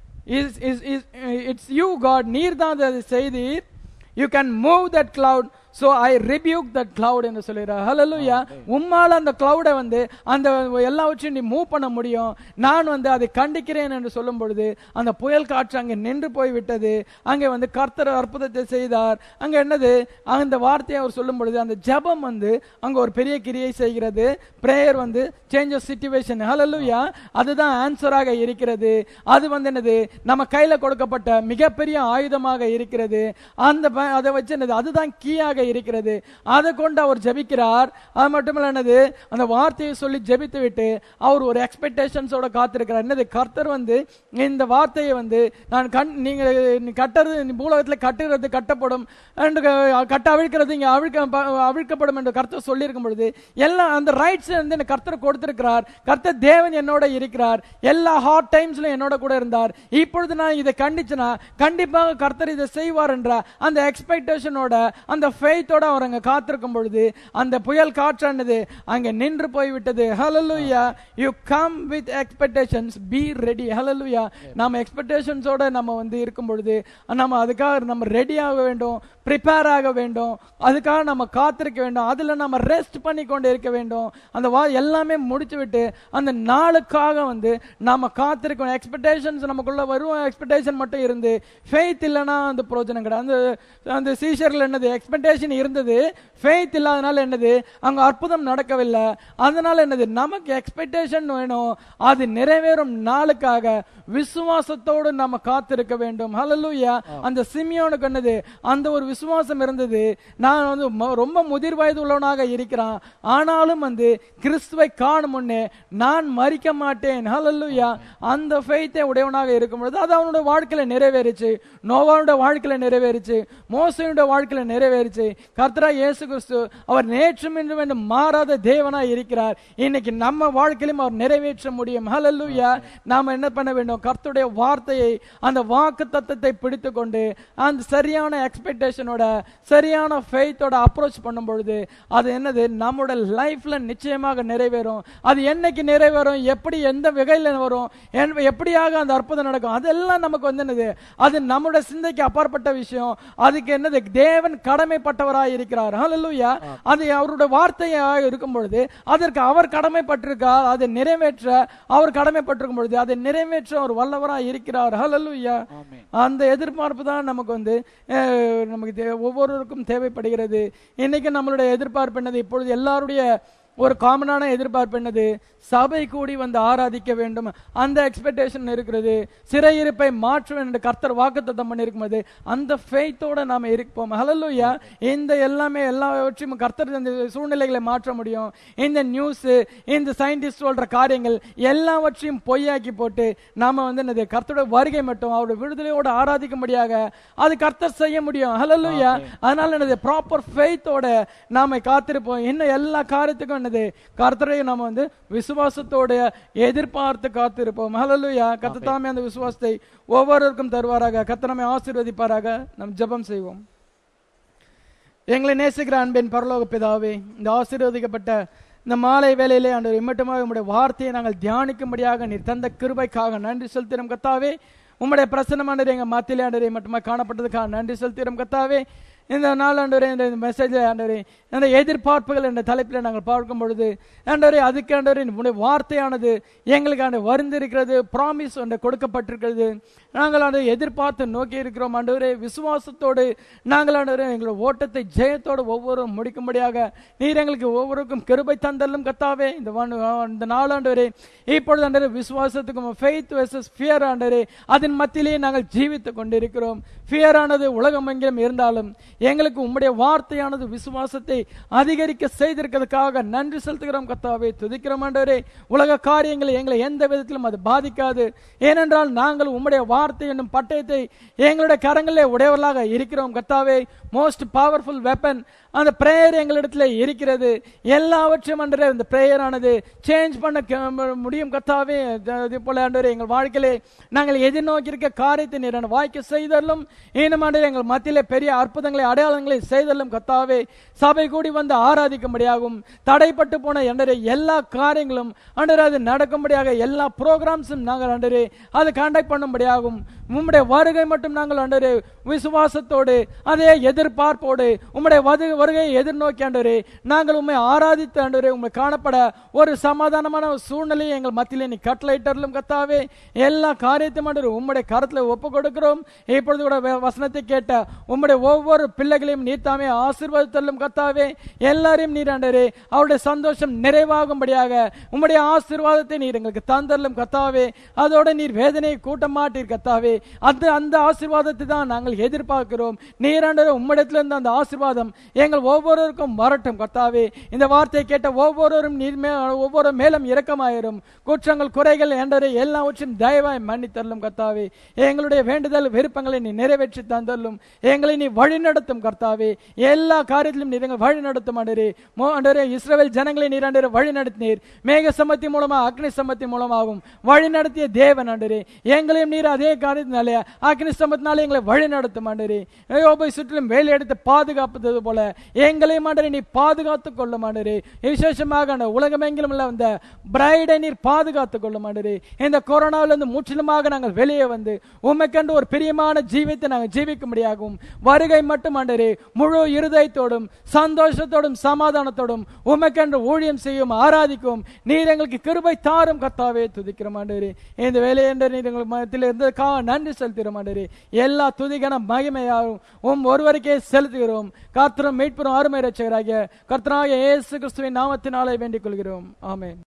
is is is it's you God நீர் தான் அதை செய்தீர் you can move that cloud so I rebuke that cloud என்று சொல்லுகிறார் ஹalleluya உம்மால அந்த cloud-ஐ வந்து அந்த எல்லாவற்றையும் நீ மூவ் பண்ண முடியும் நான் வந்து அதை கண்டிக்கிறேன் என்று சொல்லும் பொழுது அந்த புயல் காற்று அங்கே நின்று போய் விட்டது அங்கே வந்து கர்த்தர் அற்புதத்தை செய்தார் அங்க என்னது அந்த வார்த்தையை அவர் சொல்லும் பொழுது அந்த ஜெபம் வந்து அங்க ஒரு பெரிய கிரியை செய்கிறது பிரேயர் வந்து சேஞ்ச் ஆஃப் சிச்சுவேஷன் ஹalleluya அதுதான் ஆன்சராக இருக்கிறது அது வந்து என்னது நம்ம கையில கொடுக்கப்பட்ட மிகப்பெரிய ஆயுதமாக இருக்கிறது அந்த ப- அதை வச்சு என்னது அதுதான் கீயாக இருக்கிறது அதை கொண்டு அவர் ஜெபிக்கிறார் அது மட்டுமல்ல என்னது அந்த வார்த்தையை சொல்லி ஜெபித்து விட்டு அவர் ஒரு எக்ஸ்பெக்டேஷன்ஸோட காத்திருக்கிறார் என்னது கர்த்தர் வந்து இந்த வார்த்தையை வந்து நான் கண் நீங்க நீ கட்டுறது நீ பூலகத்தில் கட்டுறது கட்டப்படும் என்று க- கட்ட அவிழ்க்கிறது இங்க அவிழ்க்க ப- அவிழ்க்கப்படும் என்று கர்த்தர் சொல்லியிருக்கும் பொழுது எல்லாம் அந்த ரைட்ஸ் வந்து எனக்கு கர்த்தர் கொடுத்திருக்கிறார் கர்த்தர் தேவன் என்னோட இருக்கிறார் எல்லா ஹார்ட் டைம்ஸ்ல என்னோட கூட இருந்தார் இப்பொழுது நான் இதை கண்டிச்சனா கண்டிப்பாக கர்த்தர் இதை செய்வார் என்ற அந்த எக்ஸ்பெக்டேஷனோட அந்த ஃபெய்த்தோட அவர் அங்க காத்திருக்கும் பொழுது அந்த புயல் காற்றானது அங்க நின்று போய் விட்டது hallelujah you come with expectations be ready hallelujah நாம எக்ஸ்பெக்டேஷன்ஸோட நம்ம வந்து இருக்கும் பொழுது நம்ம அதுக்காக நம்ம ரெடி ஆக வேண்டும் ப்ரிப்பேர் ஆக வேண்டும் அதுக்காக நம்ம காத்திருக்க வேண்டும் அதுல நம்ம ரெஸ்ட் பண்ணி கொண்டு இருக்க வேண்டும் அந்த வா எல்லாமே முடிச்சு விட்டு அந்த நாளுக்காக வந்து நாம காத்திருக்கணும் எக்ஸ்பெக்டேஷன்ஸ் நமக்குள்ள வரும் எக்ஸ்பெக்டேஷன் மட்டும் இருந்து ஃபெய்த் இல்லைன்னா அந்த பிரோஜனம் கிடையாது அந்த அந்த சீஷர்ல என்னது எக்ஸ்பெக்டேஷன் இருந்தது ஃபெய்த் இல்லாதனால என்னது அங்க அற்புதம் நடக்கவில்லை அதனால என்னது நமக்கு எக்ஸ்பெக்டேஷன் வேணும் அது நிறைவேறும் நாளுக்காக விசுவாசத்தோடு நம்ம காத்திருக்க வேண்டும் ஹalleluya அந்த சிமியோனுக்கு என்னது அந்த ஒரு விசுவாசம் இருந்தது நான் வந்து ம- ரொம்ப முதிர் வயது உள்ளவனாக இருக்கிறான் ஆனாலும் வந்து கிறிஸ்துவை காணும் முன்னே நான் மறிக்க மாட்டேன் ஹalleluya அந்த ஃபெய்த்தை உடையவனாக இருக்கும் பொழுது அது அவனுடைய வாழ்க்கையில நிறைவேறுச்சு நோவாவுடைய வாழ்க்கையில நிறைவேறுச்சு மோசையுடைய வாழ்க்கையில நிறைவேறுச்சு கர்த்தரா இயேசு கிறிஸ்து அவர் நேற்றும் இன்றும் என்று மாறாத தேவனாய் இருக்கிறார் இன்னைக்கு நம்ம வாழ்க்கையிலும் அவர் நிறைவேற்ற முடியும் ஹalleluya நாம என்ன பண்ண வேண்டும் கர்த்தருடைய வார்த்தையை அந்த வாக்கு தத்தத்தை பிடித்து கொண்டு அந்த சரியான எக்ஸ்பெக்டேஷனோட சரியான ஃபெய்த்தோட அப்ரோச் பண்ணும் பொழுது அது என்னது நம்மோட லைஃப்ல நிச்சயமாக நிறைவேறும் அது என்னைக்கு நிறைவேறும் எப்படி எந்த வகையில வரும் என்- எப்படியாக அந்த அற்புதம் நடக்கும் அதெல்லாம் நமக்கு வந்து என்னது அது நம்முடைய சிந்தைக்கு அப்பாற்பட்ட விஷயம் அதுக்கு என்னது தேவன் கடமைப்பட்டவராய் இருக்கிறார் ஹalleluya அது அவருடைய வார்த்தையாக இருக்கும் பொழுது அதற்கு அவர் கடமைப்பட்டிருக்கார் அதை நிறைவேற்ற அவர் கடமைப்பட்டிருக்கும் பொழுது அதை நிறைவேற்ற அவர் வல்லவராய் இருக்கிறார் ஹalleluya ஆமென் அந்த எதிர்பார்ப்பு தான் நமக்கு வந்து அஹ், நமக்கு தே- ஒவ்வொருவருக்கும் தேவைப்படுகிறது இன்னைக்கு நம்மளுடைய எதிர்பார்ப்பு என்னது இப்பொழுது எல்லாருடைய ஒரு காமனான எதிர்பார்ப்பு என்னது சபை கூடி வந்து ஆராதிக்க வேண்டும் அந்த எக்ஸ்பெக்டேஷன் இருக்கிறது சிறையிருப்பை மாற்றுவேன் என்று கர்த்தர் வாக்குத்தத்தம் பண்ணியிருக்கும்போது அந்த ஃபெய்த்தோட நாம இருப்போம் ஹalleluya இந்த எல்லாமே எல்லாவற்றையும் கர்த்தர் இந்த சூழ்நிலைகளை மாற்ற முடியும் இந்த நியூஸ் இந்த சயின்டிஸ்ட் சொல்ற காரியங்கள் எல்லாவற்றையும் பொய்யாக்கி போட்டு நாம வந்து என்னது கர்த்தருடைய வருகை மட்டும் அவருடைய விடுதலையோடு ஆராதிக்கும்படியாக அது கர்த்தர் செய்ய முடியும் ஹalleluya அதனால என்னது ப்ராப்பர் ஃபெய்த்தோட நாம காத்திருப்போம் இன்னும் எல்லா காரியத்துக்கும் என்னது கர்த்தரை நாம வந்து விசுவாசத்தோட எதிர்பார்த்து காத்திருப்போம் ஹalleluya கர்த்தர் தாமே அந்த விசுவாசத்தை ஒவ்வொருவருக்கும் தருவாராக கர்த்தர் நம்மை ஆசீர்வதிப்பாராக நம் ஜெபம் செய்வோம் எங்களை நேசிக்கிற அன்பின் பரலோக பிதாவே இந்த ஆசீர்வதிக்கப்பட்ட இந்த மாலை வேளையிலே ஆண்டவர் இம்மட்டுமாக உம்முடைய வார்த்தையை நாங்கள் தியானிக்கும்படியாக நீர் தந்த கிருபைக்காக நன்றி செலுத்திடும் கத்தாவே உம்முடைய பிரசனமானது எங்க மத்தியிலே ஆண்டவரே மட்டுமே காணப்பட்டதுக்காக நன்றி செலுத்திடும் கத்தாவே இந்த நாள் ஆண்டவரே இந்த மெசேஜ் ஆண்டவரே அந்த எதிர்பார்ப்புகள் என்ற தலைப்பில் நாங்கள் பார்க்கும் பொழுது ஆண்டவரே அதுக்கு ஆண்டவரே உடைய வார்த்தையானது எங்களுக்கு ஆண்டு வருந்திருக்கிறது ப்ராமிஸ் ஒன்று கொடுக்கப்பட்டிருக்கிறது நாங்கள் ஆண்டு எதிர்பார்த்து நோக்கி இருக்கிறோம் ஆண்டவரே விசுவாசத்தோடு நாங்கள் ஆண்டவரே எங்களோட ஓட்டத்தை ஜெயத்தோடு ஒவ்வொருவரும் முடிக்கும்படியாக நீர் எங்களுக்கு ஒவ்வொருக்கும் கிருபை தந்தல்லும் கத்தாவே இந்த வாண்டு- இந்த நாளாண்டவரே இப்பொழுது ஆண்டவரே விசுவாசத்துக்கும் ஃபெய்த் வெர்சஸ் ஃபியர் ஆண்டவரே அதன் மத்தியிலேயே நாங்கள் ஜீவித்துக் கொண்டிருக்கிறோம் ஃபியர் ஆனது உலகம் எங்கிலும் இருந்தாலும் எங்களுக்கு உம்முடைய வார்த்தையானது விசுவாசத்தை அதிகரிக்க செய்திருக்கிறதுக்காக நன்றி செலுத்துகிறோம் கத்தாவே துதிக்கிறோம் ஆண்டவரே உலக காரியங்களை எங்களை எந்த விதத்திலும் அது பாதிக்காது ஏனென்றால் நாங்கள் உம்முடைய வார்த்தை என்னும் பட்டயத்தை எங்களுடைய கரங்களிலே உடையவர்களாக இருக்கிறோம் கத்தாவே மோஸ்ட் பவர்ஃபுல் வெப்பன் அந்த பிரேயர் எங்களிடத்துல இருக்கிறது எல்லாவற்றையும் அன்றே இந்த பிரேயர் ஆனது சேஞ்ச் பண்ண க- முடியும் கத்தாவே அதே போல ஆண்டவரே எங்கள் வாழ்க்கையிலே நாங்கள் எதிர்நோக்கி இருக்க காரியத்தை நீர் வாய்க்க செய்தலும் இன்னும் ஆண்டவரே எங்கள் மத்தியிலே பெரிய அற்புதங்களை அடையாளங்களை செய்தலும் கத்தாவே சபை கூடி வந்து ஆராதிக்கும்படியாகும் தடைப்பட்டு போன ஆண்டவரே எல்லா காரியங்களும் ஆண்டவரே அது நடக்கும்படியாக எல்லா ப்ரோக்ராம்ஸும் நாங்கள் ஆண்டவரே அது கண்டக்ட் பண்ணும்படியாகும் உம்முடைய வருகை மட்டும் நாங்கள் ஆண்டவரே விசுவாசத்தோடு அதே எதிர்பார்ப்போடு உம்முடைய வது வருகையை எதிர்நோக்கி ஆண்டவரே நாங்கள் உம்மை ஆராதித்து ஆண்டவரே உம்மை காணப்பட ஒரு சமாதானமான ஒரு சூழ்நிலையை எங்கள் மத்தியிலே நீ கட்டளையிட்டர்களும் கத்தாவே எல்லா காரியத்தையும் ஆண்டவரே உம்முடைய கரத்துல ஒப்பு கொடுக்கிறோம் இப்பொழுது கூட வே- வசனத்தை கேட்ட உம்முடைய ஒவ்வொரு பிள்ளைகளையும் நீ தாமே ஆசீர்வதித்தல்லும் கத்தாவே எல்லாரையும் நீர் ஆண்டவரே அவருடைய சந்தோஷம் நிறைவாகும்படியாக உம்முடைய ஆசீர்வாதத்தை நீர் எங்களுக்கு தந்தரலும் கத்தாவே அதோட நீர் வேதனையை கூட்ட மாட்டீர் கத்தாவே அந்த அந்த ஆசீர்வாதத்தை தான் நாங்கள் எதிர்பார்க்கிறோம் நீராண்டவர் உம்மிடத்திலிருந்து அந்த ஆசீர்வாதம் எங்கள் ஒவ்வொருவருக்கும் வரட்டும் கத்தாவே இந்த வார்த்தையை கேட்ட ஒவ்வொருவரும் நீர் மே ஒவ்வொரு மேலும் இரக்கமாயிரும் குற்றங்கள் குறைகள் என்றரை எல்லாவற்றையும் தயவாய் மன்னித்தரலும் கத்தாவே எங்களுடைய வேண்டுதல் விருப்பங்களை நீ நிறைவேற்றி தந்தரலும் எங்களை நீ வழிநடத்தும் கர்த்தாவே எல்லா காரியத்திலும் நீர் எங்களை வழி நடத்தும் ஆண்டரே மோ ஆண்டரே இஸ்ரவேல் ஜனங்களை நீர் ஆண்டரே வழி நடத்தினீர் மேக சமத்தி மூலமா அக்னி சமத்தி மூலமாகவும் வழி நடத்திய தேவன் ஆண்டரே எங்களையும் நீர் அதே காரியத்தினாலே அக்னி சமத்தினாலே எங்களை வழி நடத்தும் ஆண்டரே யோபை சுற்றிலும் வேலை எடுத்து பாதுகாப்பது போல எங்களையும் ஆண்டரே நீ பாதுகாத்துக் கொள்ளும் ஆண்டரே விசேஷமாக அந்த உலகமெங்கிலும் உள்ள அந்த பிரைடை நீர் பாதுகாத்துக் கொள்ளும் ஆண்டரே இந்த கொரோனாவிலிருந்து முற்றிலுமாக நாங்கள் வெளியே வந்து உண்மைக்கண்டு ஒரு பிரியமான ஜீவித்தை நாங்கள் ஜீவிக்க முடியாகும் வருகை மட்டும் ஆண்டரே முழு இருதயத்தோடும் சந்தோஷத்தோடும் சமாதானத்தோடும் உமைக்கென்று ஊழியம் செய்யும் ஆராதிக்கும் நீர் எங்களுக்கு கிருபை தாரும் கத்தாவே துதிக்கிறோம் ஆண்டவரே இந்த வேலை என்ற நீர் எங்கள் மனத்தில் இருந்ததுக்காக நன்றி செலுத்துகிறோம் ஆண்டவரே எல்லா துதிகன மகிமையாகும் உம் ஒருவருக்கே செலுத்துகிறோம் கர்த்தரும் மீட்புறம் அருமை ரட்சகராகிய கர்த்தராகிய இயேசு கிறிஸ்துவின் நாமத்தினாலே வேண்டிக் கொள்கிறோம் ஆமென்